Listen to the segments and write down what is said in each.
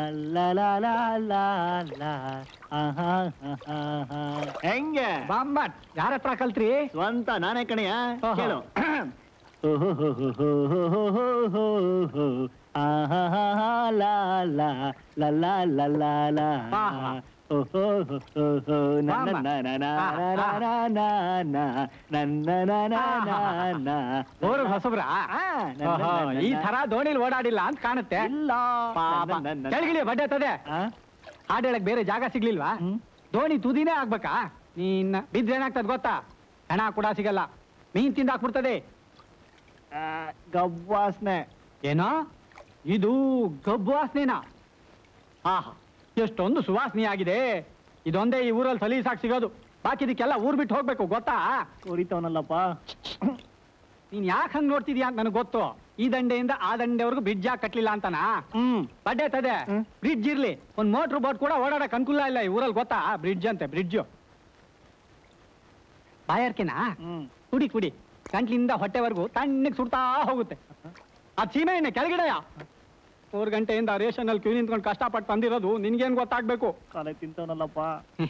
ಲಾ ಲಾ ಲಾ ಲಾ ಲಾ ಆಹಾ, ಆಹಾ, ಆಹಾ. ಹೆಂಗೆ ಬಾಂಬಟ್ ಯಾರ ಹತ್ರ ಕಲ್ತ್ರಿ ಸ್ವಂತ ನಾನೇ ಕಣಯ್ಯ ಓಹೋ. ಕೇಳು ಆಹಾ, ಲಾ ಲಾ ಲಾ ಲಾ ಲಾ ಲಾ ಲಾ. ಆಹಾ. ಓಹೋ, ಹೋ, ಹೋ, ಹೋ, ನ, ನ, ನ, ನ, ನ, ನ, ನ, ನ, ನ, ನ, ನ, ನ, ನ, ನ, ನ. ಊರು ಹೊಸಬ್ರ ಆ, ನ, ನ, ಓಹೋ, ನ, ನ, ಈ ನ. ತರ ದೋಣಿಲ್ ಓಡಾಡಿಲ್ಲ ಅಂತ ಕಾಣುತ್ತೆ ಇಲ್ಲ ಪಾಪ ನ, ನ, ನ, ನ. ಕೆಳಗಿಳಿ ಬಡ್ಡೆ ತದೆ ಆ? ಹಾಡ್ ಹೇಳಕ್ ಬೇರೆ ಜಾಗ ಸಿಗ್ಲಿಲ್ವಾ ಹ್ಮ್. ದೋಣಿ ತುದಿನೇ ಆಗ್ಬೇಕಾ ನೀನ್ ಬಿದ್ರೆ ಏನಾಗ್ತದ ಗೊತ್ತಾ ಹಣ ಕೂಡ ಸಿಗಲ್ಲ ಮೀನ್ ತಿಂದಾಕ್ಬಿಡ್ತದೆ ಆ, ಗವ್ವಾಸ್ನೆ ಏನೋ ಇದು ಗಬ್ಬು ವಾಸನೆನಾ ಆಹಾ ಎಷ್ಟೊಂದು ಸುವಾಸನೆ ಆಗಿದೆ ಇದೊಂದೇ ಈ ಊರಲ್ಲಿ ಸಲೀಸಾಗಿ ಸಿಗೋದು ಬಾಕಿದಕ್ಕೆಲ್ಲ ಊರ್ ಬಿಟ್ಟು ಹೋಗ್ಬೇಕು ಗೊತ್ತಾ ಉರಿತವನಲ್ಲಪ್ಪ ನೀನ್ ಯಾಕೆ ಹಂಗ್ ನೋಡ್ತಿದ್ಯಾ ಅಂತ ನನಗೆ ಗೊತ್ತು ಈ ದಂಡೆಯಿಂದ ಆ ದಂಡೆವರೆಗೂ ಬ್ರಿಡ್ಜ್ ಯಾಕೆ ಕಟ್ಲಿಲ್ಲ ಅಂತನಾ ಹ್ಮ್ ಬಡ್ಡೆ ತದೆ ಹ್ಮ್. ಬ್ರಿಡ್ಜ್ ಇರ್ಲಿ ಒಂದ್ ಮೋಟ್ರ್ ಬೋಟ್ ಕೂಡ ಓಡಾಡಕ್ ಅನುಕೂಲ ಇಲ್ಲ ಈ ಊರಲ್ಲಿ ಗೊತ್ತಾ ಬ್ರಿಡ್ಜ್ ಅಂತೆ ಬ್ರಿಡ್ಜ್ ಬಾಯಾರ್ಕೆನಾ ಹ್ಮ್ ಕುಡಿ ಕುಡಿ ಗಂಟ್ಲಿಂದ ಹೊಟ್ಟೆವರೆಗೂ ತಣ್ಣಗೆ ಸುಡ್ತಾ ಹೋಗುತ್ತೆ ಆ ಸೀಮೆ ಎಣ್ಣೆ ಕೆಳಗಿಡೆಯ ಮೂರು ಗಂಟೆಯಿಂದ ರೇಷನ್ ಅಲ್ಲಿ ಕ್ಯೂ ನಿಂತ್ಕೊಂಡು ಕಷ್ಟಪಟ್ಟು ತಂದಿರೋದು ನಿನ್ಗೇನ್ ಗೊತ್ತಾಗ್ಬೇಕು ಕಾಲೇ ತಿಂತವನಲ್ಲಪ್ಪ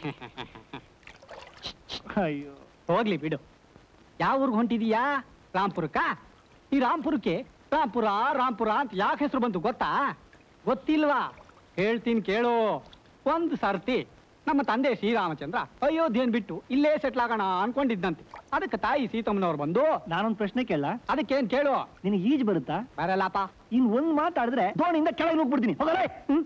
ಅಯ್ಯೋ ಹೋಗ್ಲಿ ಬಿಡು ಯಾವ ಊರ್ಗ್ ಹೊಂಟಿದೀಯಾ ರಾಂಪುರಕ್ಕ ಈ ರಾಂಪುರಕ್ಕೆ ರಾಂಪುರ ರಾಂಪುರ ಅಂತ ಯಾಕೆ ಹೆಸರು ಬಂತು ಗೊತ್ತಾ ಗೊತ್ತಿಲ್ವಾ ಹೇಳ್ತೀನಿ ಕೇಳು ಒಂದು ಸರ್ತಿ ನಮ್ಮ ತಂದೆ ಶ್ರೀರಾಮಚಂದ್ರ ಅಯೋಧ್ಯೆನ್ ಬಿಟ್ಟು ಇಲ್ಲೇ ಸೆಟ್ಲ್ ಆಗೋಣ ಅನ್ಕೊಂಡಿದ್ದಂತೆ ಅದಕ್ಕೆ ತಾಯಿ ಸೀತಮ್ಮನವ್ರು ಬಂದು ನಾನೊಂದ್ ಪ್ರಶ್ನೆ ಕೇಳ ಅದಕ್ಕೇನ್ ಕೇಳು ನಿನಗೆ ಈಜ್ ಬರುತ್ತಾ ಬರಲ್ಲಪ್ಪ ಇನ್ ಒಂದ್ ಮಾತಾಡಿದ್ರೆ ದೋಣಿಯಿಂದ ಕೆಳಗೆ ಹೋಗ್ಬಿಡ್ತೀನಿ ಹೋಗಲೇ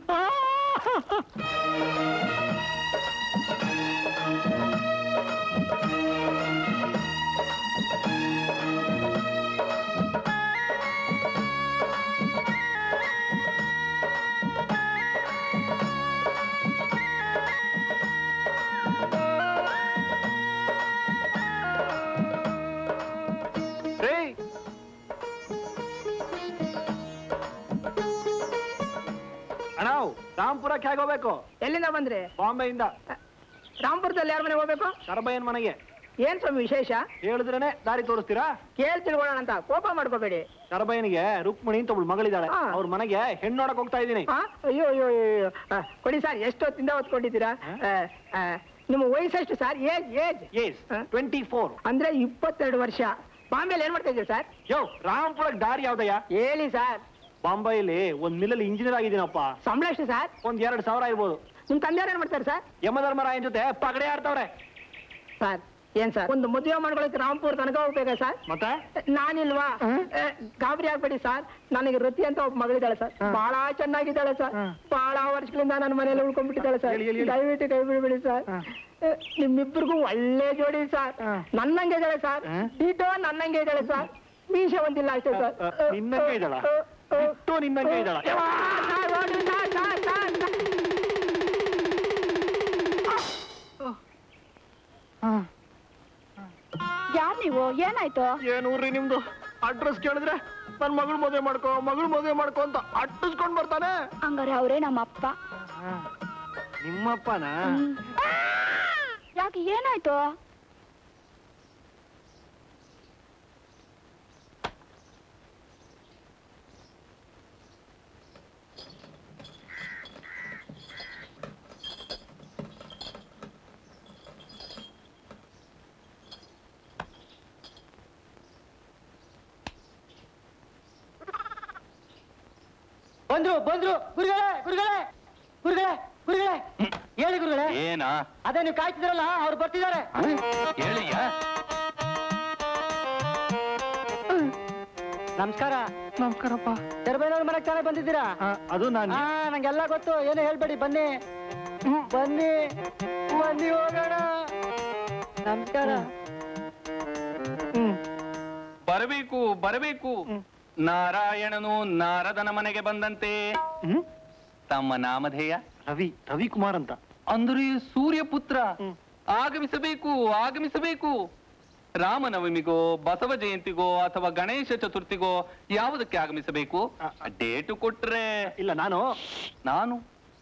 ಅಣ್ಣ ರಾಮ್ಪುರಕ್ಕೆ ಹೇಗೆ ಹೋಗ್ಬೇಕು ಎಲ್ಲಿಂದ ಬಂದ್ರಿ ಬಾಂಬೆಯಿಂದ ರಾಂಪುರದಲ್ಲಿ ಯಾರ ಮನೆಗೆ ಹೋಗ್ಬೇಕು ಶರಬಯ್ಯನ್ ಮನೆಗೆ ಏನ್ ಸ್ವಾಮಿ ವಿಶೇಷ ಹೇಳಿದ್ರೇನೆ ದಾರಿ ತೋರಿಸ್ತೀರಾ ಕೇಳ್ ತಿಳ್ಕೊಳ್ಳೋಣ ಅಂತ ಕೋಪ ಮಾಡ್ಕೋಬೇಡಿ ಶರಬಯ್ಯನಿಗೆ ರುಕ್ಮಿಣಿ ಅಂತ ಒಬ್ಳು ಮಗಳಿದ್ದಾಳೆ ಹಾ. ಅವ್ರ ಮನೆಗೆ ಹೆಣ್ಣು ನೋಡಕ್ ಹೋಗ್ತಾ ಇದ್ದೀನಿ ಆ? ಅಯ್ಯೋ ಅಯ್ಯೋ ಅಯ್ಯೋ, ಅಯ್ಯೋ ಆ, ಕೊಡಿ ಸರ್ ಎಷ್ಟು ಹೊತ್ತಿಂದ ಹೊತ್ಕೊಂಡಿದ್ದೀರಾ ಆ, ಆ, ನಿಮ್ಮ ವಯಸ್ಸೆಷ್ಟು ಸರ್ ಏಜ್ ಏಜ್ ಏಸ್ ಹಾ? ಟ್ವೆಂಟಿ ಫೋರ್ ಅಂದ್ರೆ ಇಪ್ಪತ್ತೆರಡು ವರ್ಷ ಬಾಂಬೆಲಿ ಏನ್ ಮಾಡ್ತಾ ಇದ್ದೀರಿ ಸರ್ ಯೋ ರಾಮ್ಪುರಕ್ಕೆ ದಾರಿ ಯಾವ್ದಯ್ಯ ಹೇಳಿ ಸರ್ ಬಾಂಬೆಯಲ್ಲಿ ಒಂದ್ ಮಿಲ್ಲಲ್ಲಿ ಇಂಜಿನಿಯರ್ ಆಗಿದ್ದೀನಪ್ಪ ಸಂಬಳ ಎಷ್ಟು ಸರ್ ಒಂದ್ ಎರಡ್ ಸಾವಿರ ಇರ್ಬೋದು ನಿಮ್ ತಂದೆಯವ್ರು ಏನ್ ಮಾಡ್ತಾರೆ ಸರ್ ಯಮಧರ್ಮರಾಯನ್ ಜೊತೆ ಪಗಡೆ ಆಡ್ತಾವ್ರೆ ಸರ್ ಏನ್ ಸರ್ ಒಂದು ಮದುವೆ ಮಾಡ್ಕೊಳಕ್ಕೆ ರಾಂಪುರ ತನಕ ಹೋಗ್ಬೇಕಾ ಸರ್ ಮತ್ತೆ ನಾನಿಲ್ವಾ ಏ, ಗಾಬರಿ ಆಗ್ಬೇಡಿ ಸರ್ ನನಗೆ ರತಿ ಅಂತ ಒಬ್ಬ ಮಗಳಿದ್ದಾಳೆ ಸರ್ ಬಹಳ ಚೆನ್ನಾಗಿದ್ದಾಳೆ ಸರ್ ಬಹಳ ವರ್ಷಗಳಿಂದ ನನ್ನ ಮನೇಲಿ ಉಳ್ಕೊಂಡ್ಬಿಟ್ಟಿದ್ದಾಳೆ ಸರ್ ಹೇಳಿ, ಹೇಳಿ, ಹೇಳಿ. ದಯವಿಟ್ಟು ಕೈ ಬಿಡ್ಬೇಡಿ ಸರ್ ಏ, ನಿಮ್ಮಿಬ್ಬರಿಗೂ ಒಳ್ಳೆ ಜೋಡಿ ಸರ್ ನನ್ನಂಗೆ ಇದ್ದಾಳೆ ಸರ್ ಟೀಟೋ ನನ್ನಂಗೆ ಇದ್ದಾಳೆ ಸರ್ ಮೀಸೆ ಒಂದಿಲ್ಲ ಅಷ್ಟೇ ಸರ್ ಅ, ಅ, ನಿನ್ನಂಗೆ ಇದ್ದಾಳಾ? ಇಟ್ಟು ನಿನ್ನಂಗೆ ಇದ್ದಾಳ ಯವ್ವಾ, ಸರ್, ಹೋಗ್ರಿ ಸರ್, ಸರ್, ಸರ್, ಸರ್. ಯಾರ್ ನೀವು ಏನಾಯ್ತು ಏನೂರ್ರಿ ನಿಮ್ದು ಅಡ್ರೆಸ್ ಕೇಳಿದ್ರೆ ನನ್ ಮಗಳು ಮದುವೆ ಮಾಡ್ಕೋ ಮಗಳು ಮದುವೆ ಮಾಡ್ಕೋ ಅಂತ ಅಟ್ಟಿಸ್ಕೊಂಡ್ ಬರ್ತಾನೆ ಹಂಗಾರೆ ಅವರೇ ನಮ್ಮ ಅಪ್ಪ ನಿಮ್ಮಪ್ಪನ ಯಾಕೆ ಏನಾಯ್ತು ಬಂದ್ರು ಬಂದ್ರು ಗುರುಗಳೇ ಗುರುಗಳೇ ಗುರುಗಳೇ ಗುರುಗಳೇ ಹೇಳಿ ಗುರುಗಳೇ ಏನಾ ಅದೇ ನೀವು ಕಾಯ್ತಿದ್ರಲ್ಲ ಅವ್ರು ಬರ್ತಿದ್ದಾರೆ ಹೇಳಿಯ ನಮಸ್ಕಾರ ನಮಸ್ಕಾರಪ್ಪ ಚರ್ಬೈನವ್ರ ಮನೆಗೆ ತಾನೇ ಬಂದಿದ್ದೀರಾ ಅದು ನಾನು ಹಾ ನಂಗೆಲ್ಲ ಗೊತ್ತು ಏನು ಹೇಳ್ಬೇಡಿ ಬನ್ನಿ ಬನ್ನಿ ಬನ್ನಿ ಹೋಗೋಣ ನಮಸ್ಕಾರ ಬರಬೇಕು ಬರಬೇಕು ನಾರಾಯಣನು ನಾರದನ ಮನೆಗೆ ಬಂದಂತೆ ಹ್ಮ್ ತಮ್ಮ ನಾಮಧೇಯ ರವಿ ರವಿಕುಮಾರ್ ಅಂತ ಅಂದರೆ ಸೂರ್ಯಪುತ್ರ ಆಗಮಿಸಬೇಕು ಆಗಮಿಸಬೇಕು ರಾಮನವಮಿಗೋ ಬಸವ ಜಯಂತಿಗೋ ಅಥವಾ ಗಣೇಶ ಚತುರ್ಥಿಗೋ ಯಾವುದಕ್ಕೆ ಆಗಮಿಸಬೇಕು ಡೇಟು ಕೊಟ್ರೆ ಇಲ್ಲ ನಾನು ನಾನು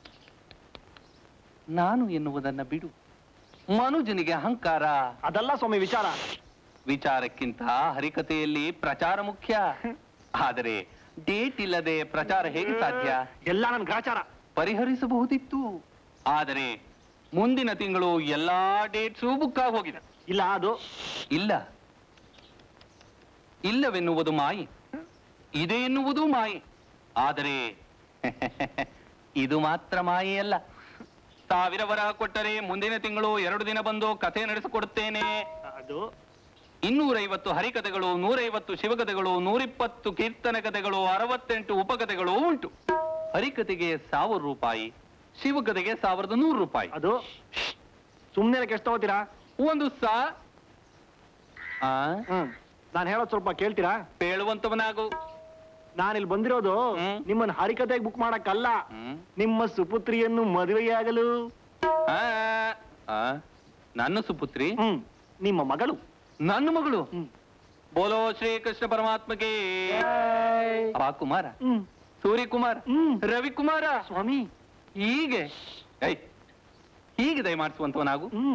ನಾನು ಎನ್ನುವುದನ್ನ ಬಿಡು ಮನುಜನಿಗೆ ಅಹಂಕಾರ ಅದಲ್ಲ ಸ್ವಾಮಿ ವಿಚಾರ ವಿಚಾರಕ್ಕಿಂತ ಹರಿಕತೆಯಲ್ಲಿ ಪ್ರಚಾರ ಮುಖ್ಯ ಆದರೆ ಡೇಟ್ ಇಲ್ಲದೆ ಪ್ರಚಾರ ಹೇಗೆ ಸಾಧ್ಯ ಎಲ್ಲ ನನ್ ಗ್ರಾಚಾರ ಪರಿಹರಿಸಬಹುದಿತ್ತು ಆದರೆ ಮುಂದಿನ ತಿಂಗಳು ಎಲ್ಲಾ ಡೇಟ್ಸು ಬುಕ್ ಆಗಿ ಹೋಗಿದೆ ಇಲ್ಲ ಅದು ಇಲ್ಲ ಇಲ್ಲವೆನ್ನುವುದು ಮಾಯಿ ಇದೆ ಎನ್ನುವುದು ಮಾಯಿ ಆದರೆ ಇದು ಮಾತ್ರ ಮಾಯೆಯಲ್ಲ ಸಾವಿರ ವರಹ ಕೊಟ್ಟರೆ ಮುಂದಿನ ತಿಂಗಳು ಎರಡು ದಿನ ಬಂದು ಕಥೆ ನಡೆಸಿಕೊಡುತ್ತೇನೆ ಅದು ಇನ್ನೂರೈವತ್ತು ಹರಿಕಥೆಗಳು ನೂರೈವತ್ತು ಶಿವಕಥೆಗಳು ನೂರಿಪ್ಪತ್ತು ಕೀರ್ತನ ಕಥೆಗಳು ಅರವತ್ತೆಂಟು ಉಪಕಥೆಗಳು ಉಂಟು ಹರಿಕಥೆಗೆ ಸಾವಿರ ರೂಪಾಯಿ ಶಿವಕಥೆಗೆ ಸಾವಿರದ ನೂರು ರೂಪಾಯಿ ಅದು ಸುಮ್ನೆ ಎಷ್ಟು ತಗೋತೀರಾ ಒಂದು ಸಾ ಆ ಹ್ಮ್ ನಾನು ಹೇಳೋದ್ ಸ್ವಲ್ಪ ಕೇಳ್ತೀರಾ ಪೇಳುವಂತವನಾಗು ನಾನಿಲ್ಲಿ ಬಂದಿರೋದು ಹ್ಮ್. ನಿಮ್ಮನ್ನ ಹರಿಕತೆಗೆ ಬುಕ್ ಮಾಡಕ್ಕಲ್ಲ ಹ್ಮ್. ನಿಮ್ಮ ಸುಪುತ್ರಿಯನ್ನು ಮದುವೆಯಾಗಲು ಆ, ಆ, ನನ್ನ ಸುಪುತ್ರಿ ಹ್ಮ್ ನಿಮ್ಮ ಮಗಳು ನನ್ನ ಮಗಳು ಹ್ಮ್. ಬೋಲೋ ಶ್ರೀ ಕೃಷ್ಣ ಪರಮಾತ್ಮಗೆ ಅಪ್ಪ ಕುಮಾರ ಹ್ಮ್ ಸೂರ್ಯಕುಮಾರ್ ಹ್ಮ್. ರವಿಕುಮಾರ ಸ್ವಾಮಿ ಹೀಗೆ ಐ ಹೀಗೆ ದಯಮಾಡಿಸುವಂತವನಾಗು ಹ್ಮ್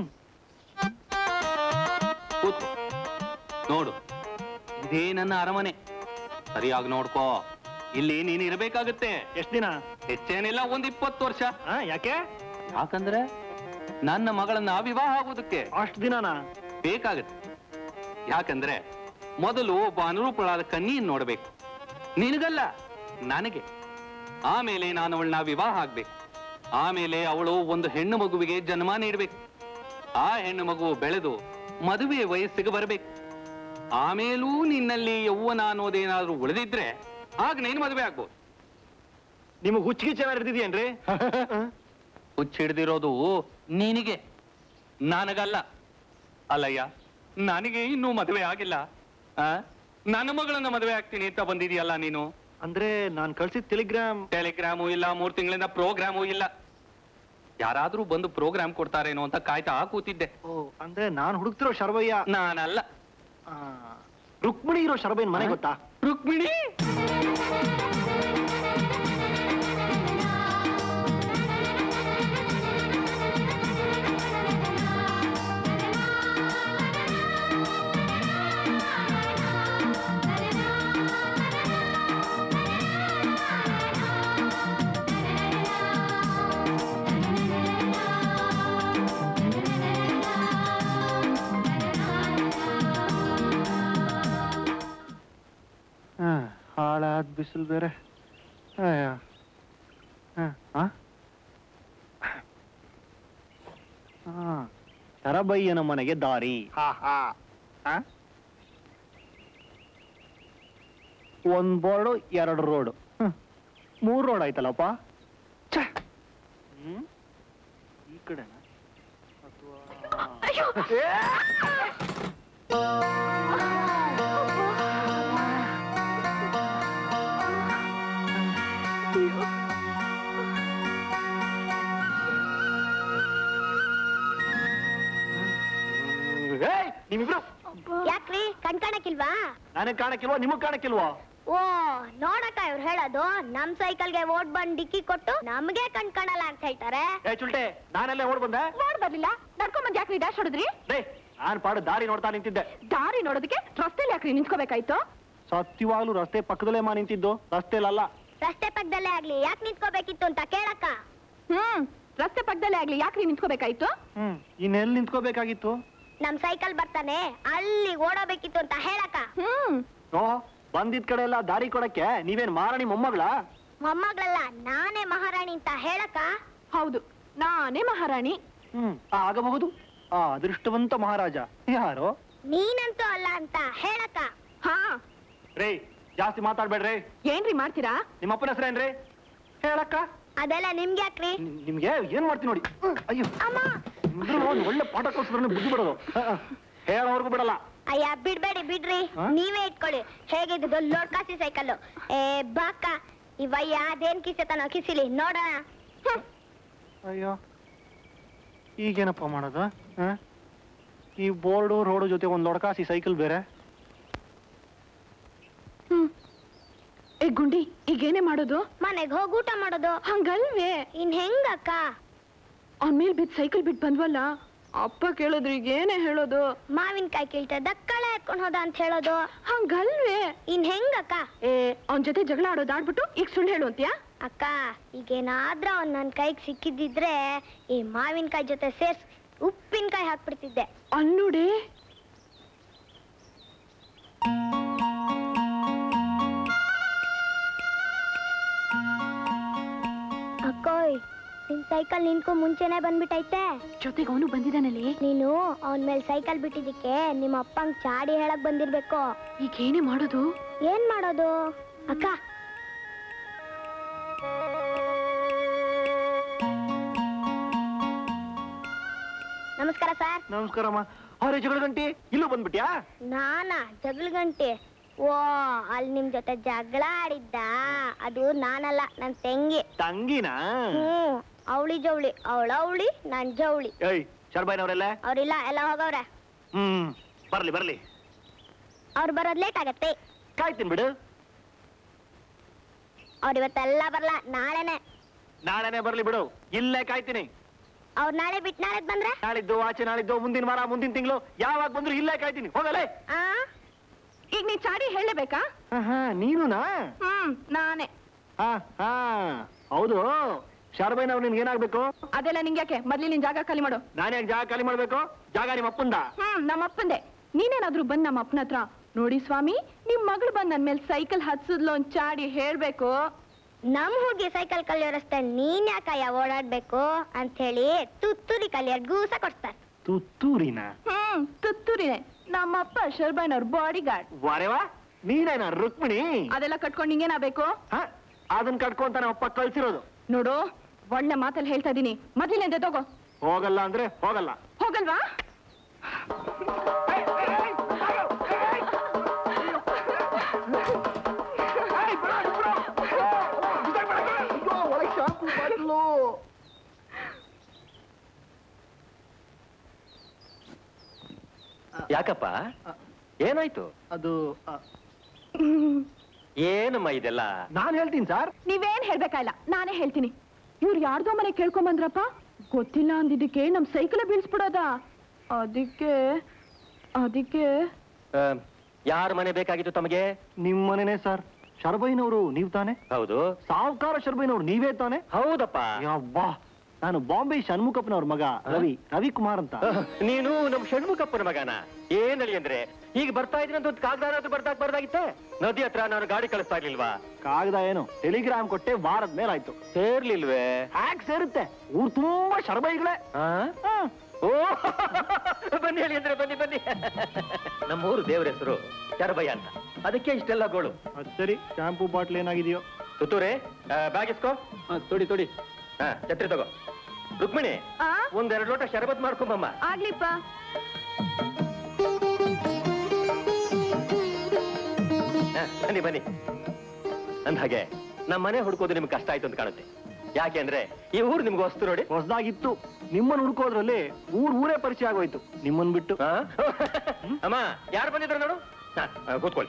ಕೂತ್ಕೋ ನೋಡು ಇದೇ ನನ್ನ ಅರಮನೆ ಸರಿಯಾಗಿ ನೋಡ್ಕೋ ಇಲ್ಲಿ ನೀನು ಇರಬೇಕಾಗತ್ತೆ ಎಷ್ಟ್ ದಿನ ಹೆಚ್ಚೇನಿಲ್ಲ ಒಂದ್ ಇಪ್ಪತ್ತು ವರ್ಷ ಆ, ಯಾಕೆ ಯಾಕಂದ್ರೆ ನನ್ನ ಮಗಳನ್ನ ವಿವಾಹ ಆಗೋದಕ್ಕೆ ಅಷ್ಟ್ ದಿನನಾ ಬೇಕಾಗತ್ತೆ ಯಾಕಂದ್ರೆ ಮೊದಲು ಒಬ್ಬ ಅನುರೂಪಳಾದ ಕನ್ನಿಯನ್ನು ನೋಡ್ಬೇಕು ನಿನಗಲ್ಲ ನನಗೆ ಆಮೇಲೆ ನಾನು ಅವಳನ್ನ ವಿವಾಹ ಆಗ್ಬೇಕು ಆಮೇಲೆ ಅವಳು ಒಂದು ಹೆಣ್ಣು ಮಗುವಿಗೆ ಜನ್ಮ ನೀಡಬೇಕು ಆ ಹೆಣ್ಣು ಮಗು ಬೆಳೆದು ಮದುವೆ ವಯಸ್ಸಿಗೆ ಬರಬೇಕು ಆಮೇಲೂ ನಿನ್ನಲ್ಲಿ ಯೌವನ ಅನ್ನೋದೇನಾದ್ರೂ ಉಳಿದಿದ್ರೆ ಆಗ ನೀನು ಮದುವೆ ಆಗ್ಬೋದು ನಿಮಗ್ ಹುಚ್ಚಿಗೆ ಚೆನ್ನಾಗಿ ಇರ್ತಿದ್ಯೇನ್ರಿ ಹುಚ್ಚಿಡ್ದಿರೋದು ನಿನಗೆ ನನಗಲ್ಲ ಅಲ್ಲಯ್ಯ ನನಗೆ ಇನ್ನೂ ಮದುವೆ ಆಗಿಲ್ಲ ಆ? ನನ್ನ ಮಗಳನ್ನ ಮದುವೆ ಆಗ್ತೀನಿ ಅಂತ ಬಂದಿದೀಯಲ್ಲ ನೀನು ಅಂದ್ರೆ ನಾನ್ ಕಳ್ಸಿದ್ ಟೆಲಿಗ್ರಾಮ್ ಟೆಲಿಗ್ರಾಮು ಇಲ್ಲ ಮೂರ್ ತಿಂಗಳಿಂದ ಪ್ರೋಗ್ರಾಮು ಇಲ್ಲ ಯಾರಾದ್ರೂ ಬಂದು ಪ್ರೋಗ್ರಾಮ್ ಕೊಡ್ತಾರೇನೋ ಅಂತ ಕಾಯ್ತಾ ಕೂತಿದ್ದೆ ಓ ಅಂದ್ರೆ ನಾನ್ ಹುಡುಕ್ತಿರೋ ಶರ್ವಯ್ಯ ನಾನಲ್ಲ ಆ, ರುಕ್ಮಿಣಿ ಇರೋ ಶರ್ಬಯ್ಯನ್ ಮನೆ ಗೊತ್ತಾ ರುಕ್ಮಿಣಿ ಹಾಳಾದ್ ಬಿಸಿಲು ಬೇರೆ ಅಯ್ಯ. ಹ, ಆ? ಆ, ಶರಬಯ್ಯನ ಮನೆಗೆ ದಾರಿ ಹಾ ಹಾ ಆ? ಒಂದ್ ಬೋರ್ಡು ಎರಡು ರೋಡು ಮೂರ್ ರೋಡ್ ಆಯ್ತಲ್ಲಪ್ಪ ಛೆ. ಹ್ಮ್ ಈ ಕಡೆನಾ ಅಥವಾ ಏಯ್, ನಿಮ್ಮಿಬ್ರು ಯಾಕ್ರಿ ಕಣ್ ಕಾಣಕ್ಕಿಲ್ವಾ ನನಗ್ ಕಾಣಕ್ಕಿಲ್ವೋ ನಿಮಗ್ ಕಾಣಕ್ಕಿಲ್ವೋ ಓ ನೋಡಕ್ಕ ಇವ್ರು ಹೇಳೋದು ನಮ್ ಸೈಕಲ್ಗೆ ಓಟ್ ಬಂದ್ ಡಿಕ್ಕಿ ಕೊಟ್ಟು ನಮ್ಗೆ ಕಣ್ ಕಾಣಲ್ಲ ಅಂತ ಹೇಳ್ತಾರೆ ಏ ಚುಲ್ಟೆ ನಾನೆಲ್ಲೇ ಓಡ್ ಬಂದೆ ನೋಡ್ ಬರ್ಲಿಲ್ಲ ನಡ್ಕೊಂಡ್ ಬಂದ್ ಯಾಕ್ರಿ ಡ್ಯಾಶ್ ಹೊಡೆದ್ರಿ ಡೇ ನಾನ್ ಪಾಡು ದಾರಿ ನೋಡ್ತಾ ನಿಂತಿದ್ದೆ ದಾರಿ ನೋಡೋದಕ್ಕೆ ರಸ್ತೆಲಿ ಯಾಕ್ರಿ ನಿಂತ್ಕೋಬೇಕಾಯ್ತು ಸತ್ಯವಾಗ್ಲೂ ರಸ್ತೆ ಪಕ್ಕದಲ್ಲೇ ಮಾ ನಿಂತಿದ್ದು ರಸ್ತೆಲಲ್ಲ ರಸ್ತೆ ಪಕ್ಕದಲ್ಲೇ ಆಗ್ಲಿ ಯಾಕೆ ನಿಂತ್ಕೋಬೇಕಿತ್ತು ಅಂತ ಕೇಳಕ್ಕ ಹ್ಮ್ ರಸ್ತೆ ಪಕ್ಕದಲ್ಲೇ ಆಗ್ಲಿ ಯಾಕ್ರಿ ನಿಂತ್ಕೋಬೇಕಾಯ್ತು ಹ್ಮ್ ಇನ್ನೆಲ್ಲಿ ನಿಂತ್ಕೋಬೇಕಾಗಿತ್ತು ನಮ್ ಸೈಕಲ್ ಬರ್ತಾನೆ ಅಲ್ಲಿ ಓಡೋಬೇಕಿತ್ತು ಅಂತ ಹೇಳಕ್ಕ ಹ್ಮ್ ಓ ಬಂದಿದ್ ಕಡೆ ಎಲ್ಲ ದಾರಿ ಕೊಡಕ್ಕೆ ನೀವೇನ್ ಮಾರಾಣಿ ಮೊಮ್ಮಗಳ ಮೊಮ್ಮಗಳಲ್ಲ ನಾನೇ ಮಹಾರಾಣಿ ಅಂತ ಹೇಳಕ್ಕ ಹೌದು ನಾನೇ ಮಹಾರಾಣಿ ಹ್ಮ್ ಆ, ಆಗಬಹುದು ಆ ಅದೃಷ್ಟವಂತ ಮಹಾರಾಜ ಯಾರೋ ನೀನಂತೂ ಅಲ್ಲ ಅಂತ ಹೇಳಕ್ಕ ಹಾ ರೇ ಜಾಸ್ತಿ ಮಾತಾಡ್ಬೇಡ್ರಿ ಏನ್ರಿ ಮಾಡ್ತೀರಾ ನಿಮ್ಮ ಅಪ್ಪನ ಹೆಸರೇನ್ರಿ ಹೇಳಕ್ಕ ಅದೆಲ್ಲ ನಿಮ್ಗೆ ಯಾಕ್ರಿ ನಿಮ್- ನಿಮ್ಗೆ ಏನ್ ಮಾಡ್ತೀನಿ ನೋಡಿ ಅಯ್ಯೋ ಅಮ್ಮ ನಿಮ್ಮಿಬ್ರು ಒಂದ್ ಒಳ್ಳೆ ಪಾಠ ಕಲ್ಸಿದ್ರೆ ಬುದ್ಧಿ ಬಿಡೋದು ಹೇಳೋರ್ಗು ಬಿಡಲ್ಲ ಅಯ್ಯ ಬಿಡ್ಬೇಡಿ ಬಿಡ್ರಿ ಹಾ? ನೀವೇ ಇಟ್ಕೊಳ್ಳಿ ಹೇಗಿದ್ದು ದೊಡ್ಡ ಕಾಸಿ ಸೈಕಲ್ ಏ ಬಾಕ ಇವಯ್ಯ ಅದೇನ್ ಕಿಸೆತನೋ ಕಿಸಿಲಿ ನೋಡೋಣ ಹ್ಮ್. ಅಯ್ಯೋ ಈಗೇನಪ್ಪ ಮಾಡೋದು ಹ? ಈ ಬೋರ್ಡು ರೋಡು ಜೊತೆ ಒಂದ್ ಲೊಡಕಾಸಿ ಸೈಕಲ್ ಬೇರೆ ಹ್ಮ್ ಏ ಗುಂಡಿ ಈಗೇನೆ ಮಾಡೋದು ಮನೆಗ್ ಹೋಗಿ ಊಟ ಮಾಡೋದು ಹಂಗಲ್ವೇ ಇನ್ ಹೆಂಗಕ್ಕ ಅವ್ನ್ ಮೇಲ್ ಬಿದ್ ಸೈಕಲ್ ಬಿಟ್ ಬಂದ್ವಲ್ಲ ಅಪ್ಪ ಕೇಳಿದ್ರು ಈಗ ಏನೇ ಹೇಳೋದು ಮಾವಿನಕಾಯಿ ಕೀಳ್ತ ದಕ್ಕಳೆ ಎತ್ಕೊಂಡ್ ಹೋದ ಅಂತ ಹೇಳೋದು ಹಂಗಲ್ವೇ ಇನ್ ಹೆಂಗಕ್ಕ ಏ ಅವನ್ ಜೊತೆ ಜಗಳ ಆಡೋದ್ ಆಡ್ಬಿಟ್ಟು ಈಗ ಸುಳ್ಳು ಹೇಳು ಅಂತ್ಯಾ ಅಕ್ಕ ಈಗೇನಾದ್ರೂ ಅವ್ನ್ ನನ್ನ ಕೈಗೆ ಸಿಕ್ಕಿದ್ದಿದ್ರೆ ಈ ಮಾವಿನಕಾಯಿ ಜೊತೆ ಸೇರ್ಸ್ ಉಪ್ಪಿನಕಾಯಿ ಹಾಕ್ಬಿಡ್ತಿದ್ದೆ ಅಲ್ಲೋಡೆ ಅಕ್ಕೋಯ್ ನಿನ್ ಸೈಕಲ್ ನಿನ್ಕೂ ಮುಂಚೆನೆ ಬಂದ್ಬಿಟ್ಟೈತೆ ಜೊತೆಗೆ ಅವನು ಬಂದಿದ್ದಾನಲ್ಲಿ ನೀನು ಅವನ ಮೇಲೆ ಸೈಕಲ್ ಬಿಟ್ಟಿದ್ದಕ್ಕೆ ನಿಮ್ಮ ಅಪ್ಪಂಗ್ ಚಾಡಿ ಹೇಳಕ್ ಬಂದಿರ್ಬೇಕು ಈಗ ಏನೇ ಮಾಡೋದು ಏನ್ ಮಾಡೋದು ಅಕ್ಕ ನಮಸ್ಕಾರ ಸರ್ ನಮಸ್ಕಾರಮ್ಮ ಅವ್ರೆ ಜಗಳ ಗಂಟಿ ಇಲ್ಲೂ ಬಂದ್ಬಿಟ್ಯಾ ನಾನಾ ಜಗಳ ಗಂಟೆ ಓ ಅಲ್ಲಿ ನಿಮ್ ಜೊತೆ ಜಗಳ ಆಡಿದ್ದ ಅದು ನಾನಲ್ಲ ನನ್ ತಂಗಿ ತಂಗಿನಾ ಹ್ಮ್ ಅವಳಿ ಜವಳಿ ಅವಳ ಅವಳಿ ನನ್ ಜವಳಿ ಏಯ್ ಶರ್ಬಾಯ್ನವ್ರೆಲ್ಲ ಅವ್ರಿಲ್ಲ ಎಲ್ಲ ಹೋಗವ್ರೆ ಹ್ಮ್ ಬರ್ಲಿ ಬರ್ಲಿ ಅವ್ರು ಬರೋದ್ ಲೇಟ್ ಆಗತ್ತೆ ಕಾಯ್ತೀನಿ ಬಿಡು ಅವ್ರು ಇವತ್ತೆಲ್ಲ ಬರಲ್ಲ ನಾಳೆನೆ ನಾಳೆನೆ ಬರ್ಲಿ ಬಿಡು ಇಲ್ಲೇ ಕಾಯ್ತೀನಿ ಅವ್ರು ನಾಳೆ ಬಿಟ್ಟು ನಾಳೆ ಬಂದ್ರೆ ನಾಳಿದ್ದು ಆಚೆ ನಾಳಿದ್ದು ಮುಂದಿನ ವಾರ ಮುಂದಿನ ತಿಂಗಳು ಯಾವಾಗ ಬಂದ್ರು ಇಲ್ಲೇ ಕಾಯ್ತೀನಿ ಹೋಗಲೇ ಆ ಈಗ ನೀ ಚಾಡಿ ಹೇಳಲೇಬೇಕಾ ಹಾ ನೀನುನಾ ಹ್ಮ್ ನಾನೇ ಹಾ ಹಾ ಹೌದು ಶಾರ್ಬೈನವ್ರು ನಿನ್ಗೆ ಏನಾಗ್ಬೇಕು ಅದೆಲ್ಲ ನಿಂಗ್ಯಾಕೆ ಮೊದ್ಲು ನಿನ್ ಜಾಗ ಖಾಲಿ ಮಾಡು ನಾನೇ ಜಾಗ ಖಾಲಿ ಮಾಡ್ಬೇಕು ಜಾಗ ನಿಮ್ಮ ಅಪ್ಪಂದ ಹ್ಮ್ ನಮ್ಮ ಅಪ್ಪಂದೆ ನೀನೇನಾದ್ರೂ ಬಂದ್ ನಮ್ಮ ಅಪ್ಪನ ಹತ್ರ ನೋಡಿ ಸ್ವಾಮಿ ನಿಮ್ ಮಗಳು ಬಂದ್ ನನ್ ಮೇಲೆ ಸೈಕಲ್ ಹತ್ಸಿದ್ಲು ಒಂದ್ ಚಾಡಿ ಹೇಳ್ಬೇಕು ನಮ್ ಹುಡುಗಿ ಸೈಕಲ್ ಕಲಿಯೋ ರಸ್ತೆ ನೀನ್ ಯಾಕಯ್ಯ ಓಡಾಡ್ಬೇಕು ಅಂತ ಹೇಳಿ ತುತ್ತೂರಿ ಕಲಿಯರ್ ಗೂಸ ಕೊಡ್ತಾರೆ ತುತ್ತೂರಿನ ಹ್ಮ್ ತುತ್ತೂರಿನೇ ನಮ್ಮಪ್ಪ ಶರ್ಬಾಯ್ನವ್ರ ಬಾಡಿ ಗಾರ್ಡ್ ವಾರೇವಾ ನೀನೇನ ರುಕ್ಮಿಣಿ ಅದೆಲ್ಲ ಕಟ್ಕೊಂಡು ನಿಂಗೇನಾಗಬೇಕು ಹ? ಅದನ್ ಕಟ್ಕೊಂತ ನಮ್ಮ ಅಪ್ಪ ಕಳ್ಸಿರೋದು ನೋಡು ಒಳ್ಳೆ ಮಾತಲ್ಲಿ ಹೇಳ್ತಾ ಇದೀನಿ ಮೊದಲಿನಿಂದ ತಗೋ ಹೋಗಲ್ಲ ಅಂದ್ರೆ ಹೋಗಲ್ಲ ಹೋಗಲ್ವಾ ಯಾಕಪ್ಪ ಏನಾಯ್ತು ಅದು ಆ, ಏನಮ್ಮ ಇದೆಲ್ಲ ನಾನ್ ಹೇಳ್ತೀನಿ ಸರ್ ನೀವೇನ್ ಹೇಳ್ಬೇಕಾಗಿಲ್ಲ ನಾನೇ ಹೇಳ್ತೀನಿ ಇವ್ರು ಯಾರ್ದೋ ಮನೆ ಕೇಳ್ಕೊಂಬಂದ್ರಪ್ಪ ಗೊತ್ತಿಲ್ಲ ಅಂದಿದ್ದಕ್ಕೆ ನಮ್ ಸೈಕಲ್ ಬೀಳ್ಸ್ಬಿಡೋದ ಅದಕ್ಕೆ ಅದಕ್ಕೆ ಯಾರ ಮನೆ ಬೇಕಾಗಿತ್ತು ತಮಗೆ ನಿಮ್ಮನೇನೆ ಸರ್ ಶರ್ಬೈನವರು ನೀವ್ ತಾನೆ ಹೌದು ಸಾವುಕಾರ ಶರ್ಬೈನವ್ರು ನೀವೇ ತಾನೆ ಹೌದಪ್ಪ ಯವ್ವಾ ನಾನು ಬಾಂಬೆ ಷಣ್ಮುಖಪ್ಪನವ್ರ ಮಗ ರವಿ ರವಿಕುಮಾರ್ ಅಂತ ನೀನು ನಮ್ ಷಣ್ಮುಖಪ್ಪನ ಮಗನ ಏನಳಿ ಅಂದ್ರೆ ಈಗ ಬರ್ತಾ ಇದ್ದೀನಿ ಅಂತ ಕಾಗದ ಬರ್ದಾಕ್ ಬರ್ದಾಗಿತ್ತೆ ನದಿ ಹತ್ರ ನಾನು ಗಾಡಿ ಕಳಿಸ್ತಾ ಇರ್ಲಿಲ್ವಾ ಕಾಗದ ಏನು ಟೆಲಿಗ್ರಾಮ್ ಕೊಟ್ಟೆ ವಾರದ ಮೇಲಾಯ್ತು ಸೇರ್ಲಿಲ್ವೇ ಹ್ಯಾಕ್ ಸೇರುತ್ತೆ ಊರ್ ತುಂಬಾ ಶರ್ಬೈಗಳೇ ಆ? ಓ ಬನ್ನಿ ಹೇಳಿ ಅಂದ್ರೆ ಬನ್ನಿ ಬನ್ನಿ ನಮ್ಮೂರು ದೇವ್ರ ಹೆಸರು ಚರಬಯ್ಯ ಅಂತ ಅದಕ್ಕೆ ಇಷ್ಟೆಲ್ಲ ಗೋಳು ಅದ್ ಸರಿ ಶಾಂಪೂ ಬಾಟ್ಲ್ ಏನಾಗಿದೆಯೋ ತುತ್ತೂರೆ ಬ್ಯಾಗ್ ಇಸ್ಕೋ ತೊಡಿ ತೊಡಿ ಹಾ ಛತ್ರಿ ತಗೋ ರುಕ್ಮಿಣಿ ಆ ಒಂದೆರಡು ಲೋಟ ಶರಬತ್ ಮಾಡ್ಕೊಂಬಮ್ಮ ಆಗ್ಲಿಪ್ಪ ಹಾ, ಬನ್ನಿ ಬನ್ನಿ ಅಂದ ಹಾಗೆ ನಮ್ಮ ಮನೆ ಹುಡ್ಕೋದು ನಿಮ್ಗೆ ಕಷ್ಟ ಆಯ್ತು ಅಂತ ಕಾಣುತ್ತೆ ಯಾಕೆ ಅಂದ್ರೆ ಈ ಊರು ನಿಮ್ಗೆ ವಸ್ತು ನೋಡಿ ಹೊಸದಾಗಿತ್ತು ನಿಮ್ಮನ್ ಹುಡ್ಕೋದ್ರಲ್ಲಿ ಊರ್ ಊರೇ ಪರಿಚಯ ಆಗೋಯ್ತು ನಿಮ್ಮನ್ ಬಿಟ್ಟು ಆ? ಅಮ್ಮ ಯಾರು ಬಂದಿದ್ರು ನೋಡು ಹಾ, ಆ, ಕೂತ್ಕೊಳ್ಳಿ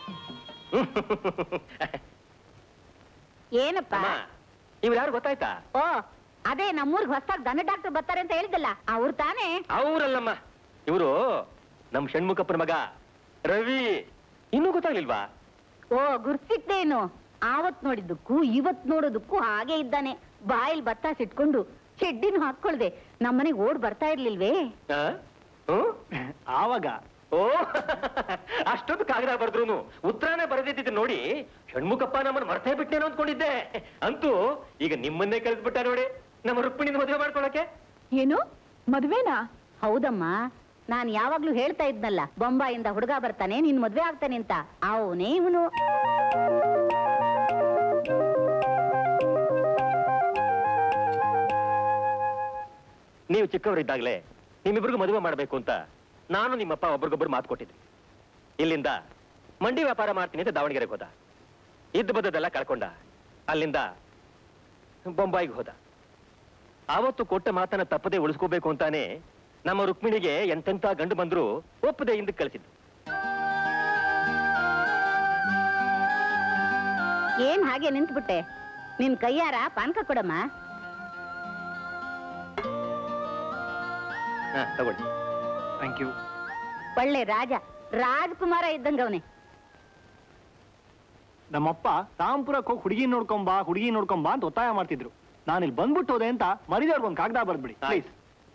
ಏನಪ್ಪ ಅಮ್ಮ ಇವ್ರು ಯಾರು ಗೊತ್ತಾಯ್ತಾ ಓ ಅದೇ ನಮ್ಮೂರ್ಗ್ ಹೊಸ್ದಾಗ್ ದನ ಡಾಕ್ಟರ್ ಬರ್ತಾರೆ ಅಂತ ಹೇಳಿದಲ್ಲ ಅವ್ರು ತಾನೇ ಅವರಲ್ಲಮ್ಮ ಇವರು ನಮ್ ಷಣ್ಮುಖಪ್ಪನ ಮಗ ರವಿ ಇನ್ನೂ ಗೊತ್ತಾಗ್ಲಿಲ್ವಾ ಓ ಗುರ್ಸಿದ್ದೇನು ಆವತ್ ನೋಡಿದ್ದಕ್ಕೂ ಇವತ್ ನೋಡೋದಕ್ಕೂ ಹಾಗೆ ಇದ್ದಾನೆ ಬಾಯಿಲ್ ಭತ್ತ ಸಿಟ್ಕೊಂಡು ಚೆಡ್ಡಿನ ಹಾಕೊಳ್ದೆ ನಮ್ಮನೆಗ್ ಓಡ್ ಬರ್ತಾ ಇರ್ಲಿಲ್ವೇ ಆ? ಹ್ಮ್? ಆವಾಗ ಓ ಅಷ್ಟೊಂದು ಕಾಗದ ಬರ್ದ್ರು ಉತ್ತರಾನೇ ಬರೆದಿದ್ದು ನೋಡಿ ಷಣ್ಮುಖಪ್ಪ ನಮ್ಮನ್ನ ಮರ್ತೇ ಬಿಟ್ಟೇನೋ ಅಂದ್ಕೊಂಡಿದ್ದೆ ಅಂತೂ ಈಗ ನಿಮ್ಮನ್ನೇ ಕರೆದ್ಬಿಟ್ಟ ನೋಡಿ ನಮ್ಮ ರುಕ್ಮಿಣಿನ ಮದುವೆ ಮಾಡ್ಕೊಳಕ್ಕೆ ಏನು ಮದ್ವೆನಾ ಹೌದಮ್ಮ ನಾನ್ ಯಾವಾಗ್ಲೂ ಹೇಳ್ತಾ ಇದ್ನಲ್ಲ ಬೊಂಬಾಯಿಂದ ಹುಡುಗ ಬರ್ತಾನೆ ನೀನ್ ಮದ್ವೆ ಆಗ್ತಾನೆ ಅಂತ ಅವನೇ ಇವನು ನೀವು ಚಿಕ್ಕವರಿದ್ದಾಗಲೇ ನಿಮ್ಮಿಬ್ರಿಗೂ ಮದುವೆ ಮಾಡಬೇಕು ಅಂತ ನಾನು ನಿಮ್ಮಪ್ಪ ಒಬ್ರಿಗೊಬ್ರು ಮಾತು ಕೊಟ್ಟಿದ್ದೆ ಇಲ್ಲಿಂದ ಮಂಡಿ ವ್ಯಾಪಾರ ಮಾಡ್ತೀನಿ ಅಂತ ದಾವಣಗೆರೆಗೆ ಹೋದ ಇದ್ದ ಬದ್ದದೆಲ್ಲ ಕಳ್ಕೊಂಡ ಅಲ್ಲಿಂದ ಬೊಂಬಾಯಿಗೆ ಹೋದ ಆವತ್ತು ಕೊಟ್ಟ ಮಾತನ್ನ ತಪ್ಪದೆ ಉಳಿಸ್ಕೋಬೇಕು ಅಂತಾನೆ ನಮ್ಮ ರುಕ್ಮಿಣಿಗೆ ಎಂತೆಂತ ಗಂಡು ಬಂದ್ರು ಒಪ್ಪದೆ ಹಿಂದಕ್ಕೆ ಕಳಿಸಿದ್ದು ಏನ್ ಹಾಗೆ ನಿಂತ್ಬಿಟ್ಟೆ ನಿನ್ ಕೈಯಾರ ಪಾನ್ಕ ಕೊಡಮ್ಮ ಹಾ ತಗೊಳ್ಳಿ ಥ್ಯಾಂಕ್ ಯು ಒಳ್ಳೆ ರಾಜ ರಾಜ್ಕುಮಾರ ಇದ್ದಂಗವನೆ ನಮ್ಮಪ್ಪ ರಾಂಪುರಕ್ಕೆ ಹೋಗಿ ಹುಡುಗಿ ನೋಡ್ಕೊಂಬಾ ಹುಡುಗಿ ನೋಡ್ಕೊಂಬಾ ಅಂತ ಒತ್ತಾಯ ಮಾಡ್ತಿದ್ರು ನಾನು ಇಲ್ಲಿ ಬಂದ್ಬಿಟ್ಟು ಹೋದೆ ಅಂತ ಮರಿದವ್ರಿಗೆ ಒಂದು ಕಾಗದ ಬರ್ದ್ಬಿಡಿ ಪ್ಲೀಸ್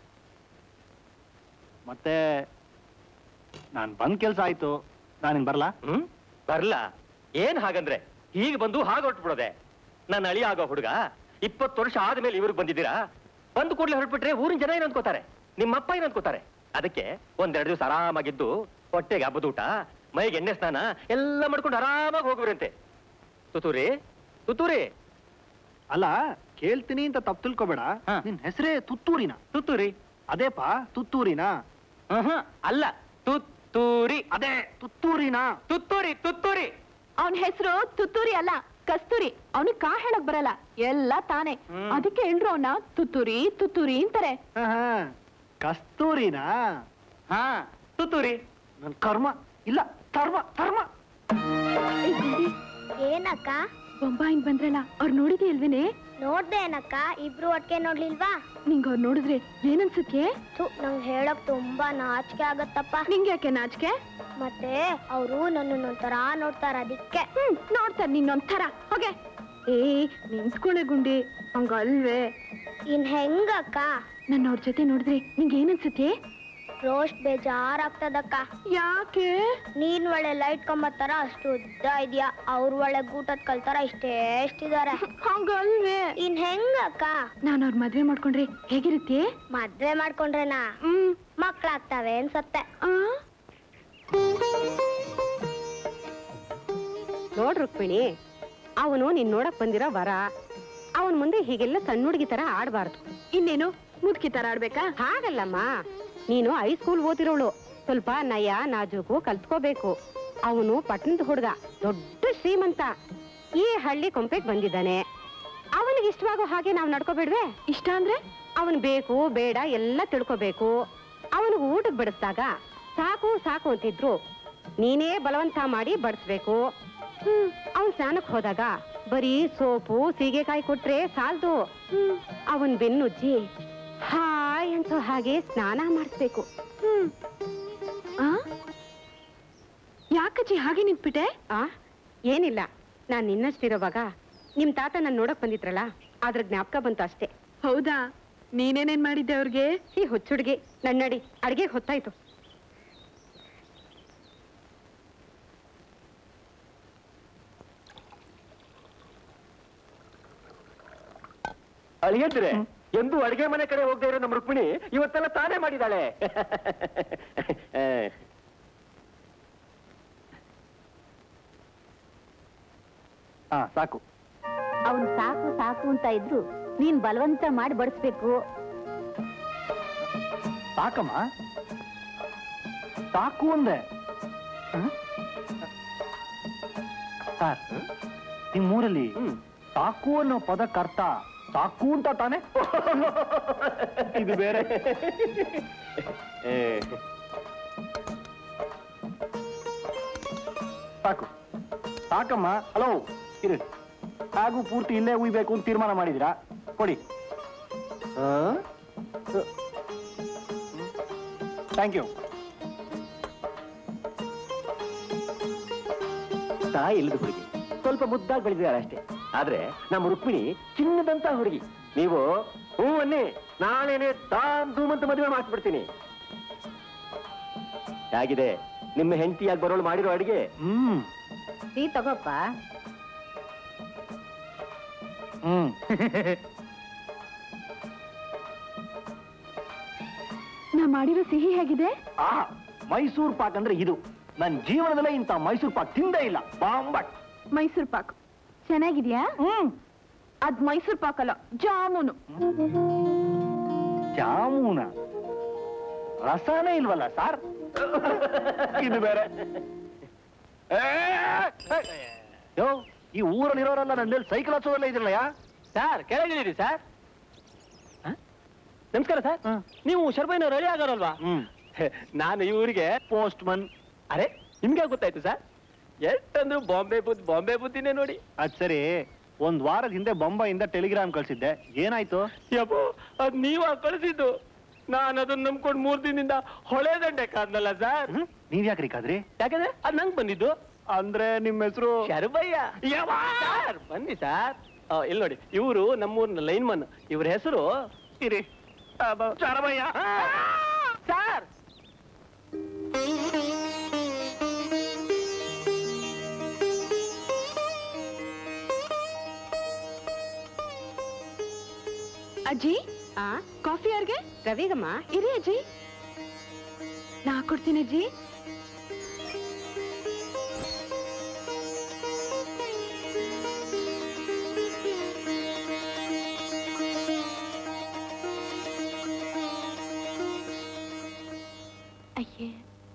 ಮತ್ತೆ ನಾನ್ ಬಂದ್ ಕೆಲ್ಸ ಆಯ್ತು ನಾನಿನ್ ಬರ್ಲಾ ಹ್ಮ್ ಬರ್ಲಾ ಏನ್ ಹಾಗಂದ್ರೆ ಈಗ ಬಂದು ಹಾಗೆ ಹೊರಟ್ಬಿಡೋದೆ ನನ್ನ ಅಳಿ ಆಗೋ ಹುಡುಗ ಇಪ್ಪತ್ತು ವರ್ಷ ಆದ್ಮೇಲೆ ಇವ್ರಿಗೆ ಬಂದಿದ್ದೀರಾ ಬಂದು ಕೂಡಲೇ ಹೊರಟ್ಬಿಟ್ರೆ ಊರಿನ ಜನ ಏನ್ ಅನ್ಕೋತಾರೆ ನಿಮ್ಮಪ್ಪ ಏನ್ ಅನ್ಕೋತಾರೆ ಅದಕ್ಕೆ ಒಂದೆರಡು ದಿವಸ ಆರಾಮಾಗಿದ್ದು ಹೊಟ್ಟೆಗೆ ಹಬ್ಬದ ಊಟ ಮೈಗೆ ಎಣ್ಣೆ ಸ್ನಾನ ಎಲ್ಲ ಮಾಡ್ಕೊಂಡು ಆರಾಮಾಗಿ ಹೋಗ್ಬಿರಂತೆ ತುತೂರಿ ತುತೂರಿ ಅಲ್ಲ ಕೇಳ್ತೀನಿ ಅಂತ ತಪ್ಪು ತಿಳ್ಕೊಬೇಡ ಹಾ. ನಿನ್ ಹೆಸರೇ ತುತ್ತೂರಿನ ತುತ್ತೂರಿ ಅದೇಪ ತುತ್ತೂರಿನ ಆಹಾ, ಅಲ್ಲ ತುತ್ತೂರಿ ಅದೇ ತುತ್ತೂರಿನ ತುತ್ತೂರಿ ತುತ್ತೂರಿ ಅವನ ಹೆಸರು ತುತ್ತೂರಿ ಅಲ್ಲ ಕಸ್ತೂರಿ ಅವನಿಗೆ ಕಾ ಹೇಳಕ್ ಬರಲ್ಲ ಎಲ್ಲ ತಾನೇ ಹ್ಮ್. ಅದಕ್ಕೆ ಎಲ್ರು ಅವನ ತುತ್ತೂರಿ ತುತ್ತೂರಿ ಅಂತಾರೆ ಆಹಾ, ಕಸ್ತೂರಿನ ಹಾ ತುತ್ತೂರಿ ನನ್ ಕರ್ಮ ಇಲ್ಲ ಕರ್ಮ ಕರ್ಮ ಏ, ಗುಂಡಿ, ಏನಕ್ಕ ಬೊಂಬಾಯಿಂದ ಬಂದ್ರಲ್ಲ ಅವ್ರು ನೋಡಿದ್ಯಲ್ವೇನೆ ನೋಡ್ದೆ ಏನಕ್ಕ ಇಬ್ರು ಒಟ್ಟಿಗೆ ನೋಡ್ಲಿಲ್ವಾ ನಿಂಗ್ ಅವ್ರು ನೋಡಿದ್ರೆ ಏನನ್ಸುತ್ತೆ ಥು ನಂಗೆ ಹೇಳಕ್ ತುಂಬಾ ನಾಚಿಕೆ ಆಗತ್ತಪ್ಪ ನಿಂಗೆ ಯಾಕೆ ನಾಚಿಕೆ ಮತ್ತೆ ಅವರು ನನ್ನನ್ನು ಒಂಥರ ನೋಡ್ತಾರ ಅದಕ್ಕೆ ಹ್ಮ್ ನೋಡ್ತಾರೆ ನಿನ್ನೊಂಥರ ಹೋಗೆ ಏ ನಿಂತ್ಕೊಳ್ಳೆ ಗುಂಡಿ ಹಂಗಲ್ವೇ ಇನ್ ಹೆಂಗಕ್ಕ ನನ್ನ ಅವ್ರ ಜೊತೆ ನೋಡಿದ್ರೆ ನಿಂಗೆ ಏನನ್ಸುತ್ತೆ ರೋಸ್ಟ್ ಬೇಜಾರಾಗ್ತದಕ್ಕ ಯಾಕೆ ನೀನ್ ಒಳ್ಳೆ ಲೈಟ್ ಕಂಬ ತರ ಅಷ್ಟು ಉದ್ದ ಇದೆಯಾ ಅವ್ರ ಒಳ್ಳೆ ಗೂಟದ ಕಲ್ತರ ಇಷ್ಟೇ ಎಷ್ಟಿದಾರೆ ಹಂಗಲ್ವೇ ಇನ್ ಹೆಂಗಕ್ಕ ನಾನು ಅವ್ರ ಮದ್ವೆ ಮಾಡ್ಕೊಂಡ್ರೆ ಹೇಗಿರುತ್ತೆ ಮದ್ವೆ ಮಾಡ್ಕೊಂಡ್ರೆನಾ ಹ್ಮ್ ಮಕ್ಳಾಗ್ತವೆ ಅನ್ಸತ್ತೆ ಆ ನೋಡ್ ರುಕ್ಮಿಣಿ ಅವನು ನೀನ್ ನೋಡಕ್ ಬಂದಿರೋ ವರ ಅವನ್ ಮುಂದೆ ಹೀಗೆಲ್ಲ ಸಣ್ಣ ಹುಡುಗಿ ತರ ಆಡ್ಬಾರ್ದು ಇನ್ನೇನು ಮುದ್ಕಿ ತರ ಆಡ್ಬೇಕಾ ಹಾಗಲ್ಲಮ್ಮ ನೀನು ಹೈಸ್ಕೂಲ್ ಓದಿರೋಳು ಸ್ವಲ್ಪ ನಯ ನಾಜೂಕು ಕಲ್ತ್ಕೋಬೇಕು ಅವನು ಪಟ್ಟಣದ ಹುಡುಗ ದೊಡ್ಡ ಶ್ರೀಮಂತ ಈ ಹಳ್ಳಿ ಕೊಂಪೆಗ್ ಬಂದಿದ್ದಾನೆ ಅವನಿಗೆ ಇಷ್ಟವಾಗೋ ಹಾಗೆ ನಾವು ನಡ್ಕೋಬೇಡ್ವೆ ಇಷ್ಟ ಅಂದ್ರೆ ಅವನ್ ಬೇಕು ಬೇಡ ಎಲ್ಲ ತಿಳ್ಕೋಬೇಕು ಅವನಿಗೆ ಊಟಕ್ಕೆ ಬಡಿಸ್ದಾಗ ಸಾಕು ಸಾಕು ಅಂತಿದ್ರು ನೀನೇ ಬಲವಂತ ಮಾಡಿ ಬಡಿಸ್ಬೇಕು ಹ್ಮ್ ಅವನ್ ಸ್ನಾನಕ್ ಹೋದಾಗ ಬರೀ ಸೋಪು ಸೀಗೆಕಾಯಿ ಕೊಟ್ರೆ ಸಾಲ್ದು ಹ್ಮ್ ಅವನ್ ಬೆನ್ನುಜ್ಜಿ ಹಾಯ್ ಅನ್ಸೋ ಹಾಗೆ ಸ್ನಾನ ಮಾಡಿಸ್ಬೇಕು ಹ್ಮ್ ಆ ಯಾಕಜ್ಜಿ ಹಾಗೆ ನಿಂತ್ಬಿಟ್ಟೆ ಆ ಏನಿಲ್ಲ ನಾನ್ ನಿನ್ನಷ್ಟಿರೋವಾಗ ನಿಮ್ ತಾತ ನನ್ ನೋಡಕ್ ಬಂದಿದ್ರಲ್ಲ ಅದ್ರ ಜ್ಞಾಪಕ ಬಂತು ಅಷ್ಟೇ ಹೌದಾ ನೀನೇನೇನ್ ಮಾಡಿದ್ದೆ ಅವ್ರಿಗೆ ಈ ಹುಚ್ಚುಡ್ಗಿ ನನ್ನಡಿ ಅಡ್ಗೆ ಹೊತ್ತಾಯ್ತು ಅಳಿಯಂದ್ರೆ ಎಂದು ಅಡಿಗೆ ಮನೆ ಕಡೆ ಹೋಗದೆ ಇರೋ ನಮ್ಮ ರುಕ್ಮಿಣಿ ಇವತ್ತೆಲ್ಲ ತಾನೇ ಮಾಡಿದಾಳೆ ಹಾ ಸಾಕು ಅವನು ಸಾಕು ಸಾಕು ಅಂತ ಇದ್ರು ನೀನ್ ಬಲವಂತ ಮಾಡಿ ಬಡಿಸ್ಬೇಕು ಸಾಕಮ್ಮ ಸಾಕು ಅಂದೆ ಹ? ಸರ್ ನಿಮ್ಮೂರಲ್ಲಿ ಹ್ಮ್. ಸಾಕು ಅನ್ನೋ ಪದಕ್ಕೆ ಅರ್ಥ ಸಾಕು ಅಂತ ತಾನೆ ಇದು ಬೇರೆ ಏ, ಸಾಕು ಸಾಕಮ್ಮ ಹಲೋ ಇರಿ ಹಾಗೂ ಪೂರ್ತಿ ಇಲ್ಲೇ ಉಯ್ಬೇಕು ಅಂತ ತೀರ್ಮಾನ ಮಾಡಿದಿರಾ ಕೊಡಿ ಥ್ಯಾಂಕ್ ಯು ತಾಯಿ ಇಲ್ಲದ ಹುಡುಗಿ ಸ್ವಲ್ಪ ಮುದ್ದಾಗಿ ಬೆಳೆದಿದ್ದಾರೆ ಅಷ್ಟೇ ಆದ್ರೆ ನಮ್ಮ ರುಕ್ಮಿಣಿ ಚಿನ್ನದಂತ ಹುಡುಗಿ ನೀವು ಹೂ ಅನ್ನಿ ನಾಳೆನೆ ತಾನ್ ಧೂಮ್ ಅಂತ ಮದುವೆ ಮಾಡಿಸ್ಬಿಡ್ತೀನಿ ಹೇಗಿದೆ ನಿಮ್ಮ ಹೆಂಡತಿಯಾಗಿ ಬರೋಳು ಮಾಡಿರೋ ಅಡಿಗೆ ಹ್ಮ್ ಟೀ ತಗೋಪ್ಪ ಹ್ಮ್ ನಾ ಮಾಡಿರೋ ಸಿಹಿ ಹೇಗಿದೆ ಆ ಮೈಸೂರ್ ಪಾಕ್ ಅಂದ್ರೆ ಇದು ನನ್ನ ಜೀವನದಲ್ಲೇ ಇಂಥ ಮೈಸೂರ್ ಪಾಕ್ ತಿಂದೇ ಇಲ್ಲ ಬಾಂಬಟ್ ಮೈಸೂರ್ ಪಾಕ್ ಚೆನ್ನಾಗಿದ್ಯಾ ಹ್ಮ್ ಅದ್ ಮೈಸೂರ್ ಪಾಕ್ ಅಲ್ಲ ಜಾಮೂನು ಜಾಮೂನ ರಸನೇ ಇಲ್ವಲ್ಲ ಸರ್ ಇದು ಬೇರೆ ಏ, ಏ, ಯೋ ಈ ಊರಲ್ಲಿರೋರೆಲ್ಲ ನನ್ನ ಸೈಕಲ್ ಹಚ್ಚೋದಲ್ಲ ಇದ್ರಲ್ಲಯ್ಯ ಸರ್ ಕೆಳಗಿಳಿರಿ ಸರ್ ನಮಸ್ಕಾರ ಸರ್ ನೀವು ಶರ್ಬೈನ ರೆಡಿ ಆಗೋರಲ್ವಾ ಹ್ಮ್ ನಾನು ಇವರಿಗೆ ಪೋಸ್ಟ್ ಮನ್ ಅರೆ ನಿಮ್ಗೆ ಗೊತ್ತಾಯ್ತು ಸರ್ ಎಷ್ಟಂದ್ರು ಬಾಂಬೆ ಬುದ್ಧಿ ಬಾಂಬೆ ಬುದ್ಧಿನೇ ನೋಡಿ ಅದ್ ಸರಿ ಒಂದ್ ವಾರದ ಹಿಂದೆ ಬೊಂಬೈಯಿಂದ ಟೆಲಿಗ್ರಾಮ್ ಕಳ್ಸಿದ್ದೆ ಏನಾಯ್ತು ಯಪ್ಪೋ ಅದ್ ನೀವ ಕಳಿಸಿದ್ದು ನಾನು ಅದನ್ನ ನಂಬ್ಕೊಂಡು ಮೂರ್ ದಿನದಿಂದ ಹೊಳೆ ದಂಡೆ ಕಾದ್ನಲ್ಲ ಸರ್ ಹ್ಮ್? ನೀವ್ ಯಾಕ್ರಿ ಕಾದ್ರಿ ಯಾಕಂದ್ರೆ ಅದ್ ನಂಗ್ ಬಂದಿದ್ದು ಅಂದ್ರೆ ನಿಮ್ಮ ಹೆಸರು ಶರಬಯ್ಯ ಸರ್ ಬನ್ನಿ ಸರ್ ಇಲ್ಲಿ ನೋಡಿ ಇವರು ನಮ್ಮೂರಿನ ಲೈನ್ ಮನ್ ಇವ್ರ ಹೆಸರು ಇರಿ ಚಾರಬಯ್ಯ ಸರ್ ಅಜ್ಜಿ ಆ ಕಾಫಿ ಯಾರಿಗೆ ರವಿಗಮ್ಮ ಇರಿ ಅಜ್ಜಿ ನಾ ಕೊಡ್ತೀನಿ ಅಜ್ಜಿ ಅಯ್ಯೇ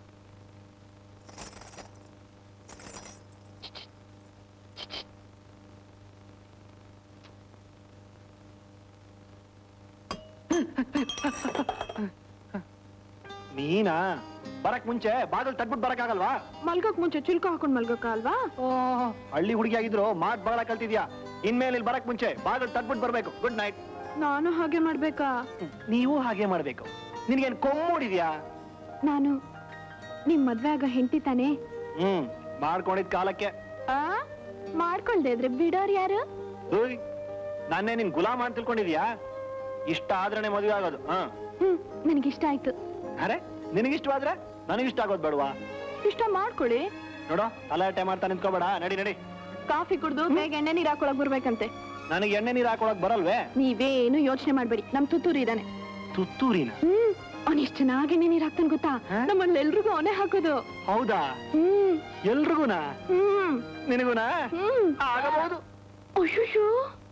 ನೀನಾ ಬರಕ್ ಮುಂಚೆ ಬಾಗಿಲು ತಟ್ಬಿಟ್ಟು ಬರಕ್ಕಾಗಲ್ವಾ ಮಲ್ಗಕ್ ಮುಂಚೆ ಚಿಲ್ಕ ಹಾಕೊಂಡ್ ಮಲ್ಗಕ್ಕ ಅಲ್ವಾ ಹಳ್ಳಿ ಹುಡುಗಿ ಆಗಿದ್ರು ಮಾತ್ ಬಹಳ ಕಲ್ತಿದ್ಯಾ ಇನ್ಮೇಲೆ ಇಲ್ಲಿ ಬರಕ್ ಮುಂಚೆ ಬಾಗಿಲು ತಟ್ಬಿಟ್ಟು ಬರ್ಬೇಕು ಗುಡ್ ನೈಟ್ ನಾನು ಹಾಗೆ ಮಾಡ್ಬೇಕಾ ನೀವು ಹಾಗೆ ಮಾಡ್ಬೇಕು ನಿನ್ಗೇನ್ ಕೊಮ್ಮೂಡಿದ್ಯಾ ನಾನು ನಿಮ್ ಮದ್ವೆ ಆಗ ಹೆಂಡತಿ ತಾನೇ ಹ್ಮ್ ಮಾಡ್ಕೊಂಡಿದ್ ಕಾಲಕ್ಕೆ ಆ ಮಾಡ್ಕೊಳ್ದೆ ಇದ್ರೆ ಬಿಡೋರ್ ಯಾರು ಉಯ್, ನಾನೇ ನಿನ್ ಗುಲಾಮ್ ಅಂತ ತಿಳ್ಕೊಂಡಿದ್ಯಾ ಇಷ್ಟ ಆದ್ರನೆ ಮದುವೆ ಆಗೋದು ಹಾ ಹ್ಮ್ ನನಗಿಷ್ಟ ಆಯ್ತು ಅರೆ ನಿನಗಿಷ್ಟವಾದ್ರೆ ನನಗಿಷ್ಟ ಆಗೋದು ಬೇಡವಾ ಇಷ್ಟ ಮಾಡ್ಕೊಳ್ಳಿ ನೋಡೋ ತಲಾಟೆ ಮಾಡ್ತಾ ನಿಂತ್ಕೋಬೇಡ ನಡಿ ನಡಿ ಕಾಫಿ ಕುಡ್ದು ಬೇಗ ಎಣ್ಣೆ ನೀರ್ ಹಾಕೊಳಕ್ ಬರ್ಬೇಕಂತೆ ನನಗೆ ಎಣ್ಣೆ ನೀರು ಹಾಕೊಳಕ್ ಬರಲ್ವೇ ನೀವೇನು ಯೋಚನೆ ಮಾಡ್ಬೇಡಿ ನಮ್ ತುತ್ತೂರು ಇದಾನೆ ತುತ್ತೂರಿನ ಹ್ಮ್ ಅವ್ನ್ ಎಷ್ಟ್ ಚೆನ್ನಾಗಿ ಎಣ್ಣೆ ನೀರ್ ಹಾಕ್ತಾನೆ ಗೊತ್ತಾ ಹಾ? ನಮ್ಮಲ್ಲಿ ಎಲ್ರಿಗೂ ಅವನೇ ಹಾಕೋದು ಹೌದಾ ಹ್ಮ್ ಎಲ್ರಿಗೂನಾ ಹ್ಮ್ ನಿನಗುನಾ ಹ್ಮ್ ಆಗಬಹುದು ಅಯ್ಯೋ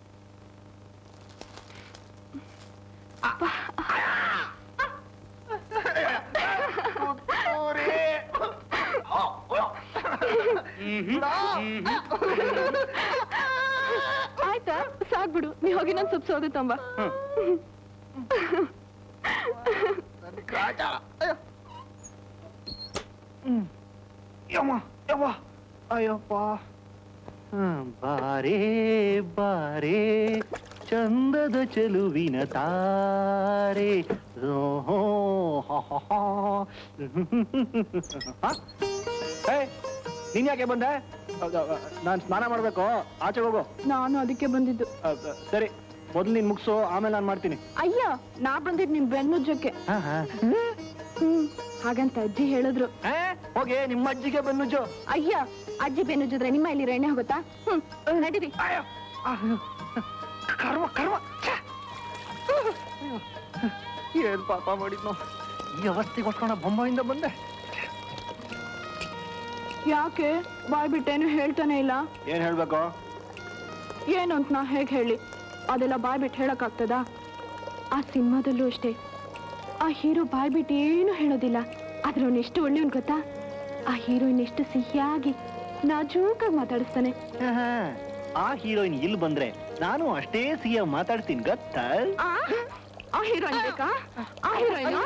ಆಯ್ತಾ ಸಾಕ್ಬಿಡು ನೀ ಹೋಗಿ ನನ್ ಸೊಪ್ಪು ಸೌದೆ ತಂಬ ಯಮ್ಮ ಯವ್ವ ಅಯ್ಯಪ್ಪ ಹ್ಮ್, ಬಾರೇ ಬಾರೇ ಚಂದದ ಚೆಲುವಿನ ತಾರೆ ಓಹೋ, ಹಾ, ಹಾ, ಹಾ. ಹ? ಏ, ನೀನ್ ಯಾಕೆ ಬಂದೆ ನಾನು ಸ್ನಾನ ಮಾಡ್ಬೇಕು ಆಚೆ ಹೋಗು ನಾನು ಅದಕ್ಕೆ ಬಂದಿದ್ದು ಅ, ಅ, ಸರಿ ಮೊದಲು ನೀನ್ ಮುಗಿಸು ಆಮೇಲೆ ನಾನು ಮಾಡ್ತೀನಿ ಅಯ್ಯ ನಾ ಬಂದಿದ್ ನಿಮ್ ಬೆನ್ನುಜ್ಜಕ್ಕೆ ಹ್ಮ್ ಹಾಗಂತ ಅಜ್ಜಿ ಹೇಳಿದ್ರು ಏ, ಹೋಗಿ ನಿಮ್ಮ ಅಜ್ಜಿಗೆ ಬನ್ನುಜ್ಜು ಅಯ್ಯ ಅಜ್ಜಿ ಬೆನ್ನುಜ್ಜಿದ್ರೆ ನಿಮ್ಮ ಇಲ್ಲಿ ಎಣ್ಣೆ ಹೋಗುತ್ತಾ ಹ್ಮ್ ನಡೀರಿ ಅಯ್ಯೋ, ಅಯ್ಯೋ, ಕರ್ಮ ಕರ್ಮ ಛೆ. ಏನ್ ಪಾಪ ಮಾಡಿದ್ನೋ ಈ ಅವಸ್ಥೆಗೋಸ್ಕರ ಬೊಂಬಾಯಿಂದ ಬಂದೆ ಯಾಕೆ ಬಾಯ್ ಬಿಟ್ಟೇನು ಹೇಳ್ತಾನೆ ಇಲ್ಲ ಏನ್ ಹೇಳ್ಬೇಕು ಏನು ಅಂತ ನಾ ಹೇಗ್ ಹೇಳಿ ಅದೆಲ್ಲ ಬಾಯ್ ಬಿಟ್ಟು ಹೇಳಕ್ ಆಗ್ತದಾ ಆ ಸಿನಿಮಾದಲ್ಲೂ ಅಷ್ಟೇ ಆ ಹೀರೋ ಬಾಯ್ ಬಿಟ್ಟು ಏನು ಹೇಳೋದಿಲ್ಲ ಆದ್ರೆ ಅವ್ನು ಎಷ್ಟು ಒಳ್ಳೆಯವನ್ ಗೊತ್ತಾ ಆ ಹೀರೋಯಿನ್ ಎಷ್ಟು ಸಿಹಿಯಾಗಿ ನಾಜೂಕಾಗಿ ಮಾತಾಡಿಸ್ತಾನೆ ಆಹಾ, ಆ ಹೀರೋಯಿನ್ ಇಲ್ಲಿ ಬಂದ್ರೆ ನಾನು ಅಷ್ಟೇ ಸಿಹಿಯ ಮಾತಾಡ್ತೀನಿ ಗೊತ್ತಾ ಆ ಆ ಹೀರೋಯಿನ್ ಬೇಕಾ ಆ ಹೀರೋಯಿನ್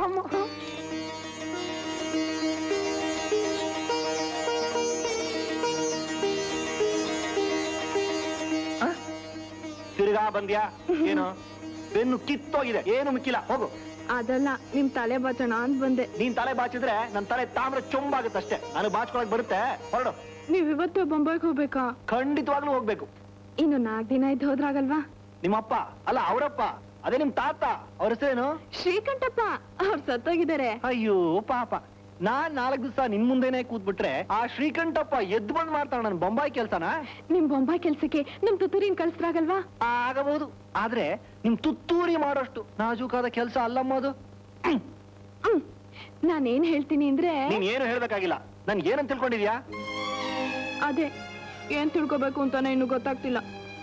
ತಿರ್ಗಾ ಬಂದ್ಯಾ ಏನು ಬೆನ್ನು ಕಿತ್ತೋಗಿದೆ ಏನು ಮಿಕ್ಕಿಲ್ಲ ಹೋಗು ಅದಲ್ಲ ನಿಮ್ ತಲೆ ಬಚಣ ಅಂತ ಬಂದೆ ನೀನ್ ತಲೆ ಬಾಚಿದ್ರೆ ನನ್ ತಲೆ ತಾಮ್ರ ಚೊಂಬಾಗುತ್ತಷ್ಟೇ ನಾನು ಬಾಚ್ಕೊಳಕ್ ಬರುತ್ತೆ ಹೊರಡು ನೀವ್ ಇವತ್ತು ಬೊಂಬೈಗೆ ಹೋಗ್ಬೇಕಾ ಖಂಡಿತವಾಗ್ಲೂ ಹೋಗ್ಬೇಕು ಇನ್ನು ನಾಲ್ಕು ದಿನ ಇದ್ದು ಹೋದ್ರಾಗಲ್ವಾ ನಿಮ್ಮಪ್ಪ ಅಲ್ಲ ಅವರಪ್ಪ ಅದೇ ನಿಮ್ ತಾತ ಅವ್ರ ಹೆಸರೇನು ಶ್ರೀಕಂಠಪ್ಪ ಅವ್ರು ಸತ್ತೋಗಿದ್ದಾರೆ ಅಯ್ಯೋ ಪಾಪ ನಾನ್ ನಾಲ್ಕು ದಿವಸ ನಿನ್ ಮುಂದೆನೆ ಕೂತ್ಬಿಟ್ರೆ ಆ ಶ್ರೀಕಂಠಪ್ಪ ಎದ್ದು ಬಂದ್ ಮಾಡ್ತಾನ ನನ್ ಬೊಂಬಾಯಿ ಕೆಲ್ಸನ ನಿಮ್ ಬೊಂಬಾಯಿ ಕೆಲ್ಸಕ್ಕೆ ನಮ್ ತುತ್ತೂರಿನ ಕಳ್ಸ್ರಾಗಲ್ವಾ ಆಗಬಹುದು ಆದ್ರೆ ನಿಮ್ ತುತ್ತೂರಿ ಮಾಡೋಷ್ಟು ನಾಜೂಕಾದ ಕೆಲ್ಸ ಅಲ್ಲಮ್ಮ ಅದು ಹ್ಮ್. ಹ್ಮ್ ನಾನೇನ್ ಹೇಳ್ತೀನಿ ಅಂದ್ರೆ ನೀನ್ ಏನು ಹೇಳ್ಬೇಕಾಗಿಲ್ಲ ನನ್ ಏನಂತ ತಿಳ್ಕೊಂಡಿದ್ಯಾ ಅದೇ ಏನ್ ತಿಳ್ಕೊಬೇಕು ಅಂತಾನೆ ಇನ್ನು ಗೊತ್ತಾಗ್ತಿಲ್ಲ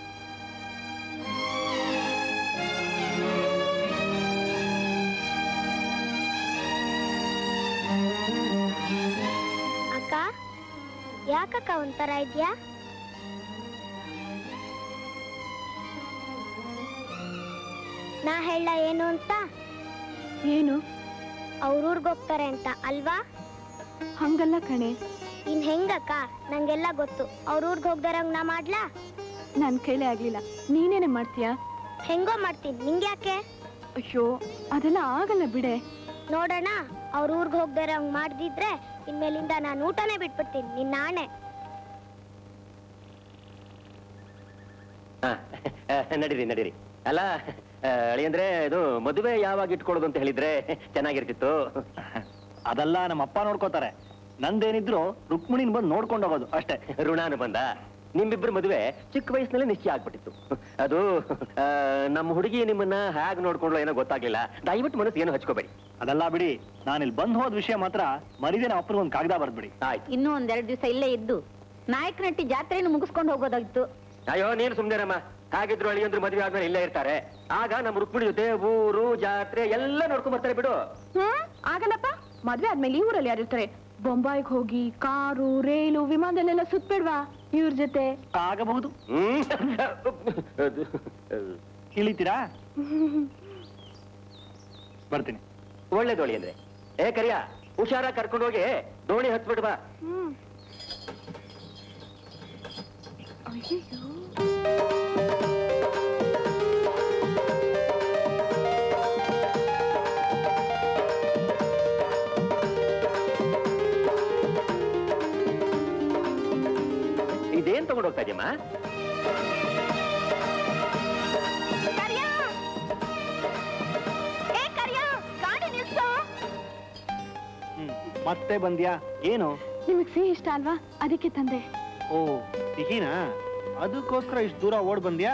ಅಕ್ಕ ಯಾಕಕ್ಕ ಒಂಥರ ಇದ್ಯಾ ನಾ ಹೇಳ ಏನು ಅಂತ ಏನು ಅವ್ರ ಊರ್ಗ್ ಹೋಗ್ತಾರೆ ಅಂತ ಅಲ್ವಾ ಹಂಗಲ್ಲ ಕಣೆ ಇನ್ ಹೆಂಗಕ್ಕ ನಂಗೆಲ್ಲ ಗೊತ್ತು ಅವ್ರ ಊರ್ಗ್ ಹೋಗ್ದಾರಂಗ್ ನಾ ಮಾಡ್ಲಾ ನನ್ ಕೈಲೇ ಆಗ್ಲಿಲ್ಲ ನೀನೇನೆ ಮಾಡ್ತೀಯಾ ಹೆಂಗೋ ಮಾಡ್ತೀನಿ ನಿಂಗ್ಯಾಕೆ ಅಯ್ಯೋ ಅದೆಲ್ಲ ಆಗಲ್ಲ ಬಿಡೆ ನೋಡೋಣ ಅವ್ರ ಊರ್ಗ್ ಹೋಗ್ದಾರಂಗ್ ಮಾಡ್ದಿದ್ರೆ ಇನ್ಮೇಲಿಂದ ನಾನು ಊಟನೇ ಬಿಟ್ಬಿಡ್ತೀನಿ ನಿನ್ನ ಆಣೆ ಹಾ, ನಡೀರಿ ನಡೀರಿ ಅಲ್ಲ ಆ, ಅಳಿಯಂದ್ರೆ ಇದು ಮದುವೆ ಯಾವಾಗ ಇಟ್ಕೊಳ್ಳೋದು ಅಂತ ಹೇಳಿದ್ರೆ ಚೆನ್ನಾಗಿರ್ತಿತ್ತು ಅದೆಲ್ಲ ನಮ್ಮ ಅಪ್ಪ ನೋಡ್ಕೋತಾರೆ ನಂದೇನಿದ್ರು ರುಕ್ಮಿಣಿನ್ ಬಂದು ನೋಡ್ಕೊಂಡು ಹೋಗೋದು ಅಷ್ಟೇ ಋಣಾನು ಬಂದ ನಿಮ್ಮಿಬ್ಬರ ಮದುವೆ ಚಿಕ್ಕ ವಯಸ್ಸಿನಲ್ಲಿ ನಿಶ್ಚಯ ಆಗ್ಬಿಟ್ಟಿತ್ತು ಅದು ಆ, ನಮ್ಮ ಹುಡುಗಿ ನಿಮ್ಮನ್ನ ಹೇಗ್ ನೋಡ್ಕೊಂಡ್ಲು ಏನೋ ಗೊತ್ತಾಗ್ಲಿಲ್ಲ ದಯವಿಟ್ಟು ಮನಸ್ಸು ಏನು ಹಚ್ಕೋಬೇಡಿ ಅದೆಲ್ಲ ಬಿಡಿ ನಾನಿಲ್ಲಿ ಬಂದ್ ಹೋದ ವಿಷಯ ಮಾತ್ರ ಮರಿದೇ ನಮ್ಮ ಅಪ್ಪನಿಗೆ ಒಂದು ಕಾಗದ ಬರ್ದ್ಬಿಡಿ ಆಯ್ತು ಇನ್ನೂ ಒಂದೆರಡು ದಿವಸ ಇಲ್ಲೇ ಇದ್ದು ನಾಯಕನಟ್ಟಿ ಜಾತ್ರೆಯನ್ನು ಮುಗಿಸ್ಕೊಂಡು ಹೋಗೋದಾಗಿತ್ತು ಅಯ್ಯೋ ನೀನು ಸುಮ್ನೆರಮ್ಮ ಹಾಗಿದ್ರು ಅಳಿಯಂದ್ರು ಮದುವೆ ಆದ್ಮೇಲೆ ಇಲ್ಲೇ ಇರ್ತಾರೆ ಆಗ ನಮ್ಮ ರುಕ್ಮಿಣಿ ಜೊತೆ ಊರು ಜಾತ್ರೆ ಎಲ್ಲ ನೋಡ್ಕೊಂಡ್ ಬರ್ತಾರೆ ಬಿಡು ಹ್ಮ್ ಆಗಲ್ಲಪ್ಪ ಮದ್ವೆ ಆದ್ಮೇಲೆ ಈ ಊರಲ್ಲಿ ಯಾರಿರ್ತಾರೆ ಬೊಂಬಾಯಿಗೆ ಹೋಗಿ ಕಾರು ರೈಲು ವಿಮಾನದಲ್ಲೆಲ್ಲ ಸುತ್ಬೇಡ್ವಾ ಇವ್ರ ಜೊತೆ ಆಗಬಹುದು ಹ್ಮ್ ಅದು, ಇಳಿತೀರಾ ಬರ್ತೀನಿ ಒಳ್ಳೇದು ಅಳಿ ಅಂದ್ರೆ ಏ ಕರಿಯ ಹುಷಾರ ಕರ್ಕೊಂಡು ಹೋಗಿ ದೋಣಿ ಹತ್ಬಿಡ್ ಬಾ ಹ್ಮ್ ಅಯ್ಯಯ್ಯೋ ಇದೇನ್ ತಗೊಂಡ್ ಹೋಗ್ತಾ ಇದೀಯಮ್ಮ ಕರಿಯಾ ಏ ಕರಿಯಾ ಗಾಡಿ ನಿಲ್ಸೋ ಹ್ಮ್ ಮತ್ತೆ ಬಂದ್ಯಾ ಏನು ನಿಮಗ್ ಸಿಹಿ ಇಷ್ಟ ಅಲ್ವಾ ಅದಕ್ಕೆ ತಂದೆ ಓ ಸಿಹಿನಾ ಅದಕ್ಕೋಸ್ಕರ ಇಷ್ಟು ದೂರ ಓಡ್ ಬಂದ್ಯಾ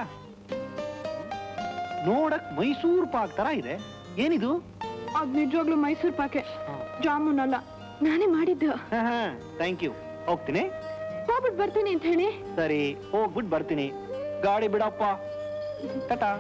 ನೋಡಕ್ ಮೈಸೂರ್ ಪಾಕ್ ತರ ಇದೆ ಏನಿದು ಅದ್ ನಿಜವಾಗ್ಲೂ ಮೈಸೂರ್ ಪಾಕೆ ಜಾಮೂನ್ ಅಲ್ಲ ನಾನೇ ಮಾಡಿದ್ದು ಥ್ಯಾಂಕ್ ಯು ಹೋಗ್ತೀನಿ ಹೋಗ್ಬಿಟ್ಟು ಬರ್ತೀನಿ ಅಂತ ಹೇಳಿ ಸರಿ ಹೋಗ್ಬಿಟ್ಟು ಬರ್ತೀನಿ ಗಾಡಿ ಬಿಡಪ್ಪ ಟಟಾ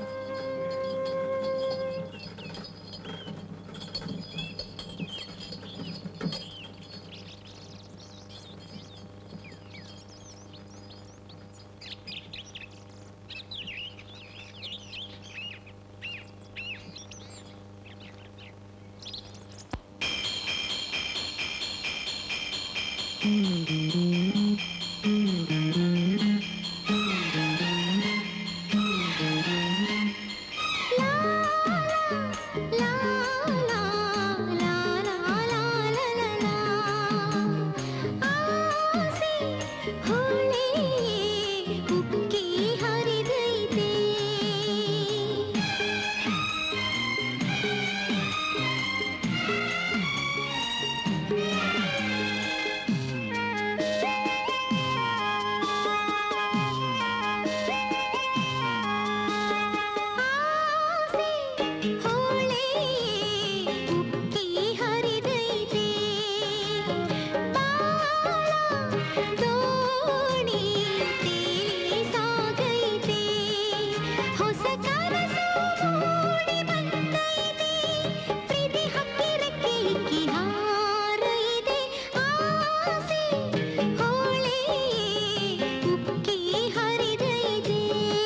ಹೊಸ ಕನಸು ಮೂಡಿ ಬಂದೈತೆ ಪ್ರೀತಿ ಹಕ್ಕಿರಕ್ಕೆ ಇಕ್ಕಿ ಹಾರೈದೆ ಆಸೆ ಹೋಳೆ ಉಕ್ಕಿ ಹರಿದೈತೆ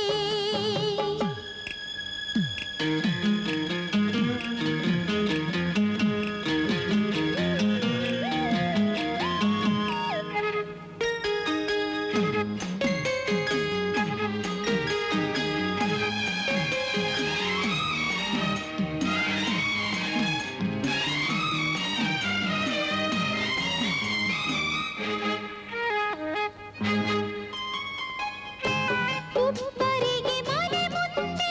ಉಪ್ಪರಿಗೆ ಮನೆ ಮುಂದೆ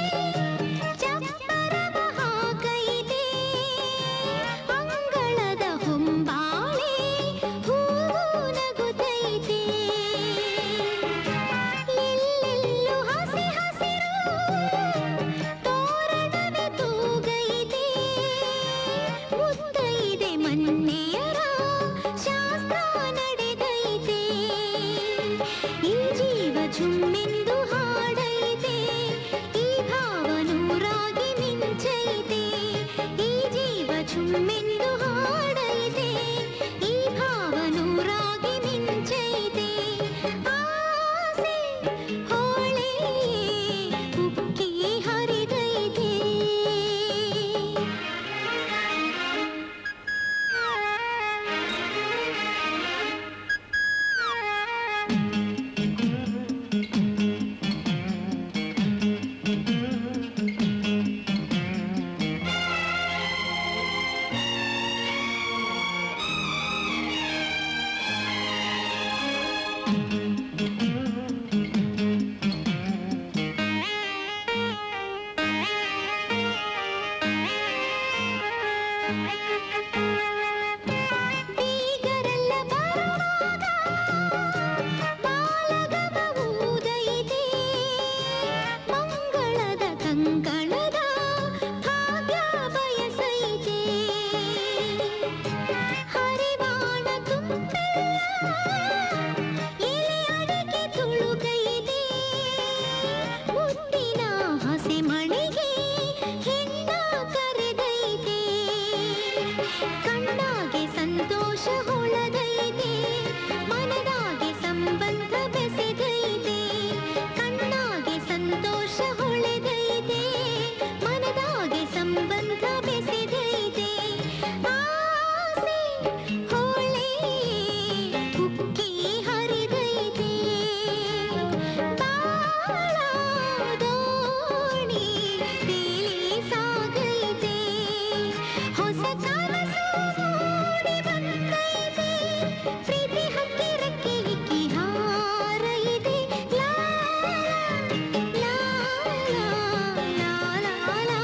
ಚಪ್ಪರವ ಹಾಕೈತೆ ಅಂಗಳದ ಹೊಂಬಾಳೆ ಹೂವು ನಗುತ್ತೈತೆ ಎಲ್ಲೆಲ್ಲೂ ಹಸಿ ಹಸಿರು ತೋರಣವೇ ತೂಗೈತೆ ಮುತ್ತೈದೆ ಮನ್ನೆಯರ ಶಾಸ್ತ್ರ ನಡೆದೈತೆ ಈ ಜೀವ ಜುಮ್ಮೆಂದು ಹಾಡೈತೆ ಈ ಭಾವ ನೂರಾಗಿ ಮಿಂಚೈತೆ ಈ ಜೀವ ಜುಮ್ಮೆಂದು ಹಾಡೈತೆ ಈ ಭಾವ ನೂರಾಗಿ ಮಿಂಚೈತೆ ಆಸೆ ಹೋಳೆ ಉಕ್ಕಿ ಹರಿದೈತೆ ಬೀಗರೆಲ್ಲ ಬರುವಾಗ ಬಾಲಗವ ಊದೈತೆ ಮಂಗಳದ ಕಂಕಣದ ಭಾಗ್ಯ ಬಯಸೈತೆ ಹರಿವಾಣ ತುಂಬೆಲ್ಲ ಎಲೆ ಅಡಿಕೆ ತುಳುಕೈತೆ ಮುತ್ತಿನ ಹಸೆ ಮಳೆಗೆ ಹೆಣ್ಣ ಕರೆದೈತೆ ಕಣ್ಣಾಗೆ ಸಂತೋಷ ಹೊಳದೈತೆ ಮನದಾಗೆ ಸಂಬಂಧ ಬೆಸೆದೈತೆ ಕಣ್ಣಾಗೆ ಸಂತೋಷ ಹೊಳೆದೈತೆ ಮನದಾಗೆ ಸಂಬಂಧ ಬೆಸೆದೈತೆ ಆಸೆ ಹೊಳೆ ಉಕ್ಕಿ ಹರಿದೈತೆ ಬಾಳ ದೋಣಿ ತೇಲಿ ಸಾಗೈತೆ ಹೊಸ ಕನಸು ಮೂಡಿ ಬಂದೈತೆ ಪ್ರೀತಿ ಹಕ್ಕಿ ರೆಕ್ಕೆ ಹಿಕ್ಕಿ ಹಾರೈತೆ ಲಾ ಲಾ ಲಾ ಲಾ ಲಾ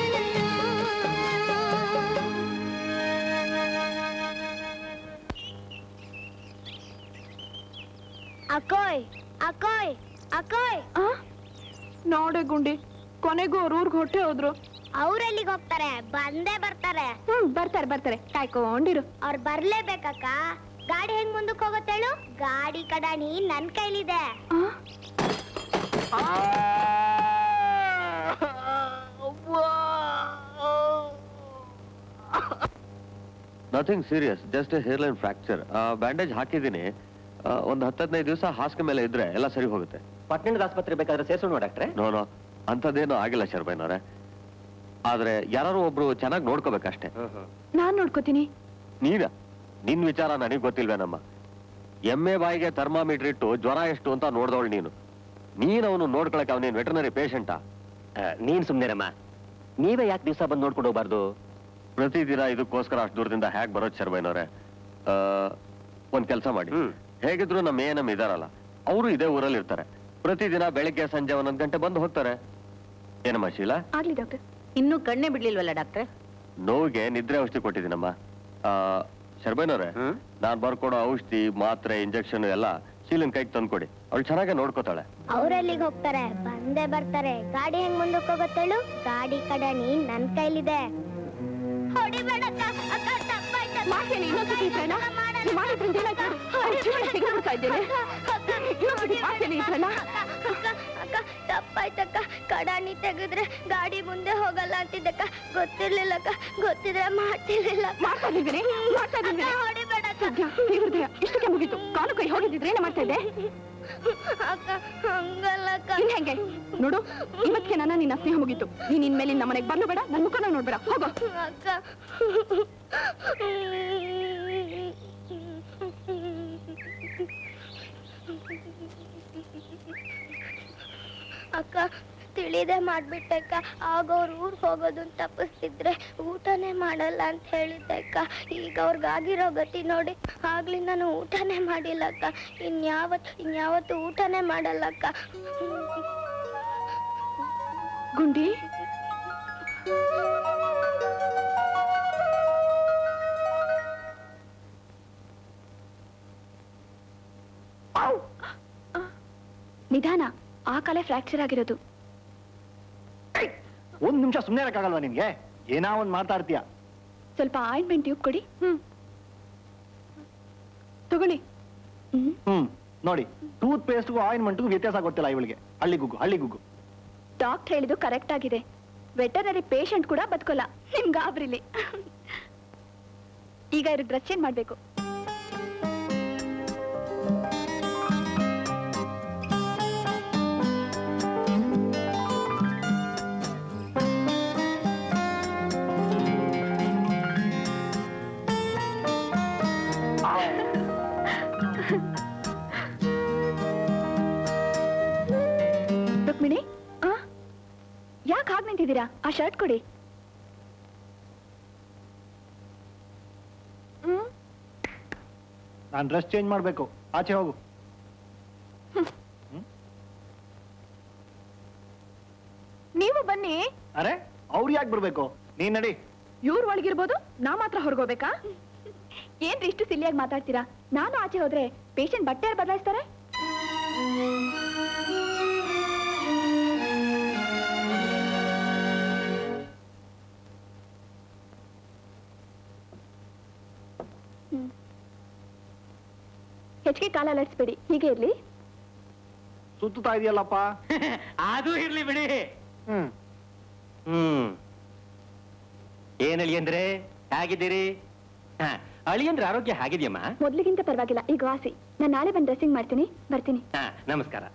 ಅಕೋಯ್ ಅಕೋಯ್ ಅಕೋಯ್ ನೋಡೆ ಗುಂಡಿ ಕೊನೆಗೂ ಅವ್ರ ಊರ್ಗ್ ಹೊಟ್ಟೆ ಹೋದ್ರು ಅವ್ರೆಲ್ಲಿಗೆ ಹೋಗ್ತಾರೆ ಬಂದೇ ಬರ್ತಾರೆ ಹ್ಮ್ ಬರ್ತಾರೆ ಬರ್ತಾರೆ ಕಾಯ್ಕೊಂಡಿರು ಅವ್ರು ಬರ್ಲೇಬೇಕಕ್ಕ ಗಾಡಿ ಹೆಂಗ್ ಮುಂದಕ್ಕೆ ಹೋಗುತ್ತೇಳು ಗಾಡಿ ಕಡಾಣಿ ನನ್ ಕೈಲಿದೆ nothing serious just hairline fracture bandage ಹಾಕಿದ್ದೀನಿ ಒಂದು ಹತ್ತು ಹದಿನೈದು ದಿವಸ ಹಾಸಿಗೆ ಮೇಲೆ ಇದ್ರೆ ಎಲ್ಲ ಸರಿ ಹೋಗುತ್ತೆ ಪಟ್ಟಣದ ಆಸ್ಪತ್ರೆ ಬೇಕಾದ್ರೆ ಸೇರ್ಸೋಣ ಡಾಕ್ಟ್ರೆ ನೋ ನೋ ಅಂಥದ್ದೇನು ಆಗಿಲ್ಲ ಶರ್ಬೈನವ್ರೆ ಆದ್ರೆ ಯಾರು ಒಬ್ರು ಚೆನ್ನಾಗಿ ನೋಡ್ಕೋಬೇಕಷ್ಟೇ ನಾನ್ ನೋಡ್ಕೋತೀನಿ ನೀನ ನಿನ್ ವಿಚಾರ ನನಗೆ ಗೊತ್ತಿಲ್ವೇನಮ್ಮ ಎಮ್ಮೆ ಬಾಯಿಗೆ ಥರ್ಮಾಮೀಟರ್ ಇಟ್ಟು ಜ್ವರ ಎಷ್ಟು ಅಂತ ನೋಡ್ದವಳು ನೀನು ನೀನ್ ಅವನು ನೋಡ್ಕೊಳಕ್ಕೆ ಅವನೇನು ವೆಟರ್ನರಿ ಪೇಷಂಟಾ ನೀನ್ ಸುಮ್ನೆರಮ್ಮ ನೀವೇ ಯಾಕೆ ದಿವಸ ಬಂದು ನೋಡ್ಕೊಂಡು ಹೋಗ್ಬಾರ್ದು ಪ್ರತಿದಿನ ಇದಕ್ಕೋಸ್ಕರ ಅಷ್ಟು ದೂರದಿಂದ ಹ್ಯಾಕ್ ಬರೋದು ಶರ್ಬೈನವ್ರೆ ಒಂದ್ ಕೆಲಸ ಮಾಡಿ ಹೇಗಿದ್ರು ನಮ್ಮ ಏ ನಮ್ಮ ಇದಾರಲ್ಲ ಅವರು ಇದೇ ಊರಲ್ಲಿ ಇರ್ತಾರೆ ಪ್ರತಿದಿನ ಬೆಳಿಗ್ಗೆ ಸಂಜೆ ಒಂದೊಂದ್ ಗಂಟೆ ಬಂದು ಹೋಗ್ತಾರೆ ಏನಮ್ಮ ಶೀಲಾ ಆಗ್ಲಿ ಡಾಕ್ಟರ್ ಇನ್ನೂ ಕಣ್ಣೇ ಬಿಡ್ಲಿಲ್ವಲ್ಲ ಡಾಕ್ಟ್ರೆ ನೋವಿಗೆ ನಿದ್ರೆ ಔಷಧಿ ಕೊಟ್ಟಿದ್ದೀನಮ್ಮ ಆ, ಶರ್ಬೈನವ್ರೆ ನಾನ್ ಬರ್ಕೊಡೋ ಔಷಧಿ ಮಾತ್ರೆ ಇಂಜೆಕ್ಷನ್ ಎಲ್ಲ ಶೀಲನ್ ಕೈಗೆ ತಂದ್ಕೊಡಿ ಅವಳು ಚೆನ್ನಾಗಿ ನೋಡ್ಕೋತಾಳೆ ಅವ್ರೆಲ್ಲಿಗೆ ಹೋಗ್ತಾರೆ ಬಂದೇ ಬರ್ತಾರೆ ಗಾಡಿ ಹೆಂಗ್ ಮುಂದಕ್ಕೆ ಹೋಗುತ್ತೇಳು ಗಾಡಿ ಕಡಾಣಿ ನನ್ ಕೈಲಿದೆ ಹೊಡಿಬೇಡಕ್ಕ ಅಕ್ಕ ತಪ್ಪಾಯ್ತಕ್ಕ. ಮಾಡ್ತೇನೆ ಇನ್ನೊಂದ್ಸತಿ ಈ ಥರನ? ನೀವ್ ಮಾಡಿದ್ರಿಂದ ಏನಾಯ್ತು? ಅವ್ರ್ ಜೀವನ ತೆಗೆದ್ಬಿಡ್ತಾ ಇದ್ದೇನೆ. ಇನ್ನೊಂದ್ಸತಿ ಮಾಡ್ತೇನೆ ಈ ಥರನ? ಅಕ್ಕ, ಅಕ್ಕ ತಪ್ಪಾಯ್ತಕ್ಕ ಕಡಾಣಿ ತೆಗೆದ್ರೆ ಗಾಡಿ ಮುಂದೆ ಹೋಗಲ್ಲ ಅಂತಿದ್ದಕ್ಕ ಗೊತ್ತಿರ್ಲಿಲ್ಲಕ್ಕ ಗೊತ್ತಿದ್ರೆ ಮಾಡ್ತಿರ್ಲಿಲ್ಲ ಮಾಡ್ತಾ ಇದ್ದೀನಿ ಮಾಡ್ತಾ ಇದ್ದೀನಿ ಅಕ್ಕ, ಹೊಡಿಬೇಡಕ್ಕ ಸದ್ಯ ದೇವ್ರದಯ ಇಷ್ಟಕ್ಕೆ ಮುಗೀತು ಕಾಲು ಕೈ ಹೋಗಿದ್ದಿದ್ರೆ ಏನ ಮಾಡ್ತಾ ಇದ್ದೆ ಅಕ್ಕ ಹಂಗಲ್ಲಕ್ಕ ಇನ್ ಹೆಂಗೆ ನೋಡು ಇವತ್ತಿಗೆ ನನ್ನ ನಿನ್ನ ಸ್ನೇಹ ಮುಗೀತು ನೀನ್ ಇನ್ಮೇಲೆ ನಮ್ಮ ಮನೆಗೆ ಬರ್ಲು ಬೇಡ ನನ್ನ ಮುಖನ ನೋಡ್ಬೇಡ ಹೋಗೋ ಅಕ್ಕ ಅಕ್ಕ ತಿಳಿದೆ ಮಾಡ್ಬಿಟ್ಟಕ್ಕ ಆಗ ಅವ್ರ ಊರ್ ಹೋಗೋದನ್ನ ತಪ್ಪಿಸ್ತಿದ್ರೆ ಊಟನೇ ಮಾಡಲ್ಲ ಅಂತ ಹೇಳಿದ್ದೆ ಅಕ್ಕ ಈಗ ಅವ್ರಿಗಾಗಿರೋ ಗತಿ ನೋಡಿ ಆಗ್ಲಿ ನಾನು ಊಟನೇ ಮಾಡಿಲ್ಲ ಅಕ್ಕ ಇನ್ಯಾವತ್ ಇನ್ಯಾವತ್ತು ಊಟನೇ ಮಾಡಲ್ಲ ಅಕ್ಕ ಗುಂಡಿ ನಿಧಾನ ಆ ಕಲೆ ಫ್ರಾಕ್ಚರ್ ಆಗಿರೋದು ಒಂದ್ ನಿಮಿಷ ಸುಮ್ಮನೆ ಇರಕ್ಕಾಗಲ್ವಾ ನಿನ್ಗೆ ಏನಾ ಒಂದ್ ಮಾತಾಡ್ತೀಯ ಸ್ವಲ್ಪ ಆಯಿಂಟ್ಮೆಂಟ್ ಟ್ಯೂಬ್ ಕೊಡಿ ಹ್ಮ್ ತಗೊಳ್ಳಿ ಹ್ಮ್ ಹ್ಮ್ ನೋಡಿ ಟೂತ್ ಪೇಸ್ಟ್ಗೂ ಆಯಿಂಟ್ಮೆಂಟ್ಗೂ ವ್ಯತ್ಯಾಸ ಗೊತ್ತಿಲ್ಲ ಇವಳಿಗೆ ಹಳ್ಳಿ ಗುಗ್ಗು ಹಳ್ಳಿ ಗುಗ್ಗು ಡಾಕ್ಟರ್ ಹೇಳಿದ್ದು ಕರೆಕ್ಟ್ ಆಗಿದೆ ವೆಟರ್ನರಿ ಪೇಷಂಟ್ ಕೂಡ ಬದುಕೋಲ್ಲ ನಿಮ್ ಗಾಬ್ರಿಲಿ ಈಗ ಇವ್ರಿಗೆ ಡ್ರೆಸ್ ಚೇಂಜ್ ಮಾಡ್ಬೇಕು ರುಕ್ಮಿಣಿ ಆ ಯಾಕೆ ಹಾಗೆ ನಿಂತಿದ್ದೀರಾ ಆ ಶರ್ಟ್ ಕೊಡಿ ಹ್ಮ್ ನಾನ್ ಡ್ರೆಸ್ ಚೇಂಜ್ ಮಾಡ್ಬೇಕು ಆಚೆ ಹೋಗು ನೀವು ಬನ್ನಿ ಅರೆ ಅವ್ರು ಯಾಕೆ ಬರ್ಬೇಕು ನೀನ್ ನಡಿ ಇವ್ರು ಒಳಗಿರ್ಬೋದು ನಾ ಮಾತ್ರ ಹೊರಗೋಬೇಕಾ ಏನ್ರಿ ಇಷ್ಟು ಸಿಲ್ಲಿಯಾಗಿ ಮಾತಾಡ್ತೀರಾ ನಾನು ಆಚೆ ಹೋದ್ರೆ ಪೇಷಂಟ್ ಬಟ್ಟೆ ಯಾರು ಬದಲಾಯಿಸ್ತಾರೆ ಹೆಚ್ಚಿಗೆ ಕಾಲ ಅಲರ್ಸ್ಬೇಡಿ ಹೀಗೆ ಇರ್ಲಿ ಸುತ್ತುತ್ತಾ ಇದೆಯಲ್ಲಪ್ಪ ಅದು ಇರ್ಲಿ ಬಿಡಿ ಹ್ಮ್ ಹ್ಮ್ ಏನ್ ಅಳಿಯಂದ್ರೆ ಹೇಗಿದ್ದೀರಿ ಹ, ಅಳಿಯಂದ್ರ ಆರೋಗ್ಯ ಹೇಗಿದೆಯಮ್ಮ ಮೊದ್ಲಿಗಿಂತ ಪರವಾಗಿಲ್ಲ ಈಗ ವಾಸಿ ನಾನು ನಾಳೆ ಬಂದು ಡ್ರೆಸ್ಸಿಂಗ್ ಮಾಡ್ತೀನಿ ಬರ್ತೀನಿ ಹ, ನಮಸ್ಕಾರ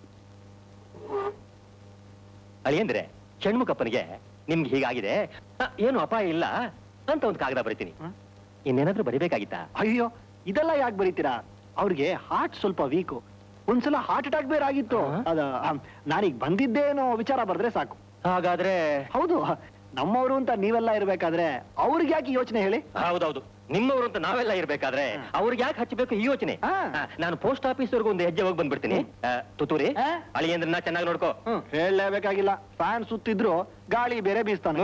ಅಳಿಯಂದ್ರೆ ಷಣ್ಮುಖಪ್ಪನಿಗೆ ನಿಮ್ಗೆ ಹೀಗಾಗಿದೆ ಹ, ಏನು ಅಪಾಯ ಇಲ್ಲ ಅಂತ ಒಂದು ಕಾಗದ ಬರಿತೀನಿ ಇನ್ನೇನಾದ್ರೂ ಬರಿಬೇಕಾಗಿತ್ತಾ ಅಯ್ಯೋ ಇದೆಲ್ಲ ಯಾಕೆ ಬರೀತೀರಾ ಅವ್ರಿಗೆ ಹಾರ್ಟ್ ಸ್ವಲ್ಪ ವೀಕು ಒಂದ್ಸಲ ಹಾರ್ಟ್ ಅಟ್ಯಾಕ್ ಬೇರೆ ಆಗಿತ್ತು ಅದ ನಾನೀಗ ಬಂದಿದ್ದೇನೋ ವಿಚಾರ ಬರೆದ್ರೆ ಸಾಕು ಹಾಗಾದ್ರೆ ಹೌದು ನಮ್ಮವರು ಅಂತ ನೀವೆಲ್ಲ ಇರ್ಬೇಕಾದ್ರೆ ಅವ್ರಿಗೆ ಯಾಕೆ ಯೋಚನೆ ಹೇಳಿ ಹೌದೌದು ನಿಮ್ಮವರು ಅಂತ ನಾವೆಲ್ಲ ಇರ್ಬೇಕಾದ್ರೆ ಅವ್ರಿಗೆ ಯಾಕೆ ಹಚ್ಚಬೇಕು ಈ ಯೋಚನೆ ಹ, ನಾನು ಪೋಸ್ಟ್ ಆಫೀಸ್ ವರ್ಗು ಒಂದು ಹೆಜ್ಜೆ ಹೋಗಿ ಬಂದ್ಬಿಡ್ತೀನಿ ಆ, ತುತ್ತೂರಿ ಅಳಿಯಂದ್ರನ್ನ ಚೆನ್ನಾಗಿ ನೋಡ್ಕೋ ಹೇಳಲೇಬೇಕಾಗಿಲ್ಲ ಫ್ಯಾನ್ ಸುತ್ತಿದ್ರು ಗಾಳಿ ಬೇರೆ ಬೀಸ್ತಾನೆ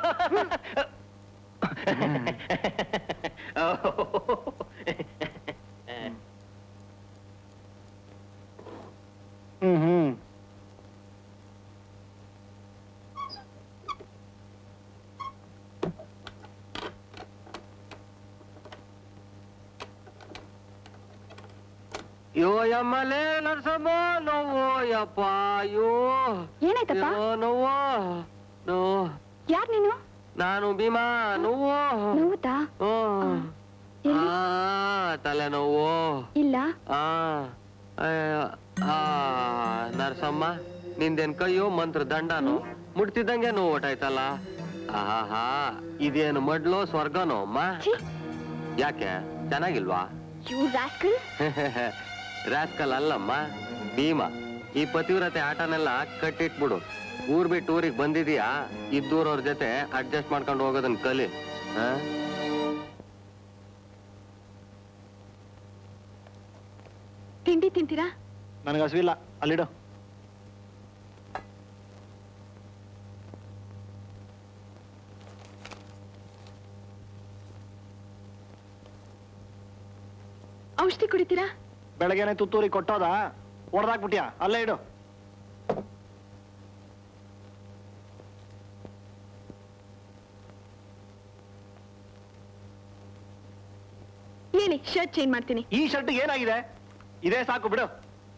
ಹ್ಮ್ ಹ್ಮ್ ಯೋ ಯಮ್ಮಲೇ ನರ್ಸಮ್ಮ ನೋವು ಯಪ್ಪ ಅಯ್ಯೋ ಏನಾಯ್ತಪ್ಪ ಅಯ್ಯೋ, ನೋವು ನೋವು ಯಾರ್ ನೀನು ನಾನು ಭೀಮಾ ನೋವು ನೋವುತ್ತಾ ಓ. ಆ ತಲೆ ನೋವು ಇಲ್ಲ ಆ ಅಯ್ಯೋ. ಆ ನರ್ಸಮ್ಮ ನಿಂದೇನ್ ಕೈಯೋ ಮಂತ್ರ ದಂಡನು ಮುಟ್ತಿದ್ದಂಗೆ ನೋವು ಒಟ್ಟಾಯ್ತಲ್ಲ ಆಹಾ ಇದೇನು ಮಡ್ಲೋ ಸ್ವರ್ಗನೋ ಅಮ್ಮ ಯಾಕೆ ಚೆನ್ನಾಗಿಲ್ವಾ ಯು ರಾಸ್ಕಲ್ ರಾಸ್ಕಲ್ ಅಲ್ಲಮ್ಮ ಭೀಮ ಈ ಪತಿವ್ರತೆ ಆಟನೆಲ್ಲ ಕಟ್ಟಿಟ್ಬಿಡು ಊರ್ ಬಿಟ್ಟು ಊರಿಗೆ ಬಂದಿದೀಯಾ ಇದ್ದೂರವ್ರ ಜೊತೆ ಅಡ್ಜಸ್ಟ್ ಮಾಡ್ಕೊಂಡು ಹೋಗೋದನ್ ಕಲಿ ಆ? ತಿಂಡಿ ತಿಂತೀರಾ ನನಗೆ ಹಸಿವಿಲ್ಲ ಅಲ್ಲಿಡು ಔಷಧಿ ಕುಡಿತೀರಾ ಬೆಳಗ್ಗೆನೆ ತುತ್ತೂರಿ ಕೊಟ್ಟೋದ ಹೊಡೆದಾಕ್ಬಿಟ್ಯಾ ಅಲ್ಲೇ ಇಡು ಹೇಳಿ ಶರ್ಟ್ ಚೇಂಜ್ ಮಾಡ್ತೀನಿ ಈ ಶರ್ಟ್ ಏನಾಗಿದೆ ಇದೇ ಸಾಕು ಬಿಡು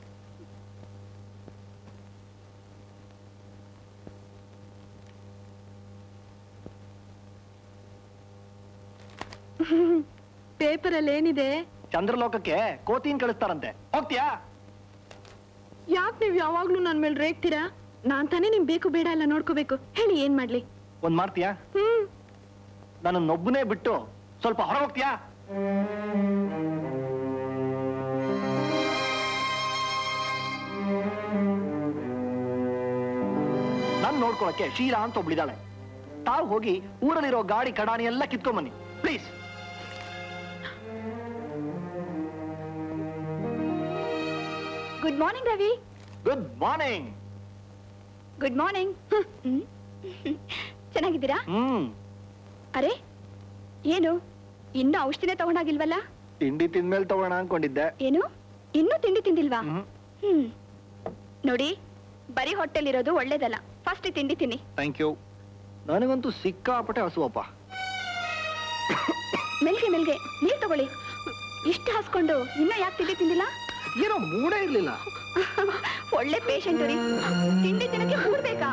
ಪೇಪರ್ ಅಲ್ಲಿ ಏನಿದೆ ಚಂದ್ರಲೋಕಕ್ಕೆ ಕೋತಿನ್ ಕಳಿಸ್ತಾರಂತೆ ಹೋಗ್ತೀಯಾ ಯಾಕೆ ನೀವ್ ಯಾವಾಗ್ಲೂ ನನ್ ಮೇಲೆ ರೇಗ್ತೀರಾ ನಾನ್ ತಾನೇ ನಿಮ್ ಬೇಕು ಬೇಡ ಎಲ್ಲ ನೋಡ್ಕೋಬೇಕು ಹೇಳಿ ಏನ್ ಮಾಡ್ಲಿ ಒಂದ್ ಮಾಡ್ತೀಯಾ ಹ್ಮ್ ನನ್ನೊಬ್ಬನೇ ಬಿಟ್ಟು ಸ್ವಲ್ಪ ಹೊರ ಹೋಗ್ತೀಯಾ ನನ್ ನೋಡ್ಕೊಳಕ್ಕೆ ಶೀಲಾ ಅಂತ ಒಬ್ಳಿದಾಳೆ ತಾವು ಹೋಗಿ ಊರಲ್ಲಿರೋ ಗಾಡಿ ಕಡಾನಿ ಎಲ್ಲ ಕಿತ್ಕೊಂಬನ್ನಿ please good morning Ravi good morning good morning ಚೆನ್ನಾಗಿದ್ದೀರಾ ಹ್ಮ್ ಅರೆ ಏನು ಇನ್ನು ಔಷಧಿನೇ ತಗೊಂಡಾಗಿಲ್ವಲ್ಲ ತಿಂಡಿ ತಿಂದ್ಮೇಲೆ ತಗೋಣ ಅನ್ಕೊಂಡಿದ್ದೆ ಏನು ಇನ್ನೂ ತಿಂಡಿ ತಿಂದಿಲ್ವಾ ಹ್ಮ್ ಹ್ಮ್ ನೋಡಿ ಬರೀ ಹೊಟ್ಟೆಲಿರೋದು ಒಳ್ಳೇದಲ್ಲ ಫಸ್ಟ್ ತಿಂಡಿ ತಿನ್ನಿ ಥ್ಯಾಂಕ್ ಯು ನನಗಂತೂ ಸಿಕ್ಕಾಪಟ್ಟೆ ಹಸುವಪ್ಪ ಮೆಲ್ಗೆ ಮೆಲ್ಗೆ ನೀರ್ ತಗೊಳ್ಳಿ ಇಷ್ಟು ಹಾಸ್ಕೊಂಡು ಇನ್ನೂ ಯಾಕೆ ತಿಂಡಿ ತಿಂದಿಲ್ಲ ಏನೋ ಮೂಡೇ ಇರ್ಲಿಲ್ಲ ಒಳ್ಳೆ ಪೇಷಂಟ್ ರೀ ತಿಂಡಿ ತಿನ್ನಕ್ಕೆ ಕೂಡ್ಬೇಕಾ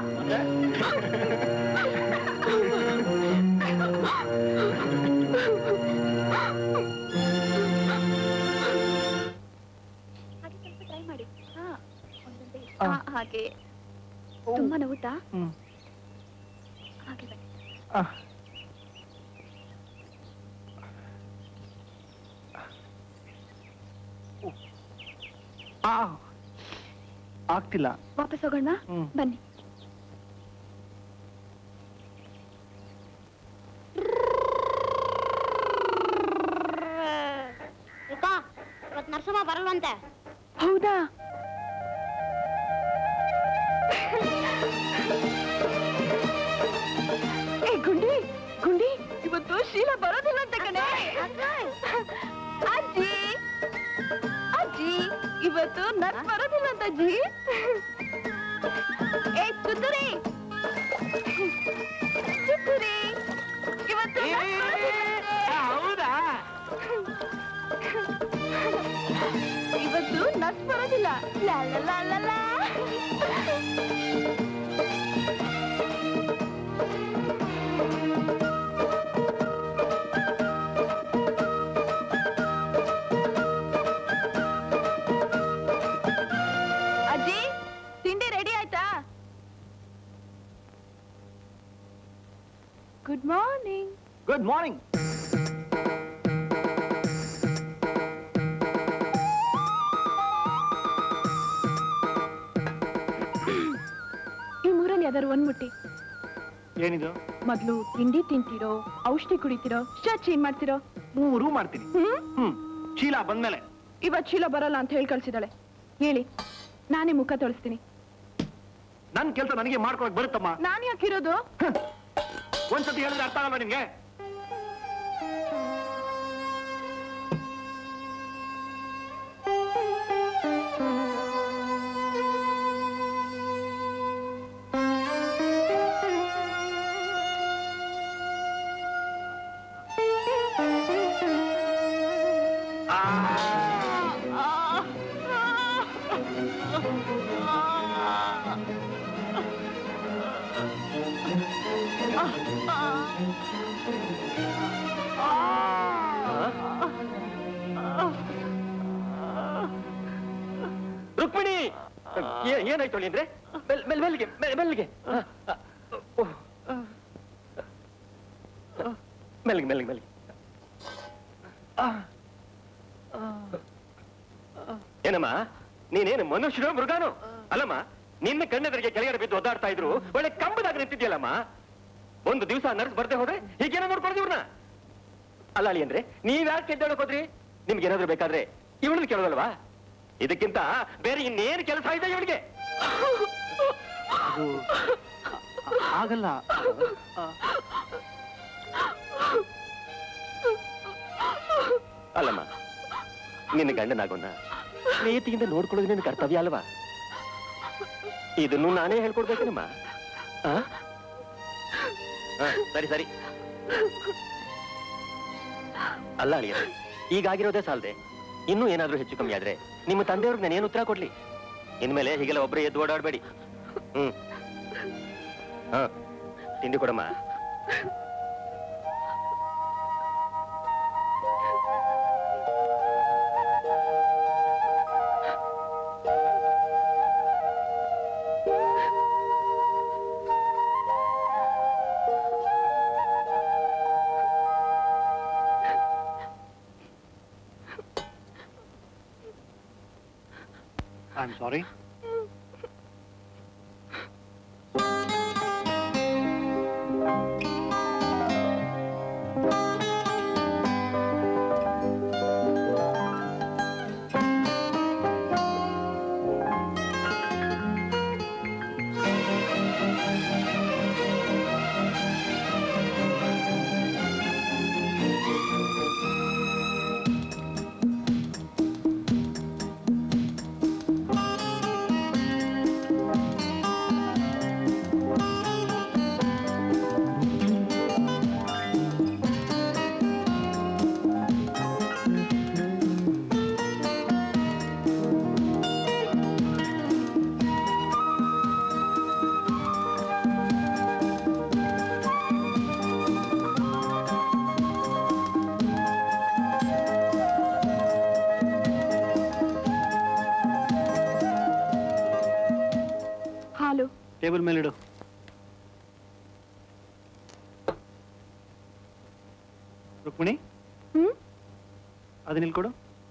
ಹಾಗೆ ಸ್ವಲ್ಪ try ಮಾಡಿ. ಹಾ, ಒಂದೊಂದೇ. ಹಾ, ಹಾಗೆ ತುಂಬಾ ನೋವುತ್ತಾ ಹ್ಮ್. ಹಾಗೆ ಬನ್ನಿ. ಆ, ಆಗ್ತಿಲ್ಲ ವಾಪಸ್ ಹೋಗೋಣ ಹ್ಮ್. ಬನ್ನಿ ಇವತ್ ನರಸಮ್ಮ ಬರಲ್ವಂತೆ ಹೌದಾ ಏ ಗುಂಡಿ ಗುಂಡಿ ಇವತ್ತು ನನ್ ಬರೋದಿಲ್ಲ ಅಂತ ಅಜ್ಜಿ ಏ ಸುಂದರಿ ಸುಂದರಿ ಇವತ್ತು ನನ್ ಬರೋದಿಲ್ಲ. ಹೌದಾ ಇವತ್ತು ನಸ್ ಬರೋದಿಲ್ಲ ಲಾ ಲಾ ಲಾ ಲಾ ಲಾ. ಅಜ್ಜಿ ತಿಂಡಿ ರೆಡಿ ಆಯ್ತಾ ಗುಡ್ ಮಾರ್ನಿಂಗ್ ಗುಡ್ ಮಾರ್ನಿಂಗ್ ಈ ಮೂರಲ್ಲಿ ಯಾವ್ದಾರು ಒಂದ್ ಮುಟ್ಟಿ ಏನಿದು ಮೊದ್ಲು ತಿಂಡಿ ತಿಂತೀರೋ ಔಷಧಿ ಕುಡಿತೀರೋ ಶರ್ಟ್ ಚೇಂಜ್ ಮಾಡ್ತಿರೋ ಮೂರು ಮಾಡ್ತೀನಿ ಹ್ಮ್ ಹ್ಮ್ ಚೀಲ ಬಂದ್ಮೇಲೆ ಇವತ್ ಚೀಲ ಬರಲ್ಲ ಅಂತ ಹೇಳಿ ಕಳ್ಸಿದಾಳೆ ಹೇಳಿ ನಾನೇ ಮುಖ ತೊಳಸ್ತೀನಿ ನನ್ ಕೆಲಸ ನನಗೆ ಮಾಡ್ಕೊಳಕ್ ಬರುತ್ತಮ್ಮ ನಾನ್ ಯಾಕಿರೋದು ಒಂದ್ಸತಿ ಹೇಳಿದ್ರೆ ಅರ್ಥ ಆಗಲ್ವಾ ನಿಮ್ಗೆ ರುಕ್ಮಿಣಿ ಏ- ಏನಾಯ್ತು ಹೇಳಿ ಅಂದ್ರೆ ಮೆಲ್- ಮೆಲ್- ಮೆಲ್ಗೆ ಮೆಲ್- ಮೆಲ್ಗೆ ಆ, ಆ, ಓ. ಮೆಲ್ಗೆ ಮೆಲ್ಗೆ ಮೆಲ್ಗೆ ಆ. ಏನಮ್ಮ ನೀನೇನು ಮನುಷ್ಯನೋ ಮೃಗಾನೋ ಅಲ್ಲಮ್ಮ ನಿನ್ನ ಕಣ್ಣೆದರಿಗೆ ಕೆಳಗಡೆ ಬಿದ್ದು ಒದ್ದಾಡ್ತಾ ಇದ್ರು ಒಳ್ಳೆ ಕಂಬದಾಗ ನಿಂತಿದ್ಯಲ್ಲಮ್ಮ ಒಂದು ದಿವಸ ನರ್ಸ್ ಬರ್ದೆ ಹೋದ್ರೆ ಹೀಗೇನೋ ನೋಡ್ಕೊಳ್ದಿ ಇವ್ರನ್ನ ಅಲ್ಲ ಅಳಿ ಅಂದ್ರೆ ನೀವ್ ಯಾಕೆ ಎದ್ದೇಳಕ್ ಹೋದ್ರಿ ನಿಮ್ಗೆ ಏನಾದ್ರು ಬೇಕಾದ್ರೆ ಇವಳನ್ನ ಕೇಳೋದಲ್ವಾ ಇದಕ್ಕಿಂತ ಬೇರೆ ಇನ್ನೇನು ಕೆಲಸ ಇದೆ ಇವಳಿಗೆ ಅದು ಆಗಲ್ಲ ಅಲ್ಲಮ್ಮ ನಿನ್ನ ಗಂಡನಾಗೋನ್ನ ಪ್ರೀತಿಯಿಂದ ನೋಡ್ಕೊಳ್ಳೋದು ನಿನ್ನ ಕರ್ತವ್ಯ ಅಲ್ವಾ ಇದನ್ನು ನಾನೇ ಹೇಳ್ಕೊಡ್ಬೇಕೇನಮ್ಮ ಆ? ಆ, ಸರಿ ಸರಿ ಅಲ್ಲ ಅಳಿಯ ಈಗಾಗಿರೋದೇ ಸಾಲದೆ ಇನ್ನೂ ಏನಾದ್ರೂ ಹೆಚ್ಚು ಕಮ್ಮಿ ಆದ್ರೆ ನಿಮ್ಮ ತಂದೆಯವ್ರಿಗೆ ನಾನು ಏನು ಉತ್ತರ ಕೊಡ್ಲಿ ಇನ್ಮೇಲೆ ಹೀಗೆಲ್ಲ ಒಬ್ಬರೇ ಎದ್ದು ಓಡಾಡಬೇಡಿ ಹ್ಮ್ ಹಾ ತಿಂಡಿ ಕೊಡಮ್ಮ ಐ ಆಮ್ ಸಾರಿ ಹಾಲು ಟೇಬಲ್ ಮೇಲಿಡು ರುಕ್ಮಿಣಿ ಹ್ಮ್ ಅದನ್ನ ಇಲ್ಲಿ ಕೊಡು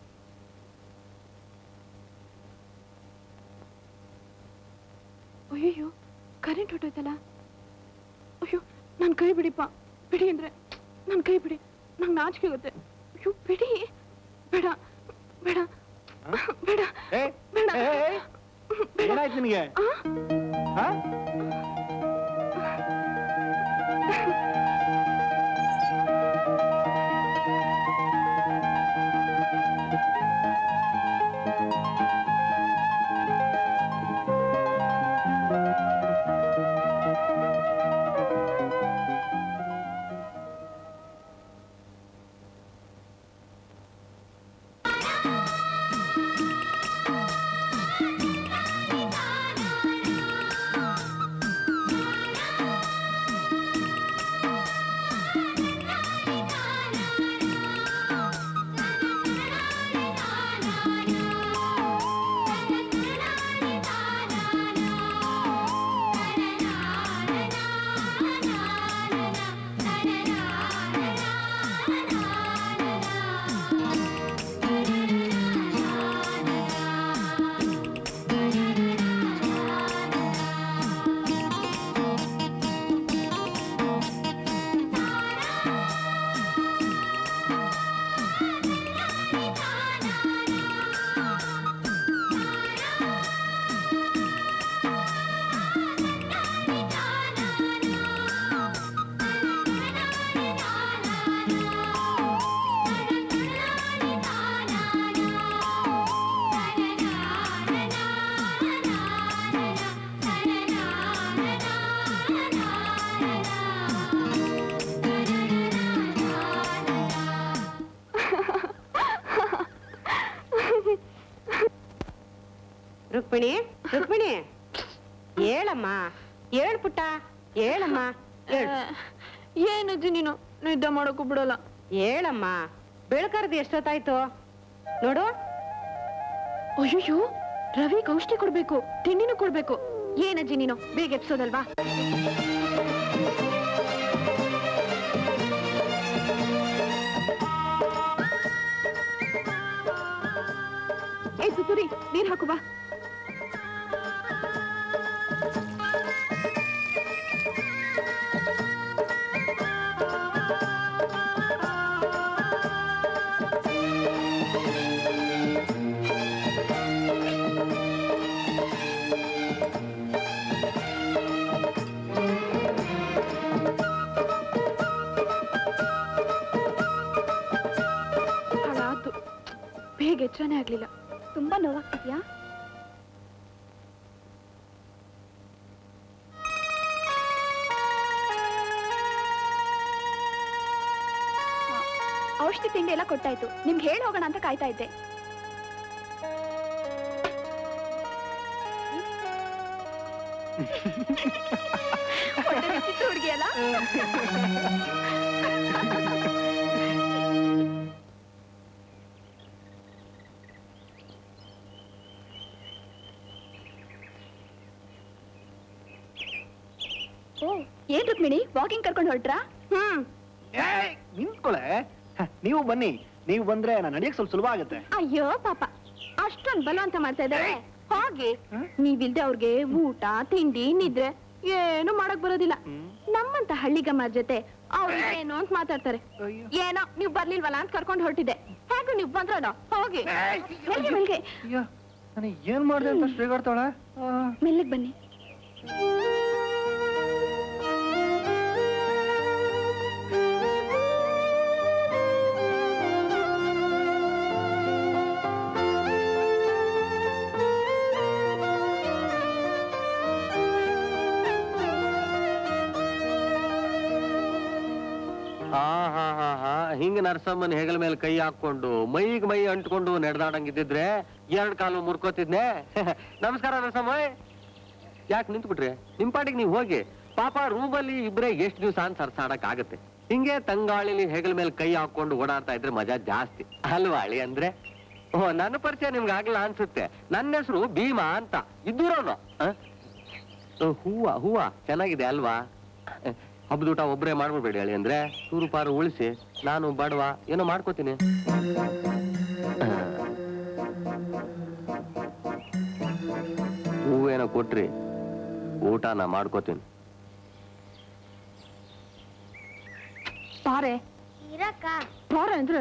ಅಯ್ಯೋ ಕರೆಂಟ್ ಹೊಟ್ಟೋಯ್ತಲ್ಲ ಅಯ್ಯೋ ನನ್ ಕೈ ಬಿಡಿಪ್ಪ ಬಿಡಿ ಅಂದ್ರೆ ನನ್ ಕೈ ಬಿಡಿ ನಂಗೆ ನಾಚಿಕೆ ಆಗುತ್ತೆ ಅಯ್ಯೋ ಬಿಡಿ ಬೇಡ ಬೇಡ ಬೇಡ ಏ, ಬೇಡ ಏ, ಏ, ಏ, ಏನಾಯ್ತು ನಿನಗೆ ಹಾ ರುಕ್ಮಿಣಿ ರುಕ್ಮಿಣಿ ಹೇಳಮ್ಮ ಹೇಳ್ ಪುಟ್ಟ ಹೇಳಮ್ಮ ಹೇಳ್ ಏನಜ್ಜಿ ನೀನು ನಿದ್ದೆ ಮಾಡೋಕ್ಕೂ ಬಿಡಲ್ಲ ಹೇಳಮ್ಮ ಬೆಳಕರ್ದು ಎಷ್ಟೊತ್ತಾಯ್ತು ನೋಡು ಅಯ್ಯೋ ರವಿಗೆ ಔಷಧಿ ಕೊಡ್ಬೇಕು ತಿಂಡಿನೂ ಕೊಡ್ಬೇಕು ಏನಜ್ಜಿ ನೀನು ಬೇಗ ಎಪ್ಸೋದಲ್ವಾ ಏ ಸುತ್ತೂರಿ ನೀರ್ ಹಾಕು ಬಾ ಹಾಳಾತು ಬೇಗ ಎಚ್ಚರನೇ ಆಗ್ಲಿಲ್ಲ ತುಂಬಾ ನೋವಾಗ್ತಿದ್ಯಾ ಔಷಧಿ ತಿಂಡಿ ಎಲ್ಲ ಕೊಟ್ಟಾಯ್ತು ನಿಮ್ಗೆ ಹೇಳಿ ಹೋಗೋಣ ಅಂತ ಕಾಯ್ತಾ ಇದ್ದೆ ಒಳ್ಳೆ ವಿಚಿತ್ರ ಹುಡ್ಗಿ ಅಲ್ಲ ಓ ಏನ್ ರುಕ್ಮಿಣಿ ವಾಕಿಂಗ್ ಕರ್ಕೊಂಡು ಹೊರಟ್ರಾ ಹ್ಮ್ ನಿಂತ್ಕೊಳೆ ಹ, ನೀವು ಬನ್ನಿ ನೀವು ಬಂದ್ರೆ ನಾನು ನಡೆಯಕ್ ಸ್ವಲ್ಪ ಸುಲಭ ಆಗುತ್ತೆ ಅಯ್ಯೋ ಪಾಪ ಅಷ್ಟೊಂದ್ ಬಲವಂತ ಮಾಡ್ತಾ ಇದ್ದಾರೆ ಹೋಗಿ ನೀವಿಲ್ದೆ ಅವ್ರಿಗೆ ಊಟ ತಿಂಡಿ ನಿದ್ರೆ ಏನು ಮಾಡಕ್ ಬರೋದಿಲ್ಲ ನಮ್ಮಂತ ಹಳ್ಳಿಗಮ್ಮರ ಜೊತೆ ಅವ್ರು ಏನು ಅಂತ ಮಾತಾಡ್ತಾರೆ ಏನೋ ನೀವ್ ಬರ್ಲಿಲ್ವಲ್ಲ ಅಂತ ಕರ್ಕೊಂಡು ಹೊರಟಿದ್ದೆ ಹೇಗೂ ನೀವ್ ಬಂದ್ರಲ್ಲ ಹೋಗಿ ಮೆಲ್ಗೆ ಮೆಲ್ಗೆ ನನಗೆ ಏನ್ ಮಾಡಿದೆ ಅಂತ ಶ್ರೀಗಾಡ್ತಾಳೆ ಮೆಲ್ಲಗ್ ಬನ್ನಿ ಹಾ ಹಾ ಹಾ ಹಾ ಹಿಂಗ ನರಸಮ್ಮನ ಹೆಗಲ ಮೇಲೆ ಕೈ ಹಾಕೊಂಡು ಮೈಗ್ ಮೈ ಅಂಟ್ಕೊಂಡು ನಡೆದಾಡಂಗಿದ್ದಿದ್ರೆ ಎರಡ್ ಕಾಲು ಮುರ್ಕೋತಿದ್ನೆ ನಮಸ್ಕಾರ ನರಸಮ್ಮ ಯಾಕೆ ನಿಂತ್ಬಿಟ್ರಿ ನಿಮ್ ಪಾಟಿಗೆ ನೀವು ಹೋಗಿ ಪಾಪ ರೂಮಲ್ಲಿ ಇಬ್ರೆ ಎಷ್ಟ್ ದಿವ್ಸ ಅಂತ ಸರ್ಸಾಡಕ್ ಆಗತ್ತೆ ಹಿಂಗೆ ತಂಗಾಳಿಲಿ ಹೆಗಲ ಮೇಲೆ ಕೈ ಹಾಕೊಂಡು ಓಡಾಡ್ತಾ ಇದ್ರೆ ಮಜಾ ಜಾಸ್ತಿ ಅಲ್ವಾ ಅಳಿ ಅಂದ್ರೆ ಓ ನನ್ನ ಪರಿಚಯ ನಿಮ್ಗೆ ಆಗ್ಲಿಲ್ಲ ಅನ್ಸುತ್ತೆ ನನ್ನ ಹೆಸರು ಭೀಮಾ ಅಂತ ಇದ್ದೂರವನು ಹೂವ ಹೂವ ಚೆನ್ನಾಗಿದೆ ಅಲ್ವಾ ಹಬ್ಬದೂಟ ಒಬ್ಬರೇ ಮಾಡ್ಬಿಡ್ಬೇಡಿ ಹೇಳಿ ಅಂದ್ರೆ ಚೂರು ಪಾರು ಉಳಿಸಿ ನಾನು ಬಡವ ಏನೋ ಮಾಡ್ಕೋತೀನಿ ಹೂವೇನೋ ಕೊಟ್ರಿ ಊಟ ನಾ ಮಾಡ್ಕೋತೀನಿ ಪಾರೆ ಇರಕ್ಕ ಪಾರೆ ಅಂದ್ರೆ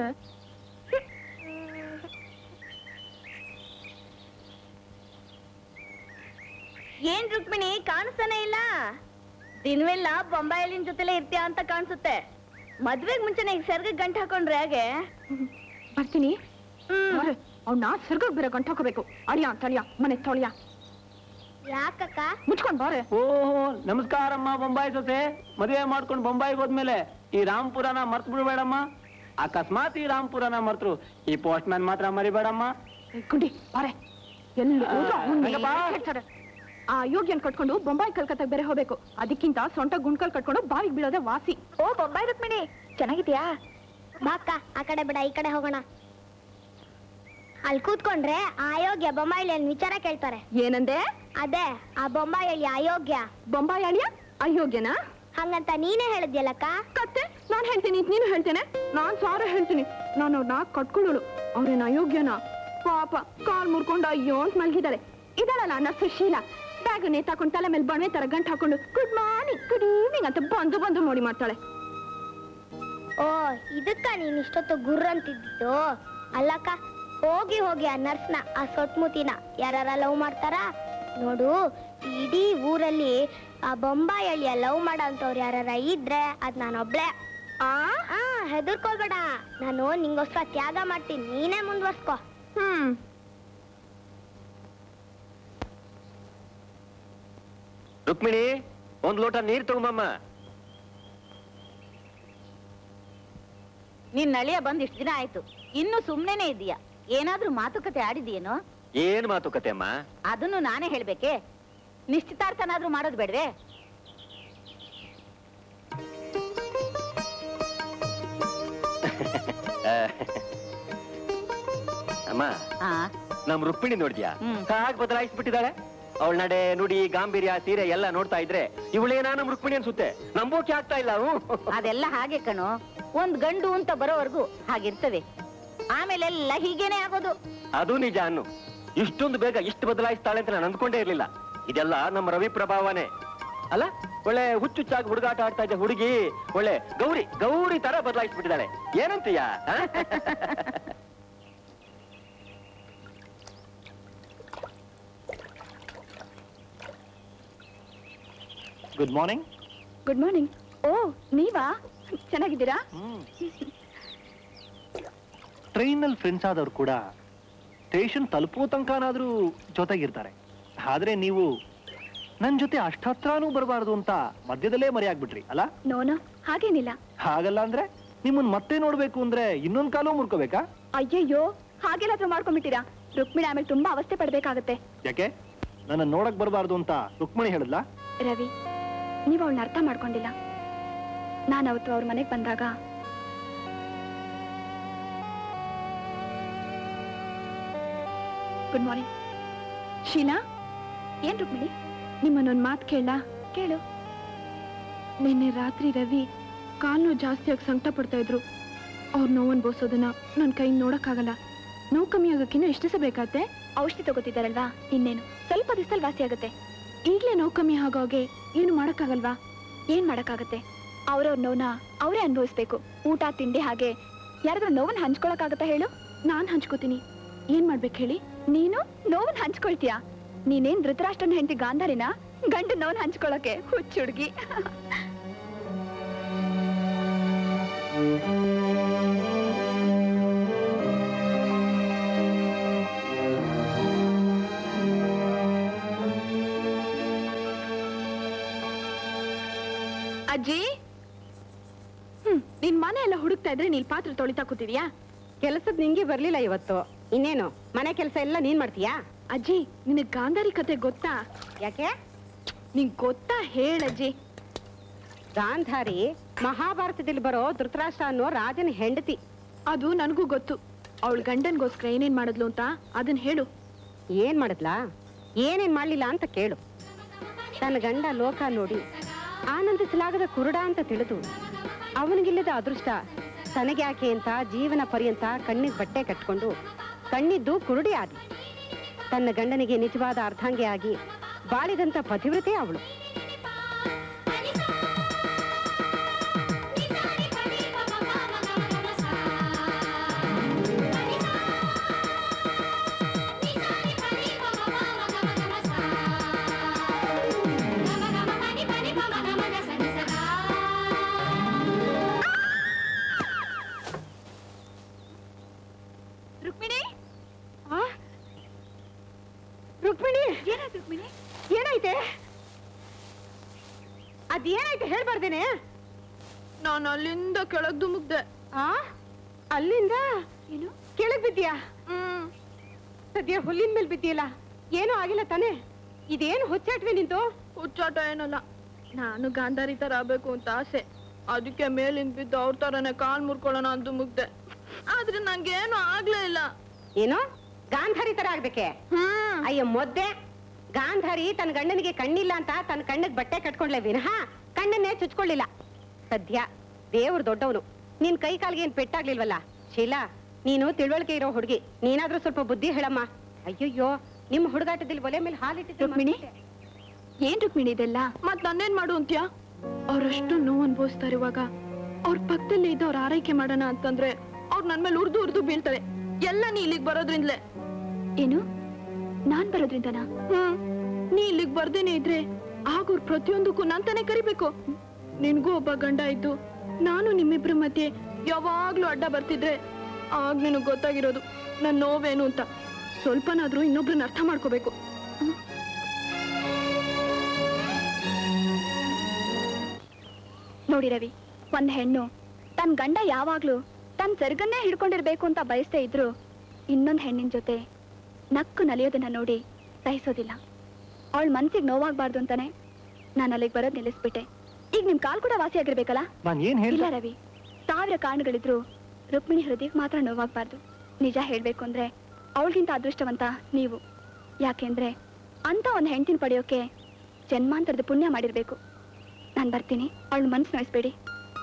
ಏನ್ ರುಕ್ಮಿಣಿ ಕಾಣಿಸ್ತಾನೆ ಇಲ್ಲ ದಿನವೆಲ್ಲ ಬೊಂಬಾಯಿಲಿನ ಜೊತೆಲೆ ಇರ್ತೀಯ ಅಂತ ಕಾಣಿಸುತ್ತೆ ಮದ್ವೆಗ್ ಮುಂಚೆನೆ ಈಗ ಸರ್ಗ ಗಂಟು ಹಾಕೊಂಡ್ರೆ ಹಾಗೆ ಬರ್ತೀನಿ ಅವ್ನ ಸರ್ಗಕ್ ಬೇರೆ ಗಂಟ ಹಾಕೋಬೇಕು ಅಳಿಯ ತಳಿಯ ಮನೆ ತೊಳಿಯ ಯಾಕಕ್ಕ ಮುಚ್ಕೊಂಡ್ ಬಾರೆ ಓ ನಮಸ್ಕಾರಮ್ಮ ಬೊಂಬಾಯಿ ಸೊಸೆ ಮದುವೆ ಮಾಡ್ಕೊಂಡು ಬೊಂಬಾಯಿಗೆ ಹೋದ್ಮೇಲೆ ಈ ರಾಮ್ಪುರನ ಮರ್ತ್ ಬಿಡ್ಬೇಡಮ್ಮ ಅಕಸ್ಮಾತ್ ಈ ರಾಮ್ಪುರನ ಮರ್ತರು ಈ ಪೋಸ್ಟ್ ಮ್ಯಾನ್ ಮಾತ್ರ ಮರಿಬೇಡಮ್ಮ ಗುಂಡಿ ಬಾರೆ ಎಲ್ಲಿ ಹೋದ್ರೂ ಅವ್ನ್ನೇ ಹಂಗೆ ಬಾ. ಹೇಳ್ತಾರೆ. ಆ ಯೋಗ್ಯನ್ ಕಟ್ಕೊಂಡು ಬೊಂಬಾಯಿ ಕಲ್ಕತ್ತಾಗ ಬೇರೆ ಹೋಗ್ಬೇಕು ಅದಕ್ಕಿಂತ ಸೊಂಟ ಗುಂಡ್ಕಲ್ ಕಟ್ಕೊಂಡು ಬಾವಿಗೆ ಬೀಳೋದೆ ವಾಸಿ ಓ ಬೊಂಬಾಯಿ ರುಕ್ಮಿಣಿ ಚೆನ್ನಾಗಿದ್ಯಾ ಬಾಕ್ಕ ಆ ಕಡೆ ಬಿಡ ಈ ಕಡೆ ಹೋಗೋಣ ಅಲ್ಲಿ ಕೂತ್ಕೊಂಡ್ರೆ ಆ ಅಯೋಗ್ಯ ಬೊಂಬಾಯಿಲಿ ಏನ್ ವಿಚಾರ ಕೇಳ್ತಾರೆ ಏನಂದೆ ಅದೇ ಆ ಬೊಂಬಾಯಲ್ಲಿ ಅಯೋಗ್ಯ ಬೊಂಬಾಯಿ ಅಳಿಯ ಅಯೋಗ್ಯನಾ ಹಂಗಂತ ನೀನೇ ಹೇಳಿದ್ಯಲ್ಲಕ್ಕ ಕತ್ತೆ ನಾನ್ ಹೇಳ್ತೀನಿ ಇದ್ ನೀನು ಹೇಳ್ತೇನೆ ನಾನ್ ಸಾರ ಹೇಳ್ತೀನಿ ನಾನು ಅವ್ರನ್ನ ಕಟ್ಕೊಳ್ಳೋಳು ಅವ್ರೇನ ಅಯೋಗ್ಯನ ಪಾಪ ಕಾಲ್ ಮುರ್ಕೊಂಡು ಅಯ್ಯೋ ಅಂತ ಮಲ್ಗಿದ್ದಾರೆ ಇದಳಲ್ಲ ನರ್ಸು ಶೀಲ ಬ್ಯಾಗ್ ನೇತಾಕೊಂಡು ತಲೆ ಮೇಲೆ ಬಣ್ವೆ ತರ ಗಂಟು ಹಾಕೊಂಡು ಗುಡ್ ಮಾರ್ನಿಂಗ್ ಗುಡ್ ಈವ್ನಿಂಗ್ ಅಂತ ಬಂದು ಬಂದು ಮೋಡಿ ಮಾಡ್ತಾಳೆ ಓ ಇದಕ್ಕ ನೀನ್ ಇಷ್ಟೊತ್ತು ಗುರ್ರ ಅಂತಿದ್ದು ಅಲ್ಲಕ್ಕ ಹೋಗಿ ಹೋಗಿ ಆ ನರ್ಸ್ನ ಆ ಸೊಟ್ಮುತಿನ ಯಾರ ಲವ್ ಮಾಡ್ತಾರ ನೋಡು ಇಡೀ ಊರಲ್ಲಿ ಆ ಬೊಂಬಾಯಿ ಹಳ್ಳಿಯ ಲವ್ ಮಾಡೋ ಅಂತವ್ರು ಯಾರ ಇದ್ರೆ ಅದ್ ನಾನೊಬ್ಳೆ ಆ ಹೆದರ್ಕೋಬೇಡ ನಾನು ನಿಂಗೋಸ್ಕರ ತ್ಯಾಗ ಮಾಡ್ತೀನಿ ನೀನೇ ಮುಂದುವರ್ಸ್ಕೋ ಹ್ಮ್ ರುಕ್ಮಿಣಿ ಒಂದ್ ಲೋಟ ನೀರ್ ತಗೊಂಬಮ್ಮ ನಿನ್ ನಳಿಯ ಬಂದ್ ಇಷ್ಟ ದಿನ ಆಯ್ತು ಇನ್ನು ಸುಮ್ನೆನೆ ಇದೀಯಾ ಏನಾದ್ರೂ ಮಾತುಕತೆ ಆಡಿದೀಯೇನೋ ಏನ್ ಮಾತುಕತೆ ಅಮ್ಮ ಅದನ್ನು ನಾನೇ ಹೇಳ್ಬೇಕೆ ನಿಶ್ಚಿತಾರ್ಥನಾದ್ರೂ ಮಾಡೋದು ಬೇಡ್ವೆ ಆ, ಅಮ್ಮ ಆ ನಮ್ ರುಕ್ಮಿಣಿ ನೋಡಿದ್ಯಾ ಹ್ಮ್. ಕಾಗ್ ಬದಲಾಯಿಸ್ಬಿಟ್ಟಿದ್ದಾಳೆ ಅವಳ ನಡೆ ನುಡಿ ಗಾಂಭೀರ್ಯ ಸೀರೆ ಎಲ್ಲ ನೋಡ್ತಾ ಇದ್ರೆ ಇವಳೇನಾ ನಮ್ ರುಕ್ಮಿಣಿ ಅನ್ಸುತ್ತೆ ನಂಬೋಕೆ ಆಗ್ತಾ ಇಲ್ಲ ಹ್ಞೂ. ಅದೆಲ್ಲ ಹಾಗೆ ಕಣೋ ಒಂದ್ ಗಂಡು ಅಂತ ಬರೋವರೆಗೂ ಹಾಗಿರ್ತವೆ ಆಮೇಲೆ ಎಲ್ಲ ಹೀಗೇನೆ ಆಗೋದು ಅದು ನಿಜ ಅನ್ನು ಇಷ್ಟೊಂದು ಬೇಗ ಇಷ್ಟು ಬದಲಾಯಿಸ್ತಾಳೆ ಅಂತ ನಾನು ಅಂದ್ಕೊಂಡೇ ಇರ್ಲಿಲ್ಲ ಇದೆಲ್ಲ ನಮ್ಮ ರವಿ ಪ್ರಭಾವನೆ ಅಲ್ಲ ಒಳ್ಳೆ ಹುಚ್ಚುಚ್ಚಾಗಿ ಹುಡುಗಾಟ ಆಡ್ತಾ ಇದ್ದ ಹುಡುಗಿ ಒಳ್ಳೆ ಗೌರಿ ಗೌರಿ ತರ ಬದಲಾಯಿಸ್ಬಿಟ್ಟಿದ್ದಾಳೆ ಏನಂತೀಯ ಆ? ಗುಡ್ ಮಾರ್ನಿಂಗ್ ಗುಡ್ ಮಾರ್ನಿಂಗ್ ಓ ನೀವಾ ಚೆನ್ನಾಗಿದ್ದೀರಾ ಟ್ರೈನಲ್ಲಿ ಫ್ರೆಂಡ್ಸ್ ಆದವ್ರು ಕೂಡ ಸ್ಟೇಷನ್ ತಲುಪೋ ತನಕನಾದ್ರೂ ಜೊತೆಗಿರ್ತಾರೆ ಆದ್ರೆ ನೀವು ನನ್ ಜೊತೆ ಅಷ್ಟತ್ರನೂ ಬರಬಾರ್ದು ಅಂತ ಮಧ್ಯದಲ್ಲೇ ಮರೆಯಾಗ್ಬಿಟ್ರಿ ಅಲ್ಲ ನೋನೋ ಹಾಗೇನಿಲ್ಲ ಹಾಗಲ್ಲ ಅಂದ್ರೆ ನಿಮ್ಮನ್ ಮತ್ತೆ ನೋಡ್ಬೇಕು ಅಂದ್ರೆ ಇನ್ನೊಂದ್ ಕಾಲು ಮುರ್ಕೋಬೇಕಾ ಅಯ್ಯಯ್ಯೋ ಹಾಗೆಲ್ಲಾದ್ರೂ ಮಾಡ್ಕೊಂಡ್ಬಿಟ್ಟಿರಾ ರುಕ್ಮಿಣಿ ಆಮೇಲೆ ತುಂಬಾ ಅವಸ್ಥೆ ಪಡ್ಬೇಕಾಗತ್ತೆ ಯಾಕೆ ನನ್ನ ನೋಡಕ್ ಬರಬಾರ್ದು ಅಂತ ರುಕ್ಮಿಣಿ ಹೇಳಿದ್ಲಾ ರವಿ ನೀವು ಅವಳನ್ನ ಅರ್ಥ ಮಾಡ್ಕೊಂಡಿಲ್ಲ ನಾನು ಅವತ್ತು ಅವ್ರ ಮನೆಗೆ ಬಂದಾಗ ಗುಡ್ ಮಾರ್ನಿಂಗ್ ಶೀಲಾ ಏನ್ ರುಕ್ಮಿಣಿ ನಿಮ್ಮನ್ನೊಂದು ಮಾತು ಕೇಳ ಕೇಳು ನಿನ್ನೆ ರಾತ್ರಿ ರವಿ ಕಾಲ್ ನೋವು ಜಾಸ್ತಿಯಾಗಿ ಸಂಕಟ ಪಡ್ತಾ ಇದ್ರು ಅವ್ರ ನೋವನ್ ಬೋಸೋದನ್ನ ನನ್ನ ಕೈ ನೋಡಕ್ಕಾಗಲ್ಲ ನೋವು ಕಮ್ಮಿ ಆಗೋಕ್ಕಿನ್ನೂ ಎಷ್ಟು ದಿವಸ ಬೇಕಾಗುತ್ತೆ ಔಷಧಿ ತಗೋತಿದ್ದಾರಲ್ವಾ ಇನ್ನೇನು ಸ್ವಲ್ಪ ದಿವಸದಲ್ಲಿ ವಾಸಿ ಆಗುತ್ತೆ ಈಗಲೇ ನೋವು ಕಮ್ಮಿ ಆಗೋಗೆ ಏನು ಮಾಡಕ್ಕಾಗಲ್ವಾ ಏನ್ ಮಾಡಕ್ಕಾಗತ್ತೆ ಅವ್ರವ್ರ ನೋವನ್ನ ಅವರೇ ಅನುಭವಿಸ್ಬೇಕು ಊಟ ತಿಂಡಿ ಹಾಗೆ ಯಾರಾದ್ರೂ ನೋವನ್ನ ಹಂಚ್ಕೊಳಕ್ಕಾಗತ್ತಾ ಹೇಳು ನಾನ್ ಹಂಚ್ಕೋತೀನಿ ಏನ್ ಮಾಡ್ಬೇಕು ಹೇಳಿ ನೀನು ನೋವನ್ನ ಹಂಚ್ಕೊಳ್ತೀಯಾ ನೀನೇನ್ ಧೃತರಾಷ್ಟ್ರನ ಹೆಂಡತಿ ಗಾಂಧಾರಿನ ಗಂಡು ನೋವನ್ನ ಹಂಚ್ಕೊಳಕ್ಕೆ ಹುಚ್ಚು ಹುಡುಗಿ ಅಜ್ಜಿ ಹ್ಮ್ ನಿನ್ ಮನೆ ಎಲ್ಲ ಹುಡುಕ್ತಾ ಇದ್ರೆ ನೀನ್ ಪಾತ್ರೆ ತೊಳಿತಾ ಕೂತಿದ್ಯಾ ಕೆಲಸದ್ ನಿಂಗೆ ಬರ್ಲಿಲ್ಲ ಇವತ್ತು ಇನ್ನೇನು ಮನೆ ಕೆಲಸ ಎಲ್ಲ ನೀನ್ ಮಾಡ್ತೀಯಾ ಅಜ್ಜಿ ನಿನಗ್ ಗಾಂಧಾರಿ ಕತೆ ಗೊತ್ತಾ ಯಾಕೆ ನಿಂಗ್ ಗೊತ್ತಾ ಹೇಳಜ್ಜಿ ಗಾಂಧಾರಿ ಮಹಾಭಾರತದಲ್ಲಿ ಬರೋ ಧೃತರಾಷ್ಟ್ರ ಅನ್ನೋ ರಾಜನ ಹೆಂಡತಿ ಅದು ನನಗೂ ಗೊತ್ತು ಅವಳ ಗಂಡನ್ಗೋಸ್ಕರ ಏನೇನ್ ಮಾಡಿದ್ಲು ಅಂತ ಅದನ್ ಹೇಳು ಏನ್ ಮಾಡಿದ್ಲಾ ಏನೇನ್ ಮಾಡ್ಲಿಲ್ಲ ಅಂತ ಕೇಳು ತನ್ನ ಗಂಡ ಲೋಕ ನೋಡಿ ಆನಂದಿಸಲಾಗದ ಕುರುಡ ಅಂತ ತಿಳಿದು ಅವನಿಗಿಲ್ಲದ ಅದೃಷ್ಟ ತನಗ್ಯಾಕೆ ಅಂತ ಜೀವನ ಪರ್ಯಂತ ಕಣ್ಣಿಗೆ ಬಟ್ಟೆ ಕಟ್ಕೊಂಡು ಕಣ್ಣಿದ್ದು ಕುರುಡಿ ಆದಿ ತನ್ನ ಗಂಡನಿಗೆ ನಿಜವಾದ ಅರ್ಧಾಂಗಿ ಆಗಿ ಬಾಳಿದಂತ ಪತಿವ್ರತೆ ಅವಳು ರುಕ್ಮಿಣಿ ರುಕ್ಮಿಣಿ ಏನಾಯ್ತು ರುಕ್ಮಿಣಿ ಏನಾಯ್ತೆ ಅದೇನಾಯ್ತು ಹೇಳ್ಬಾರ್ದೇನೆ ನಾನು ಅಲ್ಲಿಂದ ಕೆಳಗ್ ಧುಮುಕ್ದೆ ಆ ಅಲ್ಲಿಂದ ಏನು ಕೆಳಗ್ ಬಿದ್ದೀಯಾ ಹ್ಮ್ ಸದ್ಯ ಹುಲ್ಲಿನ ಮೇಲೆ ಬಿದ್ದೀಯಲ್ಲ ಏನೂ ಆಗಿಲ್ಲ ತಾನೇ ಇದೇನು ಹುಚ್ಚಾಟ್ವೆ ನಿಂತು ಹುಚ್ಚಾಟ ಏನಲ್ಲ ನಾನು ಗಾಂಧಾರಿ ತರ ಆಗ್ಬೇಕು ಅಂತ ಆಸೆ ಅದಕ್ಕೆ ಮೇಲಿಂದ ಬಿದ್ದು ಅವ್ರ ತರನೇ ಕಾಲ್ ಮುರ್ಕೊಳ್ಳೋಣ ಅಂತ ಮುಗ್ದೆ ಆದ್ರೆ ನಂಗೇನು ಆಗ್ಲೇ ಇಲ್ಲ ಏನು ಗಾಂಧಾರಿ ತರ ಆಗ್ಬೇಕೆ ಹ್ಮ್ ಅಯ್ಯ ಮೊದ್ದೆ ಗಾಂಧಾರಿ ತನ್ನ ಗಂಡನಿಗೆ ಕಣ್ಣಿಲ್ಲ ಅಂತ ತನ್ನ ಕಣ್ಣಿಗೆ ಬಟ್ಟೆ ಕಟ್ಕೊಂಡ್ಲೆ ವಿನಃ ಕಣ್ಣನ್ನೇ ಚುಚ್ಕೊಳ್ಳಿಲ್ಲ ಸದ್ಯ ದೇವ್ರು ದೊಡ್ಡವನು ನಿನ್ ಕೈ ಕಾಲ್ಗೆ ಏನ್ ಪೆಟ್ಟಾಗ್ಲಿಲ್ವಲ್ಲ ಶೀಲಾ ನೀನು ತಿಳುವಳಿಕೆ ಇರೋ ಹುಡುಗಿ ನೀನಾದ್ರೂ ಸ್ವಲ್ಪ ಬುದ್ಧಿ ಹೇಳಮ್ಮ ಅಯ್ಯಯ್ಯೋ ನಿಮ್ಮ ಹುಡುಗಾಟದಲ್ಲಿ ಒಲೆ ಮೇಲೆ ಹಾಲಿಟ್ಟಿದ್ದೆ ರುಕ್ಮಿಣಿ? ಮರ್ತ್ಬಿಟ್ಟೆ. ಏನ್ ರುಕ್ಮಿಣಿ ಇದೆಲ್ಲ ಮತ್ ನನ್ನೇನ್ ಮಾಡು ಅಂತ್ಯಾ ಅವ್ರಷ್ಟು ನೋವು ಅನ್ಭವಿಸ್ತಾರೆ ಇವಾಗ ಅವ್ರ ಪಕ್ಕದಲ್ಲೇ ಇದ್ದು ಅವ್ರ ಆರೈಕೆ ಮಾಡೋಣ ಅಂತಂದ್ರೆ ಅವ್ರು ನನ್ ಮೇಲೆ ಉರ್ದು ಉರ್ದು ಬೀಳ್ತಾರೆ ಎಲ್ಲ ನೀ ಇಲ್ಲಿಗ್ ಬರೋದ್ರಿಂದಲೇ ಏನು ನಾನ್ ಬರೋದ್ರಿಂದನಾ ಹ್ಮ್ ನೀ ಇಲ್ಲಿಗ್ ಬರ್ದೇನೆ ಇದ್ರೆ ಆಗ ಅವ್ರು ಪ್ರತಿಯೊಂದಕ್ಕೂ ನಾನ್ ತಾನೇ ಕರಿಬೇಕು ನಿನ್ಗೂ ಒಬ್ಬ ಗಂಡ ಇದ್ದು ನಾನು ನಿಮ್ಮಿಬ್ರ ಮಧ್ಯೆ ಯಾವಾಗ್ಲೂ ಅಡ್ಡ ಬರ್ತಿದ್ರೆ ಆಗ ನಿನಗ್ ಗೊತ್ತಾಗಿರೋದು ನನ್ ನೋವೇನು ಅಂತ ಸ್ವಲ್ಪನಾದ್ರೂ ಇನ್ನೊಬ್ರನ್ನ ಅರ್ಥ ಮಾಡ್ಕೋಬೇಕು ನೋಡಿ ರವಿ ಒಂದ್ ಹೆಣ್ಣು ತನ್ ಗಂಡ ಯಾವಾಗ್ಲೂ ತನ್ ಸೆರಗನ್ನೇ ಹಿಡ್ಕೊಂಡಿರ್ಬೇಕು ಅಂತ ಬಯಸ್ತಾ ಇದ್ರು ಇನ್ನೊಂದ್ ಹೆಣ್ಣಿನ ಜೊತೆ ನಕ್ಕು ನಲಿಯೋದನ್ನ ನೋಡಿ ಸಹಿಸೋದಿಲ್ಲ ಅವಳ ಮನ್ಸಿಗೆ ನೋವಾಗ್ಬಾರ್ದು ಅಂತಾನೆ ನಾನು ಅಲ್ಲಿಗೆ ಬರೋದ್ ನಿಲ್ಲಿಸ್ಬಿಟ್ಟೆ ಈಗ ನಿಮ್ ಕಾಲ್ ಕೂಡ ವಾಸಿ ಆಗಿರ್ಬೇಕಲ್ಲ ನಾನು ಏನ್ ಇಲ್ಲ ಹೇಳಿಲ್ಲ ರವಿ ಸಾವಿರ ಕಾರಣಗಳಿದ್ರು ರುಕ್ಮಿಣಿ ಹೃದಯಕ್ಕೆ ಮಾತ್ರ ನೋವಾಗ್ಬಾರ್ದು ನಿಜ ಹೇಳ್ಬೇಕು ಅಂದ್ರೆ ಅವಳಿಗಿಂತ ಅದೃಷ್ಟವಂತ ನೀವು ಯಾಕೆಂದ್ರೆ ಅಂತ ಒಂದು ಹೆಂಡತಿನ ಪಡೆಯೋಕೆ ಜನ್ಮಾಂತರದ ಪುಣ್ಯ ಮಾಡಿರ್ಬೇಕು ನಾನು ಬರ್ತೀನಿ ಅವಳ ಮನ್ಸು ನೋಯಿಸ್ಬೇಡಿ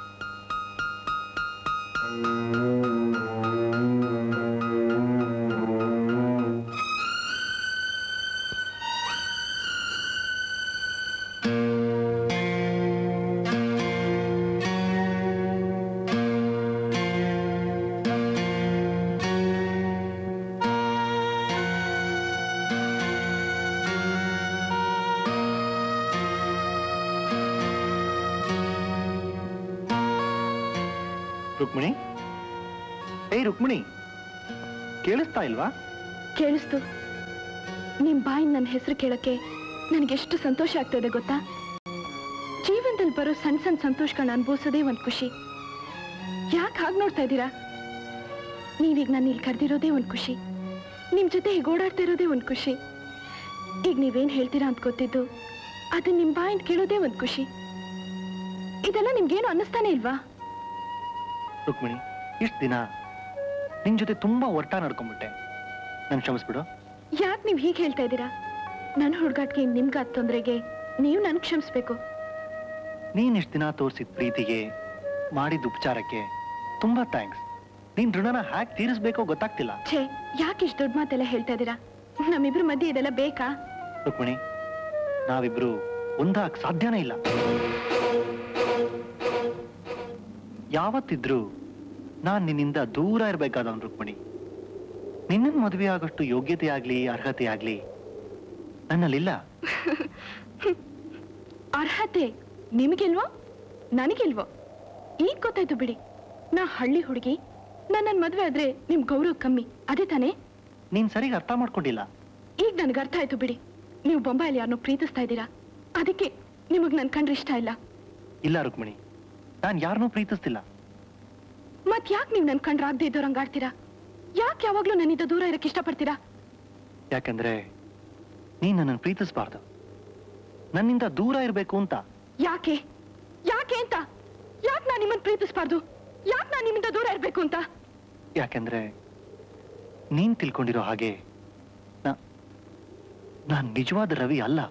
ರುಕ್ಮಿಣಿ ಏಯ್ ರುಕ್ಮಿಣಿ ಕೇಳಿಸ್ತಾ ಇಲ್ವಾ ಕೇಳಿಸ್ತು ನಿಮ್ ಬಾಯಿ ನನ್ನ ಹೆಸರು ಕೇಳಕ್ಕೆ ನನಗೆಷ್ಟು ಸಂತೋಷ ಆಗ್ತದೆ ಗೊತ್ತಾ ಜೀವನದಲ್ಲಿ ಬರೋ ಸಣ್ಣ ಸಣ್ಣ ಸಂತೋಷಗಳನ್ನ ಅನುಭವಿಸೋದೇ ಒಂದು ಖುಷಿ ಯಾಕೆ ಹಾಗೆ ನೋಡ್ತಾ ಇದ್ದೀರಾ ನೀವೀಗ ನಾನು ಇಲ್ಲಿ ಕರೆದಿರೋದೇ ಒಂದು ಖುಷಿ ನಿಮ್ ಜೊತೆ ಹೀಗೆ ಓಡಾಡ್ತಾ ಇರೋದೇ ಒಂದು ಖುಷಿ ಈಗ ನೀವೇನ್ ಹೇಳ್ತೀರಾ ಅಂತ ಗೊತ್ತಿದ್ದು ಅದನ್ನ ನಿಮ್ ಬಾಯಿಂದ ಕೇಳೋದೇ ಒಂದು ಖುಷಿ ಇದೆಲ್ಲ ನಿಮ್ಗೇನು ಅನ್ನಿಸ್ತಾನೆ ಇಲ್ವಾ ರುಕ್ಮಿಣಿ ಇಷ್ಟು ದಿನ ನಿನ್ ಜೊತೆ ತುಂಬಾ ಒರ್ಟ ನಡ್ಕೊಂಡ್ಬಿಟ್ಟೆ ನನ್ ಕ್ಷಮಿಸ್ಬಿಡು ಯಾಕೆ ನೀವು ಹೀಗೆ ಹೇಳ್ತಾ ಇದ್ದೀರಾ ನನ್ನ ಹುಡುಗಾಟ್ಗೆ ನಿಮ್ಗಾದ ತೊಂದರೆಗೆ ನೀವು ನನ್ಗೆ ಕ್ಷಮಿಸ್ಬೇಕು ನೀನ್ ಇಷ್ಟು ದಿನ ತೋರಿಸಿದ ಪ್ರೀತಿಗೆ ಮಾಡಿದ ಉಪಚಾರಕ್ಕೆ ತುಂಬಾ ಥ್ಯಾಂಕ್ಸ್ ನೀನ್ ಋಣನ ಹ್ಯಾಕ್ ತೀರಿಸ್ಬೇಕೋ ಗೊತ್ತಾಗ್ತಿಲ್ಲ ಛೇ ಯಾಕೆ ಇಷ್ಟು ದೊಡ್ಡ ಮಾತೆಲ್ಲ ಹೇಳ್ತಾ ಇದ್ದೀರಾ ನಮ್ಮಿಬ್ರ ಮಧ್ಯೆ ಇದೆಲ್ಲ ಬೇಕಾ ರುಕ್ಮಿಣಿ ನಾವಿಬ್ರು ಒಂದಾಗ್ ಸಾಧ್ಯನೇ ಇಲ್ಲ ಯಾವತ್ತಿದ್ರು ನಾನ್ ನಿನ್ನಿಂದ ದೂರ ಇರ್ಬೇಕಾದವನ್ ರುಕ್ಮಿಣಿ ನಿನ್ನನ್ ಮದುವೆ ಆಗೋಷ್ಟು ಯೋಗ್ಯತೆ ಆಗ್ಲಿ ಅರ್ಹತೆ ಆಗ್ಲಿ ನನ್ನಲ್ಲಿಲ್ಲ ಅರ್ಹತೆ ನಿಮಗಿಲ್ವೋ ನನಗಿಲ್ವೋ ಈಗ ಗೊತ್ತಾಯ್ತು ಬಿಡಿ ನಾ ಹಳ್ಳಿ ಹುಡುಗಿ ನನ್ನ ಮದುವೆ ಆದ್ರೆ ನಿಮ್ ಗೌರವ ಕಮ್ಮಿ ಅದೇ ತಾನೇ ನೀನ್ ಸರಿಗ್ ಅರ್ಥ ಮಾಡ್ಕೊಂಡಿಲ್ಲ ಈಗ ನನ್ಗೆ ಅರ್ಥ ಆಯ್ತು ಬಿಡಿ ನೀವು ಬೊಂಬಾಯಲ್ಲಿ ಯಾರನ್ನೋ ಪ್ರೀತಿಸ್ತಾ ಇದ್ದೀರಾ ಅದಕ್ಕೆ ನಿಮಗ್ ನನ್ ಕಂಡ್ರೆ ಇಷ್ಟ ಇಲ್ಲ ಇಲ್ಲ ರುಕ್ಮಿಣಿ ನಾನ್ ಯಾರನ್ನೂ ಪ್ರೀತಿಸ್ತಿಲ್ಲ ಮತ್ ಯಾಕೆ ನೀವು ನನ್ ಕಂಡ್ರೆ ಆಗದೆ ಇದ್ದವ್ರಂಗ್ ಆಡ್ತೀರಾ ಯಾಕೆ ಯಾವಾಗ್ಲೂ ನನ್ನಿಂದ ದೂರ ಇರಕ್ ಇಷ್ಟಪಡ್ತೀರಾ ಯಾಕಂದ್ರೆ ನೀನ್ ನನ್ನನ್ನು ಪ್ರೀತಿಸ್ಬಾರ್ದು ನನ್ನಿಂದ ದೂರ ಇರ್ಬೇಕು ಅಂತ ಯಾಕೆ ಯಾಕೆ ಅಂತ ಯಾಕೆ ನಾನು ನಿಮ್ಮನ್ನ ಪ್ರೀತಿಸ್ಬಾರ್ದು ಯಾಕೆ ನಾನು ನಿಮ್ಮಿಂದ ದೂರ ಇರ್ಬೇಕು ಅಂತ ಯಾಕಂದ್ರೆ ನೀನ್ ತಿಳ್ಕೊಂಡಿರೋ ಹಾಗೆ ನಾ- ನಾನ್ ನಿಜವಾದ ರವಿ ಅಲ್ಲ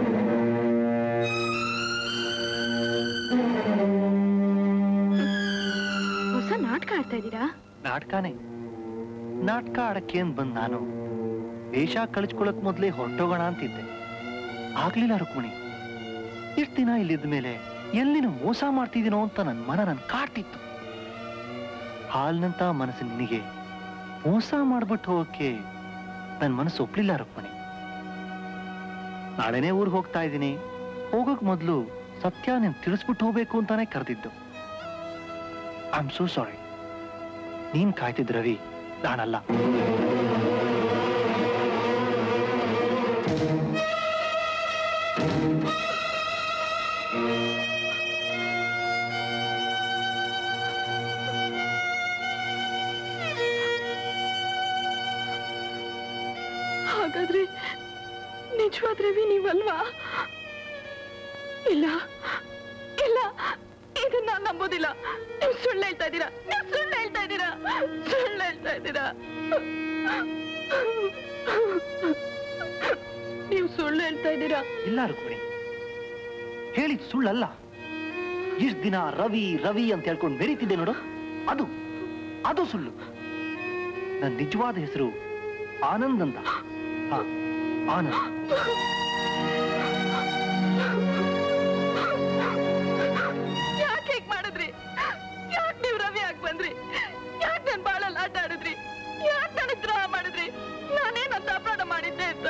ಹೊಸ ನಾಟಕ ಆಡ್ತಾ ಇದ್ದೀರಾ ನಾಟಕನೇ ನಾಟಕ ಆಡಕ್ಕೆ ಅಂತ ಬಂದ್ ನಾನು ವೇಷ ಕಳಿಸ್ಕೊಳಕ್ ಮೊದ್ಲೇ ಹೊರಟೋಗೋಣ ಅಂತಿದ್ದೆ ಆಗ್ಲಿಲ್ಲ ರುಕ್ಮಿಣಿ ಇಷ್ಟ ದಿನ ಇಲ್ಲಿದ್ದ ಮೇಲೆ ಎಲ್ಲಿನ ಮೋಸ ಮಾಡ್ತಿದ್ದೀನೋ ಅಂತ ನನ್ನ ಮನ ನನ್ ಕಾಡ್ತಿತ್ತು ಹಾಲ್ನಂತ ಮನಸ್ಸು ನಿನಗೆ ಮೋಸ ಮಾಡ್ಬಿಟ್ಟು ಹೋಗಕ್ಕೆ ನನ್ ಮನಸ್ಸು ಒಪ್ಲಿಲ್ಲ ರುಕ್ಮಿಣಿ ನಾಳೆನೇ ಊರಿಗೆ ಹೋಗ್ತಾ ಇದ್ದೀನಿ ಹೋಗೋಕ್ ಮೊದ್ಲು ಸತ್ಯ ನೀನ್ ತಿಳಿಸ್ಬಿಟ್ಟು ಹೋಗ್ಬೇಕು ಅಂತಾನೆ ಕರೆದಿದ್ದು ಐ ಆಮ್ ಸೋ ಸಾರಿ ನೀನ್ ಕಾಯ್ತಿದ್ ರವಿ ನಾನಲ್ಲ ಹಾಗಾದ್ರೆ ನಿಜವಾದ ರವಿ ನೀವಲ್ವಾ ಇಲ್ಲ ಇಲ್ಲ ಇದನ್ನ ನಾನ್ ನಂಬೋದಿಲ್ಲ ನೀವು ಸುಳ್ಳು ಹೇಳ್ತಾ ಇದ್ದೀರಾ ನೀವು ಸುಳ್ಳು ಹೇಳ್ತಾ ಇದ್ದೀರಾ ಸುಳ್ಳು ಹೇಳ್ತಾ ಇದ್ದೀರಾ ನೀವು ಸುಳ್ಳು ಹೇಳ್ತಾ ಇದ್ದೀರಾ ಇಲ್ಲ ರುಕ್ಮಿಣಿ ಹೇಳಿದ್ ಸುಳ್ಳಲ್ಲ ಇಷ್ಟ ದಿನ ರವಿ ರವಿ ಅಂತ ಹೇಳ್ಕೊಂಡು ಮೆರೀತಿದ್ದೆ ನೋಡು ಅದು ಅದು ಸುಳ್ಳು ನನ್ನ ನಿಜವಾದ ಹೆಸರು ಆನಂದ್ ಅಂತ ಹಾ ಆನಂದ್ ಯಾಕೆ ಹೀಗ್ ಮಾಡಿದ್ರಿ ಯಾಕೆ ನೀವು ರವಿ ಆಗಿ ಬಂದ್ರಿ ಯಾಕೆ ನನ್ ಬಾಳಲ್ಲಿ ಆಟ ಆಡಿದ್ರಿ ಯಾಕೆ ನನಗ್ ದ್ರೋಹ ಮಾಡಿದ್ರಿ ನಾನೇನಂತ ಅಪರಾಧ ಮಾಡಿದ್ದೆ ಅಂತ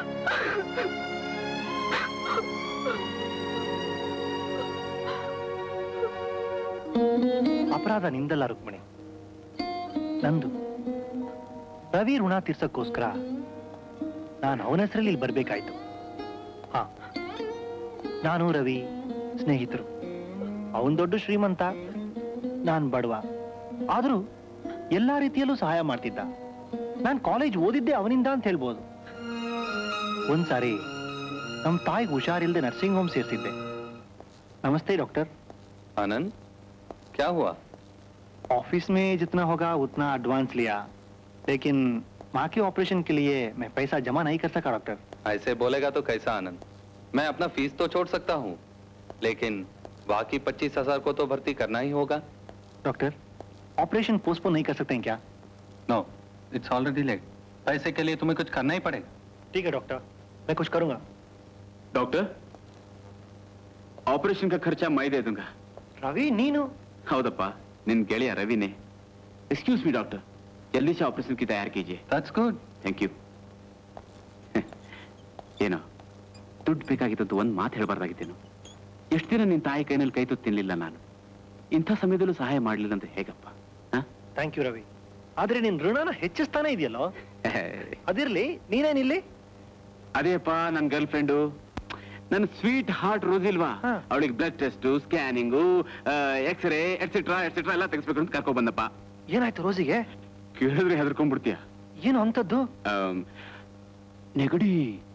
ಅಪರಾಧ ನಿಂದಲ್ಲ ರುಕ್ಮಿಣಿ ನಂದು ರವಿ ಋಣ ತೀರ್ಸಕ್ಕೋಸ್ಕರ ನಾನು ಅವನ ಹೆಸರಲ್ಲಿ ಇಲ್ಲಿ ಬರ್ಬೇಕಾಯ್ತು ಹಾ ನಾನು ರವಿ ಸ್ನೇಹಿತರು ಅವನ್ ದೊಡ್ಡ ಶ್ರೀಮಂತ ನಾನ್ ಬಡವ ಆದ್ರೂ ಎಲ್ಲಾ ರೀತಿಯಲ್ಲೂ ಸಹಾಯ ಮಾಡ್ತಿದ್ದ ನಾನು ಕಾಲೇಜ್ ಓದಿದ್ದೆ ಅವನಿಂದ ಅಂತ ಹೇಳ್ಬೋದು ಒಂದ್ಸಾರಿ ನಮ್ಮ ತಾಯಿಗೆ ಹುಷಾರಿಲ್ದೆ ನರ್ಸಿಂಗ್ ಹೋಮ್ ಸೇರಿಸಿದ್ದೆ ನಮಸ್ತೆ ಡಾಕ್टर आनंद क्या हुआ ऑफिस में जितना होगा उतना एडवांस लिया लेकिन माँ के ऑपरेशन के लिए मैं पैसा जमा नहीं कर सका डॉक्टर ऐसे बोलेगा तो कैसा आनंद मैं अपना फीस तो छोड़ सकता हूँ लेकिन बाकी पच्चीस हजार को तो भर्ती करना ही होगा डॉक्टर ऑपरेशन पोस्टपोन नहीं कर सकते हैं क्या नो इट्स ऑलरेडी लेट पैसे के लिए तुम्हें कुछ करना ही पड़ेगा ठीक है डॉक्टर मैं कुछ करूंगा डॉक्टर ಆಪರೇಷನ್ ಖರ್ಚ ಮೈದೆ ದುಂಗ ರವಿ ನೀನು ಹೌದಪ್ಪ ನಿನ್ ಗೆಳೆಯ ರವಿನೇ ಎಕ್ಸ್ಕ್ಯೂಸ್ ಮಿ ಡಾಕ್ಟರ್ ಜಲ್ದಿ से ऑपरेशन की तैयार कीजिए दैट्स गुड ಥ್ಯಾಂಕ್ ಯು ಏನೋ ದುಡ್ಡು ಬೇಕಾಗಿದ್ದದ್ದು ಒಂದು ಮಾತು ಹೇಳ್ಬಾರ್ದಾಗಿದ್ದೇನು ಎಷ್ಟು ದಿನ ನಿನ್ ತಾಯಿ ಕೈನಲ್ಲಿ ಕೈ ತುತ್ತು ತಿನ್ಲಿಲ್ಲ ನಾನು ಇಂಥ ಸಮಯದಲ್ಲೂ ಸಹಾಯ ಮಾಡ್ಲಿಲ್ಲ ಅಂತ ಹೇಗಪ್ಪ ಥ್ಯಾಂಕ್ ಯು ರವಿ ಆದ್ರೆ ನಿನ್ ಋಣನ ಹೆಚ್ಚಿಸ್ತಾನೆ ಇದೆಯಲ್ಲೋ ಅದಿರ್ಲಿ ನೀನೇನಿಲ್ಲಿ ಅದೇಪ್ಪ ನನ್ನ ಗರ್ಲ್ ಫ್ರೆಂಡು ನನ್ನ ಸ್ವೀಟ್ ಹಾರ್ಟ್ ರೋಸಿಲ್ವಾ ಅವಳಿಗೆ blood test scanning X ray etcetera etcetera ಎಲ್ಲ ತೆಗಿಸ್ಬೇಕು ಅಂತ ಕರ್ಕೊಂಡ್ ಬಂದಪ್ಪ ಏನಾಯ್ತು ರೋಸಿಗೆ ಕೇಳಿದ್ರೆ ಹೆದರ್ಕೊಂಡ್ಬಿಡ್ತೀಯ ಏನು ಅಂತದ್ದು ಆಮ್, ನೆಗಡಿ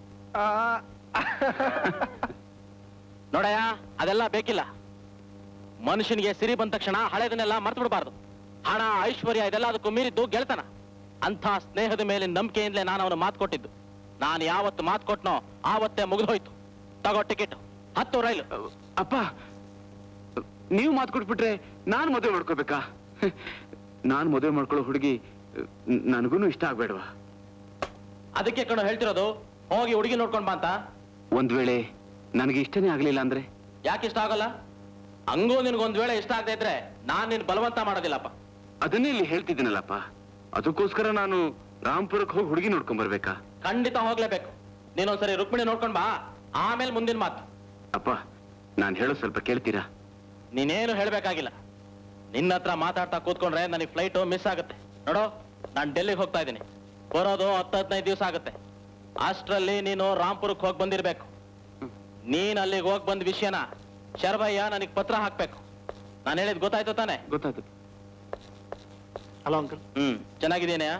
ನೋಡಯ್ಯ ಅದೆಲ್ಲ ಬೇಕಿಲ್ಲ ಮನುಷ್ಯನಿಗೆ ಸಿರಿ ಬಂದ ತಕ್ಷಣ ಹಳೆದನ್ನೆಲ್ಲ ಮರ್ತು ಬಿಡಬಾರ್ದು ಹಣ ಐಶ್ವರ್ಯ ಇದೆಲ್ಲ ಅದಕ್ಕೂ ಮೀರಿದ್ದು ಗೆಳೆತನ ಅಂಥ ಸ್ನೇಹದ ಮೇಲೆ ನಂಬಿಕೆಯಿಂದಲೇ ನಾನು ಅವನು ಮಾತು ಕೊಟ್ಟಿದ್ದು ನಾನು ಯಾವತ್ತು ಮಾತು ಕೊಟ್ನೋ ಆವತ್ತೇ ಮುಗಿದೋಯ್ತು ತಗೋ ಟಿಕೆಟ್ ಹತ್ತು ರೈಲು ಅಪ್ಪ ನೀವು ಮಾತು ಕೊಟ್ಬಿಟ್ರೆ ನಾನು ಮದುವೆ ಮಾಡ್ಕೋಬೇಕಾ ನಾನು ಮದುವೆ ಮಾಡ್ಕೊಳ್ಳೋ ಹುಡುಗಿ ನನಗೂ ಇಷ್ಟ ಆಗ್ಬೇಡವಾ ಅದಕ್ಕೆ ಕಣೋ ಹೇಳ್ತಿರೋದು ಹೋಗಿ ಹುಡುಗಿ ನೋಡ್ಕೊಂಡ್ ಬಾ ಅಂತ ಒಂದ್ ವೇಳೆ ನನಗೆ ಇಷ್ಟನೇ ಆಗ್ಲಿಲ್ಲ ಅಂದ್ರೆ ಯಾಕೆ ಇಷ್ಟ ಆಗಲ್ಲ ಹಂಗೂ ನಿನ್ಗೊಂದ್ ವೇಳೆ ಇಷ್ಟ ಆಗದೆ ಇದ್ರೆ ನಾನ್ ನಿನ್ ಬಲವಂತ ಮಾಡೋದಿಲ್ಲಪ್ಪ ಅದನ್ನೇ ಇಲ್ಲಿ ಹೇಳ್ತಿದ್ದೀನಲ್ಲಪ್ಪ ಅದಕ್ಕೋಸ್ಕರ ನಾನು ರಾಮ್ಪುರಕ್ಕೆ ಹೋಗಿ ಹುಡುಗಿ ನೋಡ್ಕೊಂಡ್ ಬರ್ಬೇಕಾ ಖಂಡಿತ ಹೋಗ್ಲೇಬೇಕು ನೀನೊಂದ್ಸರಿ ರುಕ್ಮಿಣಿ ನೋಡ್ಕೊಂಡ್ ಬಾ ಆಮೇಲೆ ಮುಂದಿನ ಮಾತು ಅಪ್ಪ ನಾನು ಹೇಳೋ ಸ್ವಲ್ಪ ಕೇಳ್ತೀರಾ ನೀನೇನು ಹೇಳ್ಬೇಕಾಗಿಲ್ಲ ನಿನ್ನ ಹತ್ರ ಮಾತಾಡ್ತಾ ಕೂತ್ಕೊಂಡ್ರೆ ನನಗೆ ಫ್ಲೈಟ್ ಮಿಸ್ ಆಗುತ್ತೆ ನೋಡೋ ನಾನು ಡೆಲ್ಲಿಗೆ ಹೋಗ್ತಾ ಇದ್ದೀನಿ ಬರೋದು ಹತ್ತು ಹದಿನೈದು ದಿವಸ ಆಗುತ್ತೆ ಅಷ್ಟರಲ್ಲಿ ನೀನು ರಾಂಪುರಕ್ಕೆ ಹೋಗಿ ಬಂದಿರ್ಬೇಕು ನೀನ್ ಅಲ್ಲಿಗೆ ಹೋಗಿ ಬಂದ ವಿಷಯನ ಶರ್ಬಯ್ಯ ನನಗೆ ಪತ್ರ ಹಾಕ್ಬೇಕು ನಾನು ಹೇಳಿದ್ ಗೊತ್ತಾಯ್ತು ತಾನೆ ಗೊತ್ತಾಯ್ತು ಹಲೋ ಅಂಕಲ್ ಹ್ಮ್ ಚೆನ್ನಾಗಿದ್ದೇನೆಯಾ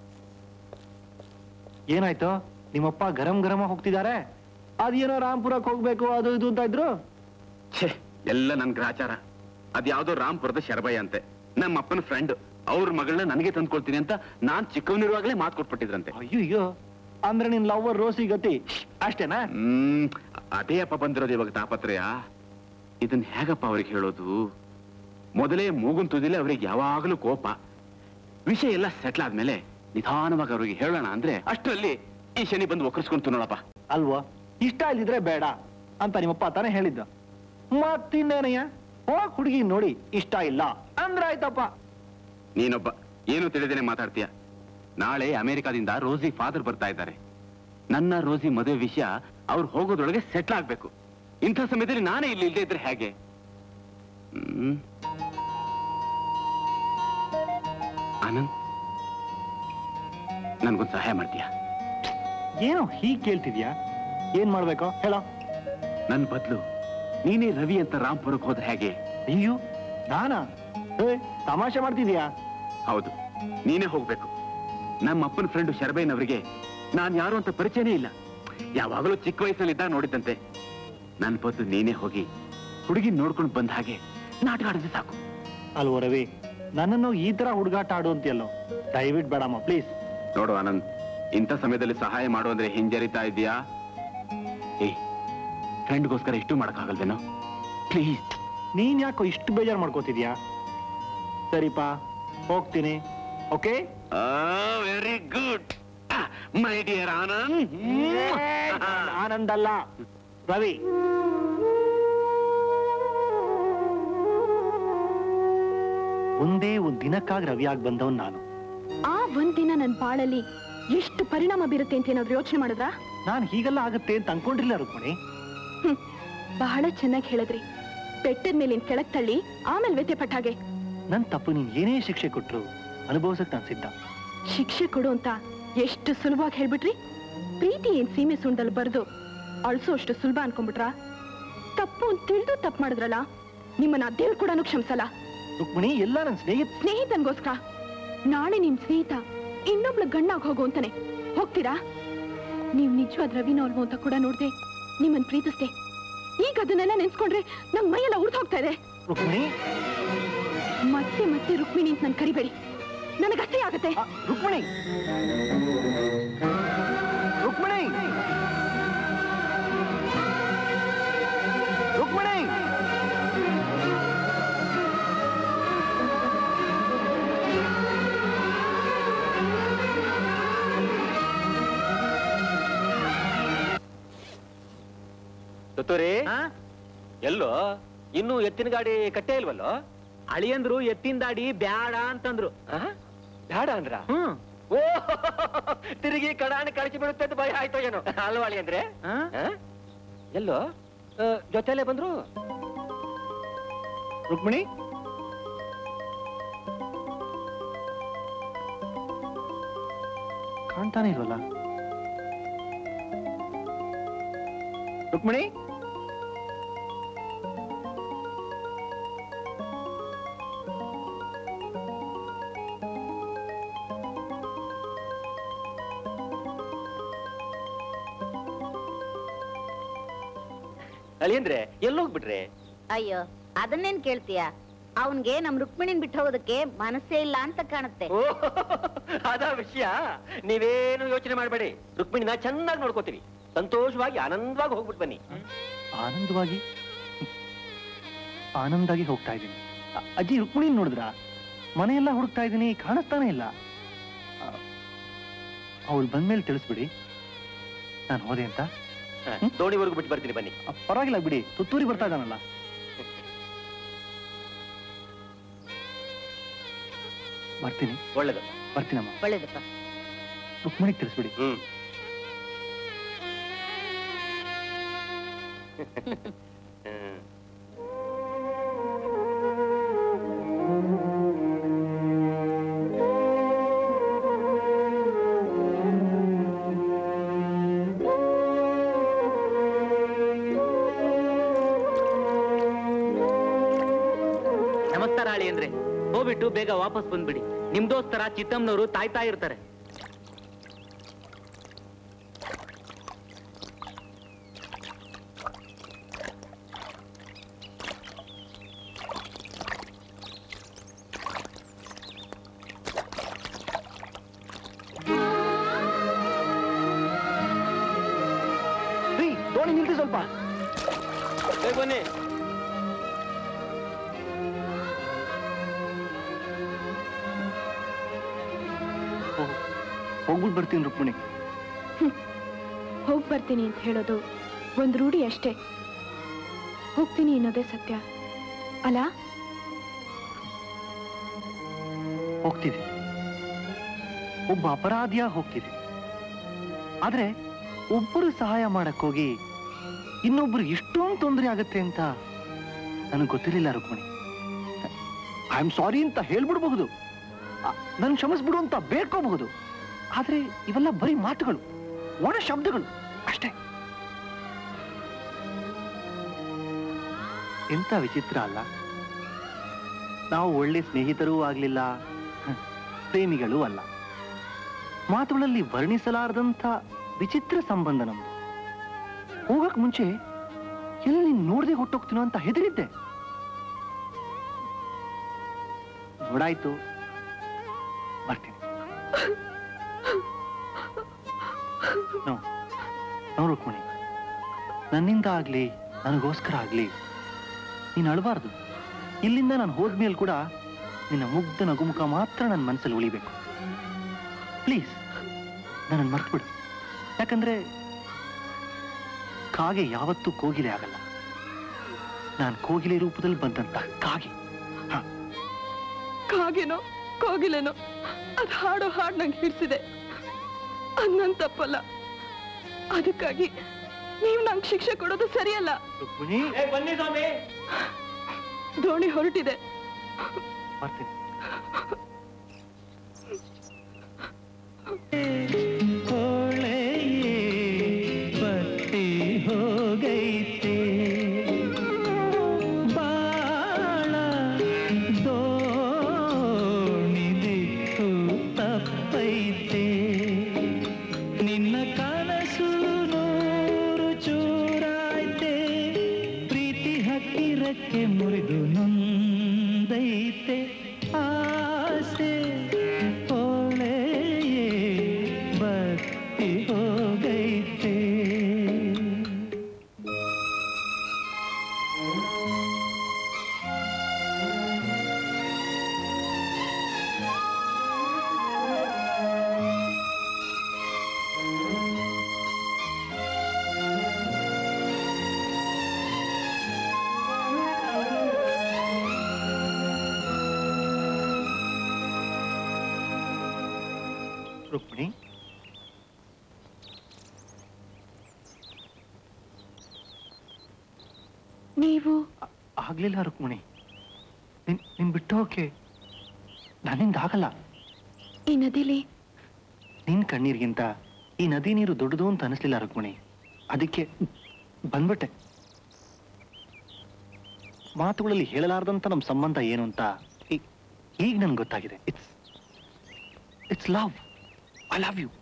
ಏನಾಯ್ತು ನಿಮ್ಮಪ್ಪ ಗರಂ ಗರಮ ಹೋಗ್ತಿದ್ದಾರೆ ಅದೇನೋ ರಾಮ್ಪುರಕ್ಕೆ ಹೋಗ್ಬೇಕು ಅದು ಇದು ಅಂತ ಇದ್ರು ಛೇ ಎಲ್ಲ ನನ್ ಗ್ರಾಚಾರ ಅದ್ಯಾವ್ದೋ ರಾಮ್ಪುರದ ಶರಭಯ್ಯ ಅಂತೆ ನಮ್ಮ ಅಪ್ಪನ ಫ್ರೆಂಡ್ ಅವ್ರ ಮಗಳನ್ನ ನನಗೆ ತಂದ್ಕೊಳ್ತೀನಿ ಅಂತ ನಾನ್ ಚಿಕ್ಕವನಿರುವಾಗಲೇ ಮಾತು ಕೊಟ್ಬಿಟ್ಟಿದ್ರಂತೆ ಅಯ್ಯೋ ಅಂದ್ರೆ ನಿನ್ ಲವ್ವರ್ ರೋಸಿ ಗತಿ ಅಷ್ಟೇನಾ ಹ್ಮ್ ಅದೇ ಅಪ್ಪ ಬಂದಿರೋದು ಇವಾಗ ತಾಪತ್ರಯ ಇದನ್ ಹೇಗಪ್ಪ ಅವ್ರಿಗೆ ಹೇಳೋದು ಮೊದಲೇ ಮೂಗುನ್ ತುದಿಲೆ ಅವ್ರಿಗೆ ಯಾವಾಗಲೂ ಕೋಪ ವಿಷಯ ಎಲ್ಲ ಸೆಟ್ಲ್ ಆದ್ಮೇಲೆ ನಿಧಾನವಾಗಿ ಅವ್ರಿಗೆ ಹೇಳೋಣ ಅಂದ್ರೆ ಅಷ್ಟರಲ್ಲಿ ಈ ಶನಿ ಬಂದು ಒಕ್ಕರ್ಸ್ಕೊಂತು ನೋಡಪ್ಪ ಅಲ್ವಾ ಇಷ್ಟ ಇಲ್ದಿದ್ರೆ ಬೇಡ ಅಂತ ನಿಮ್ಮಪ್ಪ ತಾನೇ ಹೇಳಿದ್ದ ಮತ್ತಿನ್ನೇನಯ್ಯ ಹೋಗ್ ಹುಡುಗಿ ನೋಡಿ ಇಷ್ಟ ಇಲ್ಲ ಅಂದ್ರೆ ಆಯ್ತಪ್ಪ ನೀನೊಬ್ಬ ಏನು ತಿಳಿದೇನೆ ಮಾತಾಡ್ತೀಯ ನಾಳೆ ಅಮೆರಿಕಾದಿಂದ ರೋಸಿ ಫಾದರ್ ಬರ್ತಾ ಇದ್ದಾರೆ ನನ್ನ ರೋಸಿ ಮದುವೆ ವಿಷಯ ಅವ್ರು ಹೋಗೋದ್ರೊಳಗೆ ಸೆಟ್ಲ್ ಆಗ್ಬೇಕು ಇಂಥ ಸಮಯದಲ್ಲಿ ನಾನೇ ಇಲ್ಲಿ ಇಲ್ಲದೆ ಇದ್ರೆ ಹೇಗೆ ಹ್ಮ್. ಆನಂದ್ ನನ್ಗೊಂದು ಸಹಾಯ ಮಾಡ್ತೀಯಾ ಏನು ಹೀಗ್ ಕೇಳ್ತಿದ್ಯಾ ಏನ್ ಮಾಡ್ಬೇಕು ಹೇಳೋ ನನ್ ಬದ್ಲು ನೀನೇ ರವಿ ಅಂತ ರಾಮ್ಪುರಕ್ಕೆ ಹೋದ್ರೆ ಹೇಗೆ ಅಯ್ಯೋ ನಾನಾ ಏ ತಮಾಷೆ ಮಾಡ್ತಿದ್ಯಾ ಹೌದು ನೀನೇ ಹೋಗ್ಬೇಕು ನಮ್ಮ ಅಪ್ಪನ ಫ್ರೆಂಡ್ ಶರ್ಬೈನವರಿಗೆ ನಾನ್ ಯಾರು ಅಂತ ಪರಿಚಯನೇ ಇಲ್ಲ ಯಾವಾಗಲೂ ಚಿಕ್ಕ ವಯಸ್ಸಲ್ಲಿದ್ದಾಗ ನೋಡಿದ್ದಂತೆ ನನ್ ಬದ್ದು ನೀನೇ ಹೋಗಿ ಹುಡುಗಿ ನೋಡ್ಕೊಂಡು ಬಂದ ಹಾಗೆ ನಾಟಕ ಆಡಿದ್ರೆ ಸಾಕು ಅಲ್ವೋ ರವಿ ನನ್ನನ್ನು ಈ ತರ ಹುಡುಗಾಟ ಆಡು ಅಂತೀಯಲ್ಲೋ ದಯವಿಟ್ಟು ಬೇಡಮ್ಮ ಪ್ಲೀಸ್ ನೋಡು ಆನಂದ್ ಇಂಥ ಸಮಯದಲ್ಲಿ ಸಹಾಯ ಮಾಡು ಅಂದ್ರೆ ಹಿಂಜರಿತಾ ಇದೀಯಾ ಏ ಫ್ರೆಂಡ್ಗೋಸ್ಕರ ಇಷ್ಟು ಮಾಡಕ್ಕಾಗಲ್ವೇನೋ ಪ್ಲೀಸ್ ನೀನ್ ಯಾಕೋ ಇಷ್ಟು ಬೇಜಾರು ಮಾಡ್ಕೋತಿದ್ಯಾ ಸರಿಪಾ ಹೋಗ್ತೀನಿ okay very good my dear Anand Anand ಅಲ್ಲ ರವಿ ಒಂದೇ ಒಂದ್ ದಿನಕ್ಕಾಗಿ ರವಿಯಾಗಿ ಬಂದವನ್ ನಾನು ಆ ಒಂದ್ ದಿನ ನನ್ ಬಾಳಲ್ಲಿ ಎಷ್ಟು ಪರಿಣಾಮ ಬೀರುತ್ತೆ ಅಂತ ಏನಾದ್ರು ಯೋಚನೆ ಮಾಡಿದ್ರಾ ನಾನ್ ಹೀಗೆಲ್ಲ ಆಗುತ್ತೆ ಅಂತ ಅನ್ಕೊಂಡಿರ್ಲಿಲ್ಲ ರುಕ್ಮಿಣಿ ಹ್ಮ್ ಬಹಳ ಚೆನ್ನಾಗಿ ಹೇಳಿದ್ರಿ ಬೆಟ್ಟದ ಮೇಲಿನ ಕೆಳಗ್ ತಳ್ಳಿ ಆಮೇಲೆ ವ್ಯತ್ಯ ಪಟ್ಟಾಗೆ ನನ್ ತಪ್ಪು ನೀನ್ ಏನೇ ಶಿಕ್ಷೆ ಕೊಟ್ರು ಅನುಭವಿಸಕ್ ನಾನ್ ಸಿದ್ಧ ಶಿಕ್ಷೆ ಕೊಡು ಅಂತ ಎಷ್ಟು ಸುಲಭವಾಗಿ ಹೇಳ್ಬಿಟ್ರಿ ಪ್ರೀತಿ ಏನ್ ಸೀಮೆ ಸುಂಡಲ್ ಬರ್ದು ಅಳ್ಸೋ ಅಷ್ಟು ಸುಲಭ ಅನ್ಕೊಂಡ್ಬಿಟ್ರಾ ತಪ್ಪು ಅಂತ ತಿಳಿದು ತಪ್ಪು ಮಾಡಿದ್ರಲ್ಲ ನಿಮ್ಮನ್ನ ದೇವ್ರು ಕೂಡ ಕ್ಷಮಿಸಲ್ಲ ರುಕ್ಮಿಣಿ ಎಲ್ಲ ನನ್ ಸ್ನೇಹಿತ ಸ್ನೇಹಿತನ್ಗೋಸ್ಕರ ನಾಳೆ ನಿಮ್ ಸ್ನೇಹಿತ ಇನ್ನೊಬ್ಳು ಗಂಡಾಗ್ ಹೋಗು ಅಂತಾನೆ ಹೋಗ್ತೀರಾ ನೀವ್ ನಿಜವಾದ ರವಿನೋ ಅಲ್ವೋ ಅಂತ ಕೂಡ ನೋಡ್ದೆ ನಿಮ್ಮನ್ ಪ್ರೀತಿಸ್ದೆ ಈಗ ಅದನ್ನೆಲ್ಲ ನೆನ್ಸ್ಕೊಂಡ್ರೆ ನಂಗ್ ಮೈಯೆಲ್ಲ ಉರ್ದು ಹೋಗ್ತಾ ಇದೆ ರುಕ್ಮಿಣಿ ಮತ್ತೆ ಮತ್ತೆ ರುಕ್ಮಿಣಿ ಅಂತ ನನ್ ಕರಿಬೇಡಿ ನನಗೆ ಅಸಹ್ಯ ಆಗತ್ತೆ ರುಕ್ಮಿಣಿ ರುಕ್ಮಿಣಿ ರುಕ್ಮಿಣಿ ತುತ್ತೂರಿ ಎಲ್ಲೋ ಇನ್ನು ಎತ್ತಿನ ಗಾಡಿ ಕಟ್ಟೇ ಇಲ್ವಲ್ಲೋ ಅಳಿಯಂದ್ರು ಎತ್ತಿನ ದಾಡಿ ಬ್ಯಾಡ ಅಂತಂದ್ರು ಬೇಡ ಅಂದ್ರ ಓ ತಿರುಗಿ ಕಡಾಣ ಕಳಿಸಿ ಬಿಡುತ್ತೆ ಅಂತ ಭಯ ಆಯ್ತು ಏನೋ ಅಲ್ವಾಳಿ ಅಂದ್ರೆ ಆ? ಎಲ್ಲೋ ಆ, ಜೊತೆಲೆ ಬಂದ್ರು ರುಕ್ಮಿಣಿ ಕಾಣ್ತಾನೆ ಇಲ್ವಲ್ಲ ರುಕ್ಮಿಣಿ ಅಳಿಯಂದ್ರೆ ಎಲ್ಲೋಗ್ಬಿಟ್ರೆ ಅಯ್ಯೋ ಅದನ್ನೇನ್ ಕೇಳ್ತೀಯ ಅವನ್ಗೆ ನಮ್ ರುಕ್ಮಿಣಿನ್ ಬಿಟ್ಟು ಹೋಗೋದಕ್ಕೆ ಮನಸ್ಸೇ ಇಲ್ಲ ಅಂತ ಕಾಣುತ್ತೆ ಓ ಅದ ವಿಷಯ ನೀವೇನು ಯೋಚನೆ ಮಾಡಬೇಡಿ ರುಕ್ಮಿಣಿನ ಚೆನ್ನಾಗಿ ನೋಡ್ಕೋತೀವಿ ಸಂತೋಷವಾಗಿ ಆನಂದವಾಗಿ ಹೋಗ್ಬಿಟ್ಟು ಬನ್ನಿ ಆನಂದವಾಗಿ ಆನಂದಾಗಿ ಹೋಗ್ತಾ ಇದ್ದೀನಿ ಅ- ಅಜ್ಜಿ ರುಕ್ಮಿಣಿ ನೋಡಿದ್ರ ಮನೆಯೆಲ್ಲ ಹುಡುಕ್ತಾ ಇದ್ದೀನಿ ಕಾಣಿಸ್ತಾನೆ ಇಲ್ಲ ಅವಳು ಬಂದ್ಮೇಲೆ ತಿಳಿಸ್ಬಿಡಿ ನಾನು ಹೋದೆ ಅಂತ ದೋಣಿವರೆಗೂ ಬಿಟ್ಟು ಬರ್ತೀನಿ ಬನ್ನಿ ಅ, ಪರವಾಗಿಲ್ಲ ಬಿಡಿ ತುತ್ತೂರಿ ಬರ್ತಾ ಇದ್ದಾನಲ್ಲ ಬರ್ತೀನಿ ಒಳ್ಳೇದು ಬರ್ತೀನಮ್ಮ ಒಳ್ಳೇದಪ್ಪ ರುಕ್ಮಿಣಿಗೆ ತಿಳಿಸ್ಬಿಡಿ ಹ್ಮ್ ನಮಸ್ಕಾರ ಅಳಿ ಅಂದ್ರೆ ಹೋಗ್ಬಿಟ್ಟು ಬೇಗ ವಾಪಸ್ ಬಂದ್ಬಿಡಿ ನಿಮ್ದೋಸ್ತರ ಚಿತ್ತಮ್ಮನವರು ತಾಯ್ತಾ ಇರ್ತಾರೆ ರೀ ದೋಣಿ ನಿಲ್ಸಿ ಸ್ವಲ್ಪ ಬೇಗ ಬನ್ನಿ ಹೋಗ್ಬಿಟ್ಟು ಬರ್ತೀನಿ ರುಕ್ಮಿಣಿ ಹೋಗ್ ಬರ್ತೀನಿ ಅಂತ ಹೇಳೋದು ಒಂದ್ ರೂಢಿ ಅಷ್ಟೇ ಹೋಗ್ತೀನಿ ಅನ್ನೋದೇ ಸತ್ಯ ಅಲ್ಲ ಹೋಗ್ತಿದೆ ಒಬ್ಬ ಅಪರಾಧಿಯ ಹೋಗ್ತಿದೆ ಆದ್ರೆ ಒಬ್ಬರು ಸಹಾಯ ಮಾಡಕ್ ಹೋಗಿ ಇನ್ನೊಬ್ರು ಇಷ್ಟೊಂದು ತೊಂದರೆ ಆಗತ್ತೆ ಅಂತ ನನಗೆ ಗೊತ್ತಿರಲಿಲ್ಲ ರುಕ್ಮಿಣಿ ಐ ಆಮ್ ಸಾರಿ ಅಂತ ಹೇಳ್ಬಿಡ್ಬಹುದು ನನ್ ಕ್ಷಮಿಸ್ಬಿಡು ಅಂತ ಬೇಡ್ಕೋಬಹುದು ಆದ್ರೆ ಇವೆಲ್ಲ ಬರೀ ಮಾತುಗಳು ಒಣ ಶಬ್ದಗಳು ಅಷ್ಟೇ ಎಂತ ವಿಚಿತ್ರ ಅಲ್ಲ ನಾವು ಒಳ್ಳೆ ಸ್ನೇಹಿತರೂ ಆಗ್ಲಿಲ್ಲ ಹ, ಪ್ರೇಮಿಗಳೂ ಅಲ್ಲ ಮಾತುಗಳಲ್ಲಿ ವರ್ಣಿಸಲಾರದಂಥ ವಿಚಿತ್ರ ಸಂಬಂಧ ನಮ್ದು ಹೋಗಕ್ ಮುಂಚೆ ಎಲ್ಲಿ ನೀನ್ ನೋಡದೆ ಹೊಟ್ಟೋಗ್ತೀನೋ ಅಂತ ಹೆದರಿದ್ದೆ ನೋಡಾಯ್ತು ಬರ್ತೀನಿ ನೋ ನೋ ರುಕ್ಮಿಣಿ ನನ್ನಿಂದ ಆಗ್ಲಿ ನನಗೋಸ್ಕರ ಆಗ್ಲಿ ನೀನು ಅಳಬಾರ್ದು ಇಲ್ಲಿಂದ ನಾನು ಹೋದ್ಮೇಲೆ ಕೂಡ ನಿನ್ನ ಮುಗ್ಧ ನಗುಮುಖ ಮಾತ್ರ ನನ್ನ ಮನಸ್ಸಲ್ಲಿ ಉಳಿಬೇಕು ಪ್ಲೀಸ್ ನನ್ನನ್ನು ಮರ್ತ್ಬಿಡು ಯಾಕಂದ್ರೆ ಕಾಗೆ ಯಾವತ್ತೂ ಕೋಗಿಲೆ ಆಗಲ್ಲ ನಾನು ಕೋಗಿಲೆ ರೂಪದಲ್ಲಿ ಬಂದಂತ ಕಾಗೆ ಕಾಗೆನೋ ಕೋಗಿಲೆನೋ ಅದ್ ಹಾಡೋ ಹಾಡ್ ನಂಗೆ ಹಿಡ್ಸಿದೆ ಅದ್ ನನ್ ತಪ್ಪಲ್ಲ ಅದಕ್ಕಾಗಿ ನೀವ್ ನಂಗೆ ಶಿಕ್ಷೆ ಕೊಡೋದು ಸರಿಯಲ್ಲ ರುಕ್ಮಿಣಿ ಬನ್ನಿ ಸ್ವಾಮಿ ದೋಣಿ ಹೊರಟಿದೆ ಬರ್ತೀನಿ बत्ती हो गई थी ಬಾಳ ದೋಣಿ ದಿಕ್ಕು ತಪ್ಪೈತೆ पट्टी हो गई थी ರುಕ್ಮಿಣಿ ನೀವು ಆಗ್ಲಿಲ್ಲ ರುಕ್ಮಿಣಿ ನಿನ್ ನಿನ್ ಬಿಟ್ಟು ಹೋಗಕ್ಕೆ ನನ್ನಿಂದ ಆಗಲ್ಲ ಈ ನದಿಲಿ ನಿನ್ ಕಣ್ಣೀರಿಗಿಂತ ಈ ನದಿ ನೀರು ದೊಡ್ಡದು ಅಂತ ಅನಿಸ್ಲಿಲ್ಲ ರುಕ್ಮಿಣಿ ಅದಕ್ಕೆ ಬಂದ್ಬಿಟ್ಟೆ ಮಾತುಗಳಲ್ಲಿ ಹೇಳಲಾರ್ದಂತ ನಮ್ಮ ಸಂಬಂಧ ಏನು ಅಂತ ಈ- ಈಗ ನನ್ಗೆ ಗೊತ್ತಾಗಿದೆ it's it's love I love you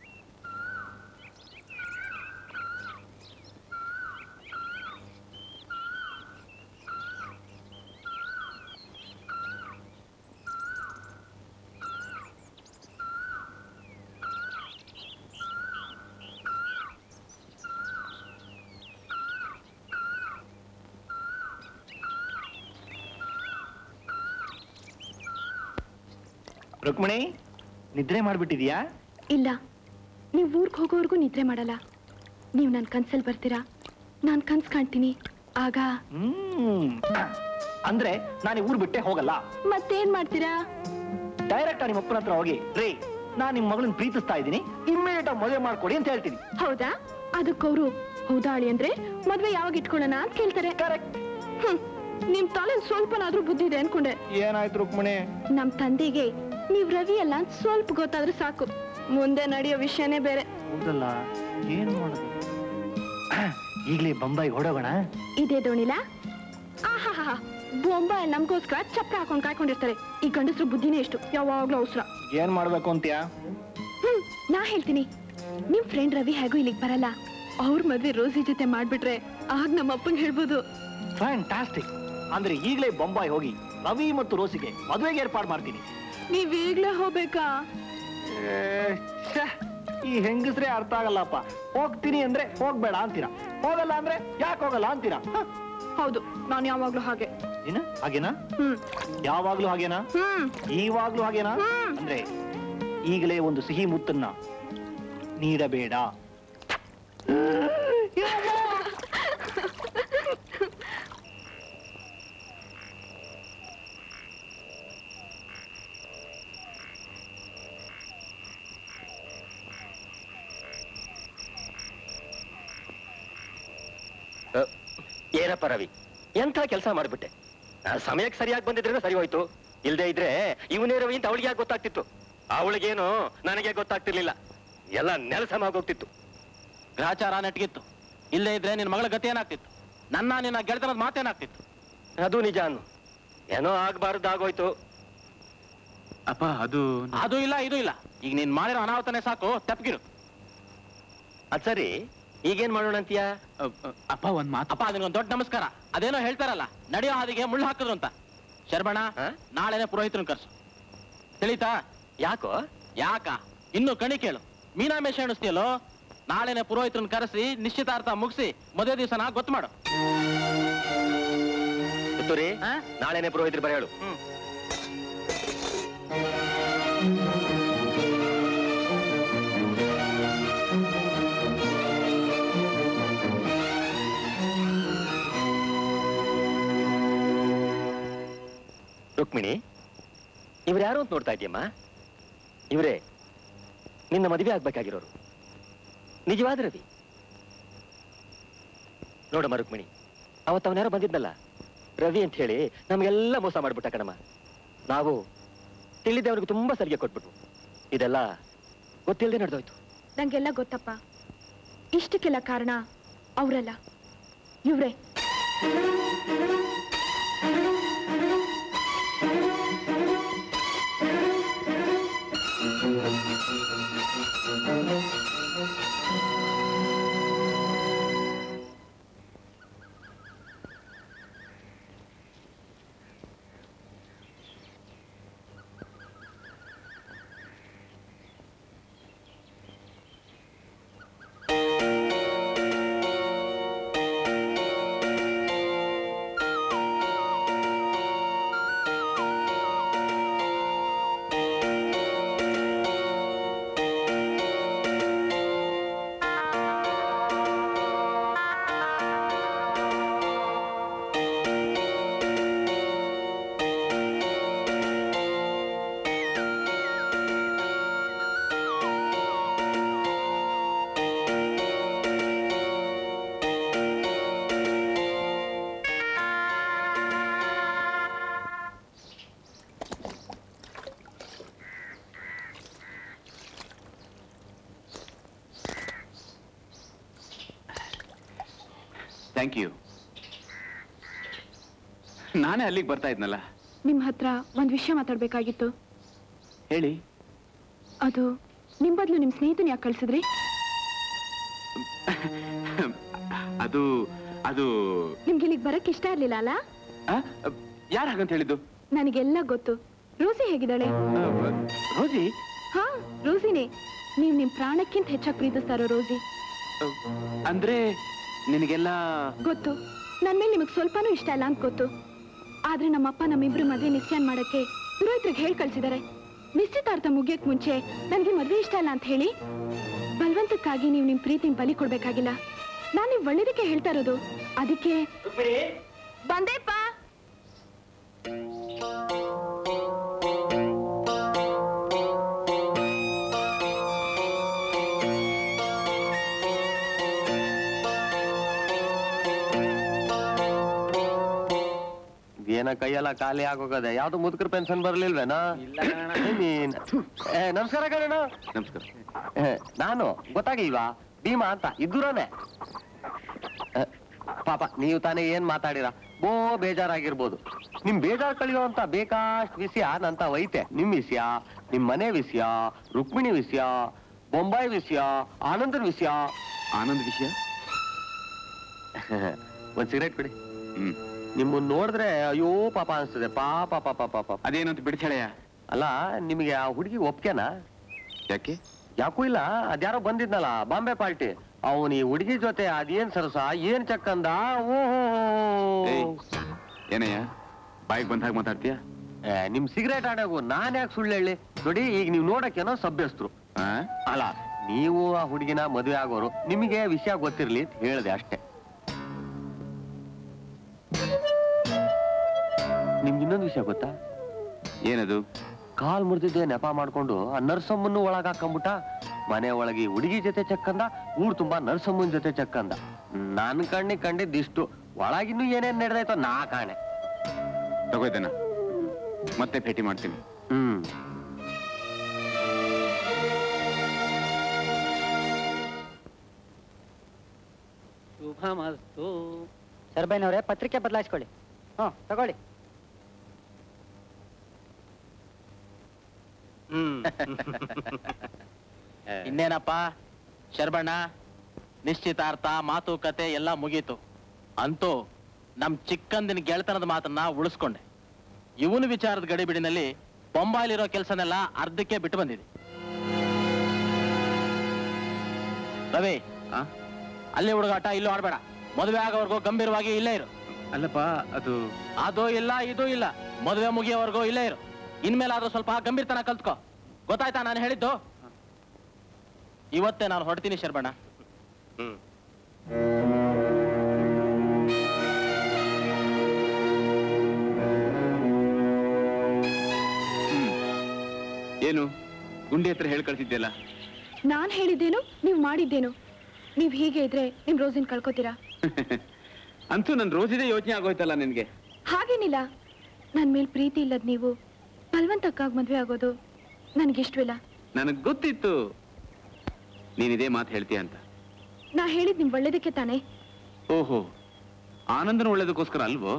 Rukmini ನಿದ್ರೆ ಮಾಡ್ಬಿಟ್ಟಿದ್ಯಾ ಇಲ್ಲ ನೀವು ಊರ್ಗ್ ಹೋಗೋವರೆಗೂ ನಿದ್ರೆ ಮಾಡಲ್ಲ ನೀವು ನನ್ನ ಕನ್ಸಲ್ಲಿ ಬರ್ತೀರಾ ನಾನು ಕನ್ಸ್ ಕಾಣ್ತೀನಿ ಆಗ ಹ್ಮ್ ಅಂದ್ರೆ ನಾನು ಊರ್ ಬಿಟ್ಟೆ ಹೋಗಲ್ಲ ಮತ್ತೇನ್ ಮಾಡ್ತೀರಾ ಡೈರೆಕ್ಟ್ ನಿಮ್ಮ ಅಪ್ಪನ ಹತ್ರ ಹೋಗಿ ರೀ ನಾನ್ ನಿಮ್ ಮಗಳನ್ನ ಪ್ರೀತಿಸ್ತಾ ಇದ್ದೀನಿ ಇಮ್ಮಿಡಿಯೇಟ್ ಆಗಿ ಮದುವೆ ಮಾಡ್ಕೊಡಿ ಅಂತ ಹೇಳ್ತೀನಿ ಹೌದಾ ಅದಕ್ಕವರು ಹೌದಾಳಿ ಅಂದ್ರೆ ಮದ್ವೆ ಯಾವಾಗ ಇಟ್ಕೊಳ್ಳೋಣ ಅಂತ ಕೇಳ್ತಾರೆ ಹ್ಮ್ ನಿಮ್ ತಲೆ ಸ್ವಲ್ಪನಾದ್ರೂ ಬುದ್ಧಿ ಇದೆ ಅನ್ಕೊಂಡೆ ಏನಾಯ್ತು ರುಕ್ಮಿಣಿ ನಮ್ ತಂದೆಗೆ ನೀವ್ ರವಿ ಅಲ್ಲ ಅಂತ ಸ್ವಲ್ಪ ಗೊತ್ತಾದ್ರೆ ಸಾಕು ಮುಂದೆ ನಡೆಯೋ ವಿಷಯನೇ ಬೇರೆ ಹೌದಲ್ಲ ಏನ್ ಮಾಡೋದು ಈಗ್ಲೇ ಬೊಂಬಾಯಿಗೆ ಹೊಡೋಗೋಣ ಇದೇ ದೋಣಿಲ ಆಹಾ ಬೊಂಬಾಯ್ ನಮ್ಗೋಸ್ಕರ ಚಪ್ರ ಹಾಕೊಂಡ್ ಕಾಯ್ಕೊಂಡಿರ್ತಾರೆ ಈ ಗಂಡಸ್ರು ಬುದ್ಧಿನೇ ಎಷ್ಟು ಯಾವಾಗ್ಲೂ ಅವಸರ ಏನ್ ಮಾಡ್ಬೇಕು ಅಂತ್ಯಾ ಹ್ಮ್ ನಾ ಹೇಳ್ತೀನಿ ನಿಮ್ ಫ್ರೆಂಡ್ ರವಿ ಹೇಗೂ ಇಲ್ಲಿಗೆ ಬರಲ್ಲ ಅವ್ರ ಮದ್ವೆ ರೋಸಿ ಜೊತೆ ಮಾಡ್ಬಿಟ್ರೆ ಆಗ ನಮ್ಮ ಅಪ್ಪಂಗ್ ಹೇಳ್ಬೋದು ಫ್ಯಾಂಟಾಸ್ಟಿಕ್ ಅಂದ್ರೆ ಈಗಲೇ ಬೊಂಬಾಯಿ ಹೋಗಿ ರವಿ ಮತ್ತು ರೋಸಿಗೆ ಮದುವೆಗೆ ಏರ್ಪಾಡು ಮಾಡ್ತೀನಿ ನೀವ್ ಈಗ್ಲೇ ಹೋಗ್ಬೇಕಾ ಏ, ಛೆ, ಈ ಹೆಂಗಸ್ರೇ ಅರ್ಥ ಆಗಲ್ಲಪ್ಪ ಹೋಗ್ತೀನಿ ಅಂದ್ರೆ ಹೋಗ್ಬೇಡ ಅಂತೀರಾ ಹೋಗಲ್ಲ ಅಂದ್ರೆ ಯಾಕೆ ಹೋಗಲ್ಲ ಅಂತೀರಾ ಹ, ಹೌದು ನಾನು ಯಾವಾಗ್ಲೂ ಹಾಗೆ ಏನ ಹಾಗೇನಾ ಹ್ಮ್ ಯಾವಾಗ್ಲೂ ಹಾಗೇನಾ ಹ್ಮ್ ಈವಾಗ್ಲೂ ಹಾಗೇನಾ ಅಂದ್ರೆ ಈಗಲೇ ಒಂದು ಸಿಹಿ ಮುತ್ತನ್ನ ನೀಡಬೇಡ ಅ, ಏನಪ್ಪ ರವಿ ಎಂಥ ಕೆಲಸ ಮಾಡ್ಬಿಟ್ಟೆ ನಾನ್ ಸಮಯಕ್ಕೆ ಸರಿಯಾಗಿ ಬಂದಿದ್ರೆ ಸರಿ ಹೋಯ್ತು ಇಲ್ದೇ ಇದ್ರೆ ಇವನೇ ರವಿ ಅಂತ ಅವಳಿಗೆ ಯಾಕೆ ಗೊತ್ತಾಗ್ತಿತ್ತು ಅವಳಿಗೇನು ನನಗೆ ಗೊತ್ತಾಗ್ತಿರ್ಲಿಲ್ಲ ಎಲ್ಲ ನೆಲಸಮಾಗೋಗ್ತಿತ್ತು ಗ್ರಹಚಾರ ನೆಟ್ಗಿತ್ತು ಇಲ್ಲೇ ಇದ್ರೆ ನಿನ್ನ ಮಗಳ ಗತಿ ಏನಾಗ್ತಿತ್ತು ನನ್ನ ನಿನ್ನ ಗೆಳೆತನದ ಮಾತೇನಾಗ್ತಿತ್ತು ಅದು ನಿಜ ಅನ್ನು ಏನೋ ಆಗ್ಬಾರ್ದು ಆಗೋಯ್ತು ಅಪ್ಪ ಅದು ಅದು ಇಲ್ಲ ಇದು ಇಲ್ಲ ಈಗ ನೀನ್ ಮಾಡಿರೋ ಅನಾಹುತನೇ ಸಾಕು ತಪ್ಪಗಿರು ಅದ್ ಸರಿ ಈಗೇನ್ ಮಾಡೋಣ ಅಂತೀಯಾ ಅಪ್ಪ ಒಂದ್ ಮಾತು ಅಪ್ಪ ಅದಕ್ಕೊಂದು ದೊಡ್ಡ ನಮಸ್ಕಾರ ಅದೇನೋ ಹೇಳ್ತಾರಲ್ಲ ನಡೆಯೋ ಹಾದಿಗೆ ಮುಳ್ಳು ಹಾಕಿದ್ರು ಅಂತ ಶರ್ಬಣ ನಾಳೆನೆ ಪುರೋಹಿತರನ್ನ ಕರ್ಸು ತಿಳಿತಾ ಯಾಕೋ ಯಾಕ ಇನ್ನು ಕಣಿ ಕೇಳು ಮೀನಾಮೇಶ ಎಣಿಸ್ತೀಯಲ್ಲೋ ನಾಳೆನೆ ಪುರೋಹಿತರನ್ನ ಕರೆಸಿ ನಿಶ್ಚಿತಾರ್ಥ ಮುಗಿಸಿ ಮದುವೆ ದಿವಸನ ಗೊತ್ತು ಮಾಡು ಪುತ್ತೂರಿ ನಾಳೆನೆ ಪುರೋಹಿತರು ಬರೆಯೋಳು ರುಕ್ಮಿಣಿ ಇವ್ರು ಯಾರು ಅಂತ ನೋಡ್ತಾ ಇದೀಯಮ್ಮ ಇವರೇ ನಿನ್ನ ಮದುವೆ ಆಗ್ಬೇಕಾಗಿರೋರು ನಿಜವಾದ ರವಿ ನೋಡಮ್ಮ ರುಕ್ಮಿಣಿ ಅವತ್ತು ಅವನ್ಯಾರೋ ಬಂದಿದ್ನಲ್ಲ ರವಿ ಅಂತ ಹೇಳಿ ನಮ್ಗೆಲ್ಲ ಮೋಸ ಮಾಡ್ಬಿಟ್ಟ ಕಣಮ್ಮ ನಾವು ತಿಳಿದೆ ಅವ್ರಿಗೆ ತುಂಬಾ ಸಲಿಗೆ ಕೊಟ್ಬಿಟ್ವು ಇದೆಲ್ಲ ಗೊತ್ತಿಲ್ಲದೆ ನಡೆದೋಯ್ತು ನಂಗೆಲ್ಲ ಗೊತ್ತಪ್ಪ ಇಷ್ಟಕ್ಕೆಲ್ಲ ಕಾರಣ ಅವರಲ್ಲ ಇವ್ರೇ ಥ್ಯಾಂಕ್ ಯು ನಾನೇ ಅಲ್ಲಿಗೆ ಬರ್ತಾ ಇದ್ನಲ್ಲ ನಿಮ್ ಹತ್ರ ಒಂದ್ ವಿಷಯ ಮಾತಾಡ್ಬೇಕಾಗಿತ್ತು ಹೇಳಿ ಅದು ನಿಮ್ ಬದ್ಲು ನಿಮ್ ಸ್ನೇಹಿತನ ಯಾಕೆ ಕಳ್ಸಿದ್ರಿ ಅದು ಅದು ನಿಮ್ಗೆ ಇಲ್ಲಿಗೆ ಬರಕ್ ಇಷ್ಟ ಇರ್ಲಿಲ್ಲ ಅಲ್ಲ ಯಾರು ಹಾಗಂತ ಹೇಳಿದ್ದು ನನಗೆಲ್ಲ ಗೊತ್ತು ರೋಸಿ ಹೇಗಿದ್ದಾಳೆ ರೋಜಿ ಹಾ ರೋಸಿನೇ ನೀವ್ ನಿಮ್ ಪ್ರಾಣಕ್ಕಿಂತ ಹೆಚ್ಚಾಗಿ ಪ್ರೀತಿಸ್ತಾ ಇರೋ ರೋಸಿ ಅಂದ್ರೆ ನಿನಗೆಲ್ಲ ಗೊತ್ತು ನನ್ ಮೇಲೆ ನಿಮಗ್ ಸ್ವಲ್ಪನೂ ಇಷ್ಟ ಇಲ್ಲ ಅಂತ ಗೊತ್ತು ಆದ್ರೆ ನಮ್ಮಪ್ಪ ನಮ್ಮಿಬ್ರು ಮದ್ವೆ ನಿಶ್ಚಯ ಮಾಡಕ್ಕೆ ಪುರೋಹಿತ್ರಿಗೆ ಹೇಳ್ ಕಳ್ಸಿದಾರೆ ನಿಶ್ಚಿತಾರ್ಥ ಮುಗಿಯಕ್ ಮುಂಚೆ ನನ್ಗೆ ಮದ್ವೆ ಇಷ್ಟ ಇಲ್ಲ ಅಂತ ಹೇಳಿ ಬಲವಂತಕ್ಕಾಗಿ ನೀವು ನಿಮ್ ಪ್ರೀತಿನ ಬಲಿ ಕೊಡ್ಬೇಕಾಗಿಲ್ಲ ನಾನ್ ನಿಮ್ ಒಳ್ಳೇದಕ್ಕೆ ಹೇಳ್ತಾ ಇರೋದು ಅದಕ್ಕೆ ಬಂದೇಪ್ಪ ಏನ ಕೈಯೆಲ್ಲ ಖಾಲಿ ಆಗೋಗದೆ ಯಾವ್ದು ಮುದುಕರ ಪೆನ್ಷನ್ ಬರ್ಲಿಲ್ವೇನಾ ನೀನ್ ಏ ನಮಸ್ಕಾರ ಕಣ ನಮಸ್ಕಾರ ನಾನು ಗೊತ್ತಾಗಿಲ್ವಾ ಭೀಮಾ ಅಂತ ಇದ್ದೂರನೇ ಪಾಪ ನೀವು ತಾನೇ ಏನ್ ಮಾತಾಡಿರ ಬೋ ಬೇಜಾರಾಗಿರ್ಬೋದು ನಿಮ್ ಬೇಜಾರ್ ಕಳಿಯೋ ಅಂತ ಬೇಕಾಷ್ಟು ವಿಷಯ ನಂತ ಐತೆ ನಿಮ್ ವಿಷಯ ನಿಮ್ ಮನೆ ವಿಷಯ ರುಕ್ಮಿಣಿ ವಿಷಯ ಬೊಂಬಾಯಿ ವಿಷಯ ಆನಂದನ್ ವಿಷಯ ಆನಂದ್ ವಿಷಯ ಒಂದ್ ಸಿಗರೇಟ್ ಕೊಡಿ ಹ್ಮ್ ನಿಮ್ಮನ್ನ ನೋಡಿದ್ರೆ ಅಯ್ಯೋ ಪಾಪ ಅನ್ಸ್ತದೆ ಪಾಪ ಪಾಪ ಪಾಪ ಅದೇನಂತ ಬಿಡ್ತಾಳೆಯ ಅಲ್ಲ ನಿಮಗೆ ಆ ಹುಡುಗಿ ಒಪ್ಕೆನಾ ಯಾಕೆ ಯಾಕೂ ಇಲ್ಲ ಅದ್ಯಾರೋ ಬಂದಿದ್ನಲ್ಲ ಬಾಂಬೆ ಪಾರ್ಟಿ ಅವನ್ ಈ ಹುಡುಗಿ ಜೊತೆ ಅದೇನ್ ಸರಸ ಏನ್ ಚಕ್ಕಂದ ಏಯ್, ಏನಯ್ಯ ಬಾಯಿಗೆ ಬಂದ ಹಾಗೆ ಮಾತಾಡ್ತೀಯ ಏ, ನಿಮ್ ಸಿಗರೇಟ್ ಆಡೋಗು ನಾನ್ ಯಾಕೆ ಸುಳ್ಳು ಹೇಳಿ ನೋಡಿ ಈಗ ನೀವು ನೋಡಕ್ಕೇನೋ ಸಭ್ಯಸ್ತರು ಅಲ್ಲ ನೀವು ಆ ಹುಡುಗಿನ ಮದುವೆ ಆಗೋರು ನಿಮಗೆ ವಿಷಯ ಗೊತ್ತಿರ್ಲಿ ಅಂತ ಹೇಳ್ದೆ ಅಷ್ಟೇ ನಿಮ್ಗೆ ಇನ್ನೊಂದು ವಿಷಯ ಗೊತ್ತಾ ಏನದು ಕಾಲ್ ಮುರಿದಿದ್ದೆ ನೆಪ ಮಾಡ್ಕೊಂಡು ಆ ನರ್ಸಮ್ಮನ್ನು ಒಳಗ್ ಹಾಕೊಂಬಿಟ್ಟ ಮನೆ ಒಳಗೆ ಹುಡುಗಿ ಜೊತೆ ಚಕ್ಕಂದ ಊರ್ ತುಂಬಾ ನರ್ಸಮ್ಮನ್ ಜೊತೆ ಚಕ್ಕಂದ ನನ್ ಕಣ್ಣಿ ಕಂಡಿದ್ದಿಷ್ಟು ಒಳಗಿನ್ನೂ ಏನೇನ್ ನಡೆದಾಯ್ತೋ ನಾ ಕಾಣೆ ತಗೋಯ್ತೇನ ಮತ್ತೆ ಭೇಟಿ ಮಾಡ್ತೀನಿ ಹ್ಮ್ ಶುಭಮಸ್ತು ಸರ್ಬೈನವ್ರೆ ಪತ್ರಿಕೆ ಬದಲಾಯಿಸ್ಕೊಳ್ಳಿ ಹ್ಞೂ ತಗೊಳ್ಳಿ ಹ್ಮ್ ಇನ್ನೇನಪ್ಪ ಶರ್ಬಣ್ಣ ನಿಶ್ಚಿತಾರ್ಥ ಮಾತುಕತೆ ಎಲ್ಲ ಮುಗೀತು ಅಂತೂ ನಮ್ ಚಿಕ್ಕಂದಿನ ಗೆಳೆತನದ ಮಾತನ್ನ ಉಳಿಸ್ಕೊಂಡೆ ಇವನು ವಿಚಾರದ ಗಡಿಬಿಡಿನಲ್ಲಿ ಬೊಂಬಾಯಿಲಿರೋ ಕೆಲಸನೆಲ್ಲ ಅರ್ಧಕ್ಕೆ ಬಿಟ್ಟು ಬಂದಿದೆ ರವಿ ಅಲ್ಲಿ ಹುಡುಗಾಟ ಇಲ್ಲೂ ಆಡ್ಬೇಡ ಮದುವೆ ಆಗೋವರೆಗೂ ಗಂಭೀರವಾಗಿ ಇಲ್ಲೇ ಇರು ಅಲ್ಲಪ್ಪ ಅದು ಅದು ಇಲ್ಲ ಇದು ಇಲ್ಲ ಮದುವೆ ಮುಗಿಯೋವರೆಗೂ ಇಲ್ಲೇ ಇರು ಇನ್ಮೇಲಾದ್ರೂ ಸ್ವಲ್ಪ ಗಂಭೀರತನ ಕಲ್ತ್ಕೋ ಗೊತ್ತಾಯ್ತಾ ನಾನು ಹೇಳಿದ್ದು ಇವತ್ತೇ ನಾನು ಹೊರಡ್ತೀನಿ ಶರ್ಬಣ್ಣ ಹ್ಮ್ ಏನು ಗುಂಡಿ ಹತ್ರ ಹೇಳಿ ಕಳ್ಸಿದ್ಯಲ್ಲ ನಾನ್ ಹೇಳಿದ್ದೇನು ನೀವ್ ಮಾಡಿದ್ದೇನು ನೀವ್ ಹೀಗೆ ಇದ್ರೆ ನಿಮ್ ರೋಸಿನ್ ಕಳ್ಕೊತೀರಾ ಅಂತೂ ನನ್ ರೋಜಿದೆ ಯೋಚನೆ ಆಗೋಯ್ತಲ್ಲ ನಿನ್ಗೆ ಹಾಗೇನಿಲ್ಲ ನನ್ ಮೇಲ್ ಪ್ರೀತಿ ಇಲ್ಲದ್ ನೀವು ಬಲ್ವಂತಕ್ಕಾಗಿ ಮದ್ವೆ ಆಗೋದು ನನ್ಗಿಷ್ಟವಿಲ್ಲ ನನಗ್ ಗೊತ್ತಿತ್ತು ನೀನಿದೇ ಮಾತು ಹೇಳ್ತೀಯ ಅಂತ ನಾ ಹೇಳಿದ್ ನಿಮ್ ಒಳ್ಳೇದಕ್ಕೆ ತಾನೇ ಓಹೋ ಆನಂದನ ಒಳ್ಳೇದಕ್ಕೋಸ್ಕರ ಅಲ್ವೋ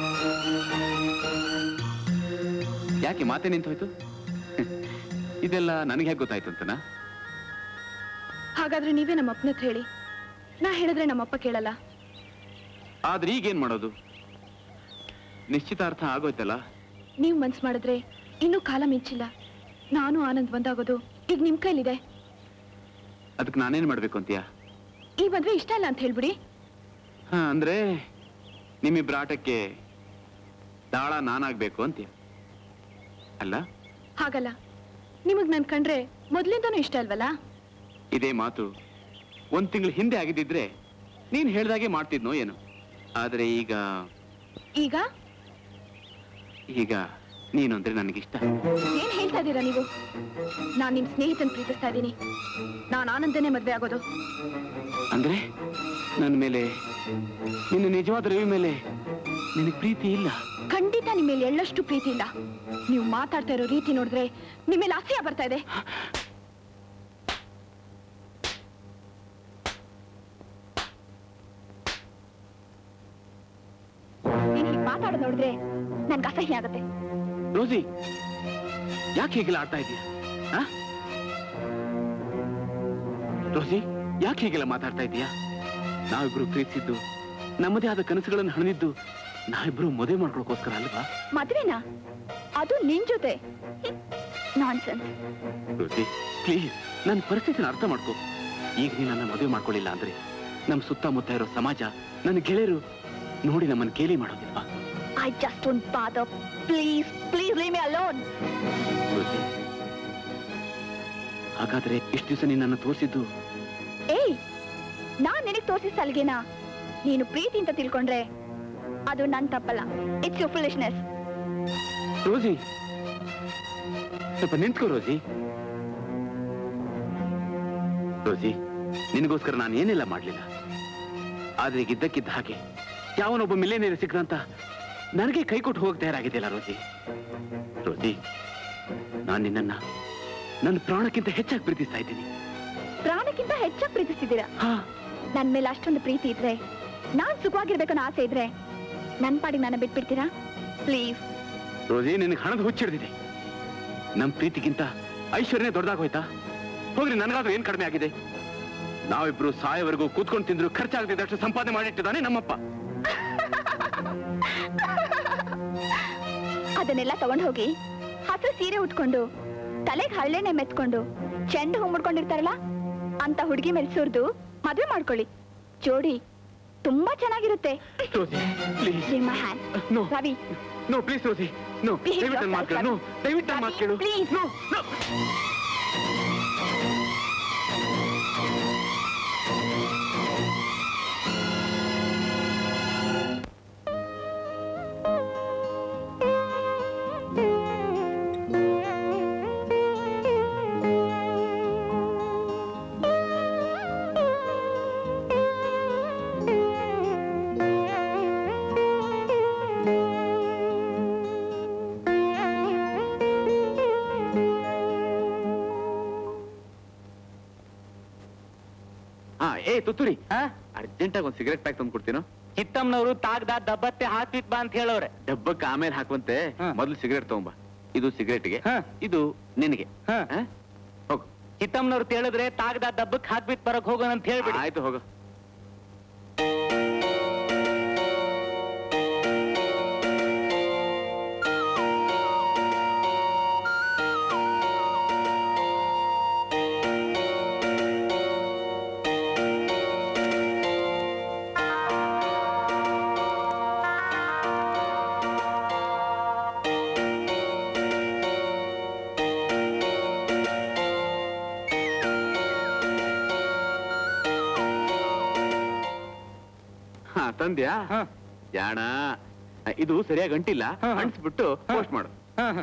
ಯಾಕೆ ಮಾತೆ ನಿಂತೋಯ್ತು ಇದೆಲ್ಲ ನನಗೆ ಹೇಗೆ ಗೊತ್ತಾಯ್ತು ಅಂತನಾ ಹಾಗಾದ್ರೆ ನೀವೇ ನಮ್ಮ ಅಪ್ಪನ ಹತ್ರ ಹೇಳಿ ನಾ ಹೇಳಿದ್ರೆ ನಮ್ಮಪ್ಪ ಕೇಳಲ್ಲ ಆದ್ರೆ ಈಗೇನ್ ಮಾಡೋದು ನಿಶ್ಚಿತಾರ್ಥ ಆಗೋಯ್ತಲ್ಲ ನೀವ್ ಮನ್ಸ್ ಮಾಡಿದ್ರೆ ಇನ್ನೂ ಕಾಲ ಮಿಂಚಿಲ್ಲ ನಾನು ಆನಂದ್ ಒಂದಾಗೋದು ಈಗ ನಿಮ್ ಕೈಲಿದೆ ಅದಕ್ಕೆ ನಾನೇನ್ ಮಾಡ್ಬೇಕು ಅಂತೀಯ ಈ ಮದ್ವೆ ಇಷ್ಟ ಇಲ್ಲ ಅಂತ ಹೇಳ್ಬಿಡಿ ಹಾ ಅಂದ್ರೆ ನಿಮ್ಮಿಬ್ರ ಆಟಕ್ಕೆ ದಾಳ ನಾನಾಗ್ಬೇಕು ಅಂತೀಯ ಅಲ್ಲ ಹಾಗಲ್ಲ ನಿಮಗ್ ನನ್ ಕಂಡ್ರೆ ಮೊದ್ಲಿಂದನೂ ಇಷ್ಟ ಅಲ್ವಲ್ಲ ಇದೇ ಮಾತು ಒಂದ್ ತಿಂಗಳ ಹಿಂದೆ ಆಗಿದ್ದಿದ್ರೆ ನೀನ್ ಹೇಳ್ದಾಗೆ ಮಾಡ್ತಿದ್ನೋ ಏನು ಆದ್ರೆ ಈಗ ಈಗ ಈಗ ನೀನು ಅಂದ್ರೆ ನನಗಿಷ್ಟ ಏನ್ ಹೇಳ್ತಾ ಇದ್ದೀರಾ ನೀವು ನಾನ್ ನಿಮ್ ಸ್ನೇಹಿತನ್ ಪ್ರೀತಿಸ್ತಾ ಇದ್ದೀನಿ ನಾನ್ ಆನಂದನೇ ಮದ್ವೆ ಆಗೋದು ಅಂದ್ರೆ ನನ್ನ ಮೇಲೆ ನಿನ್ನ ನಿಜವಾದ ರವಿ ಮೇಲೆ ನಿನಗೆ ಪ್ರೀತಿ ಇಲ್ಲ ಖಂಡಿತ ನಿಮ್ ಮೇಲೆ ಎಳ್ಳಷ್ಟು ಪ್ರೀತಿ ಇಲ್ಲ ನೀವು ಮಾತಾಡ್ತಾ ಇರೋ ರೀತಿ ನೋಡಿದ್ರೆ ನಿಮ್ ಮೇಲೆ ಅಸಹ್ಯ ಬರ್ತಾ ಇದೆ ಮಾತಾಡೋದು ನೋಡಿದ್ರೆ ನನ್ಗೆ ಅಸಹ್ಯ ಆಗತ್ತೆ ರೋಸಿ ಯಾಕೆ ಹೀಗೆಲ್ಲ ಆಡ್ತಾ ಇದೀಯ ಆ? ರೋಸಿ ಯಾಕೆ ಹೀಗೆಲ್ಲ ಮಾತಾಡ್ತಾ ಇದೀಯಾ ನಾವಿಬ್ರು ಪ್ರೀತಿಸಿದ್ದು ನಮ್ಮದೇ ಆದ ಕನಸುಗಳನ್ನು ಹಣಿದಿದ್ದು ನಾವಿಬ್ರು ಮದುವೆ ಮಾಡ್ಕೊಳಕೋಸ್ಕರ ಅಲ್ವಾ ಮದ್ವೆನಾ ಅದು ನಿನ್ ಜೊತೆ ನಾನ್ಸೆನ್ಸ್ ರೋಸಿ ಪ್ಲೀಸ್ ನನ್ನ ಪರಿಸ್ಥಿತಿನ ಅರ್ಥ ಮಾಡ್ಕೋ ಈಗ ನೀ ನನ್ನ ಮದುವೆ ಮಾಡ್ಕೊಳ್ಳಿಲ್ಲ ಅಂದ್ರೆ ನಮ್ ಸುತ್ತಮುತ್ತ ಇರೋ ಸಮಾಜ ನನ್ನ ಗೆಳೆಯರು ನೋಡಿ ನಮ್ಮನ್ನ ಗೇಲಿ ಮಾಡೋದಿಲ್ವಾ I just don't bother please please leave me alone Rosie ಹಾಗಾದ್ರೆ ಇಷ್ಟು ದಿವಸ ನೀನನ್ನು ತೋರಿಸಿದ್ದು ಏಯ್ ನಾನ್ ನಿನಗ್ ತೋರಿಸಿದ ಸಲ್ಗೆನಾ ನೀನು ಪ್ರೀತಿ ಅಂತ ತಿಳ್ಕೊಂಡ್ರೆ ಅದು ನನ್ ತಪ್ಪಲ್ಲ ಇಟ್ಸ್ ಯು ಫುಲಿಶ್ನೆಸ್ ರೋಸಿ ಸ್ವಲ್ಪ ನಿಂತ್ಕೋ ರೋಸಿ ರೋಸಿ ನಿನಗೋಸ್ಕರ ನಾನು ಏನೆಲ್ಲ ಮಾಡ್ಲಿಲ್ಲ ಆದ್ರೆ ಈಗ ಇದ್ದಕ್ಕಿದ್ದ ಹಾಗೆ ಯಾವನೊಬ್ಬ ಮಿಲೇನಿಯರ್ ಸಿಕ್ಕಂತ ನನಗೆ ಕೈ ಕೊಟ್ಟು ಹೋಗಕ್ ತಯಾರಾಗಿದೆಯಲ್ಲ ರೋಸಿ ರೋಸಿ ನಾನು ನಿನ್ನನ್ನ ನನ್ನ ಪ್ರಾಣಕ್ಕಿಂತ ಹೆಚ್ಚಾಗಿ ಪ್ರೀತಿಸ್ತಾ ಇದ್ದೀನಿ ಪ್ರಾಣಕ್ಕಿಂತ ಹೆಚ್ಚಾಗಿ ಪ್ರೀತಿಸ್ತಿದ್ದೀರಾ ನನ್ ಮೇಲೆ ಅಷ್ಟೊಂದು ಪ್ರೀತಿ ಇದ್ರೆ ನಾನ್ ಸುಖವಾಗಿರ್ಬೇಕು ಅನ್ನೋ ಆಸೆ ಇದ್ರೆ ನನ್ ಪಾಡಿಗೆ ನನ್ನ ಬಿಟ್ಬಿಡ್ತೀರಾ ಪ್ಲೀಸ್ ರೋಸಿ ನಿನಗೆ ಹಣದ ಹುಚ್ಚಿಡ್ದಿದೆ ನಮ್ ಪ್ರೀತಿಗಿಂತ ಐಶ್ವರ್ಯನೇ ದೊಡ್ಡದಾಗೋಯ್ತಾ ಹೋಗ್ರಿ ನನಗಾದ್ರೂ ಏನ್ ಕಡಿಮೆ ಆಗಿದೆ ನಾವಿಬ್ರು ಸಾಯವರೆಗೂ ಕೂತ್ಕೊಂಡು ತಿಂದ್ರು ಖರ್ಚಾಗದಿದ್ದಷ್ಟು ಸಂಪಾದನೆ ಮಾಡಿಟ್ಟಿದ್ದಾನೆ ನಮ್ಮಪ್ಪ ಅದನ್ನೆಲ್ಲ ತಗೊಂಡ್ ಹೋಗಿ ಹಸಿರು ಸೀರೆ ಉಟ್ಕೊಂಡು ತಲೆಗೆ ಹಳ್ಳೆಣ್ಣೆ ಮೆತ್ಕೊಂಡು ಚೆಂಡು ಹೂ ಮುಡ್ಕೊಂಡಿರ್ತಾರಲ್ಲ ಅಂತ ಹುಡುಗಿ ಮೇಲೆ ಸುರಿದು ಮದ್ವೆ ಮಾಡ್ಕೊಳ್ಳಿ ಜೋಡಿ ತುಂಬಾ ಚೆನ್ನಾಗಿರುತ್ತೆ Rosie please Give my hand. No Ravi no please Rosie no Behave ದಯವಿಟ್ಟು ನನ್ನ ಮಾತು ಕೇಳು ನೋ ದಯವಿಟ್ಟು ನನ್ನ ಮಾತು ಕೇಳು ಪ್ಲೀಸ್ ನೋ ನೋ ಹಾ ಏ ತುತ್ತೂರಿ ಅರ್ಜೆಂಟ್ ಆಗಿ ಒಂದು ಸಿಗರೆಟ್ ಪ್ಯಾಕ್ ತಂದು ಕೊಡ್ತೀನೋ ಚಿತ್ತಮ್ಮನವರು ತಾಗ್ದ ದಬ್ಬತ್ತೆ ಹಾಕ್ಬಿಟ್ ಬಾ ಅಂತ ಹೇಳವ್ರೆ ಡಬ್ಬಕ್ಕೆ ಆಮೇಲೆ ಹಾಕುವಂತೆ ಮೊದಲು ಸಿಗರೆಟ್ ತಗೊಂಬ ಇದು ಸಿಗರೆಟ್ಗೆ ಇದು ನಿನಗೆ ಹಾ? ಹೋಗು ಚಿತ್ತಮ್ಮನವ್ರು ಹೇಳಿದ್ರೆ ತಾಗ್ದ ದಬ್ಬಕ್ ಹಾಕ್ಬಿಟ್ ಬರಕ್ ಹೋಗೋಣ ಅಂತ ಹೇಳ್ಬಿಡಿ ಆಯ್ತು ಹೋಗು ಹಾ ತಂದ್ಯಾ ಜಾಣ ಇದು ಸರಿಯಾಗಿ ಅಂಟಿಲ್ಲ ಅಂಟಿಸ್ಬಿಟ್ಟು ಪೋಸ್ಟ್ ಮಾಡು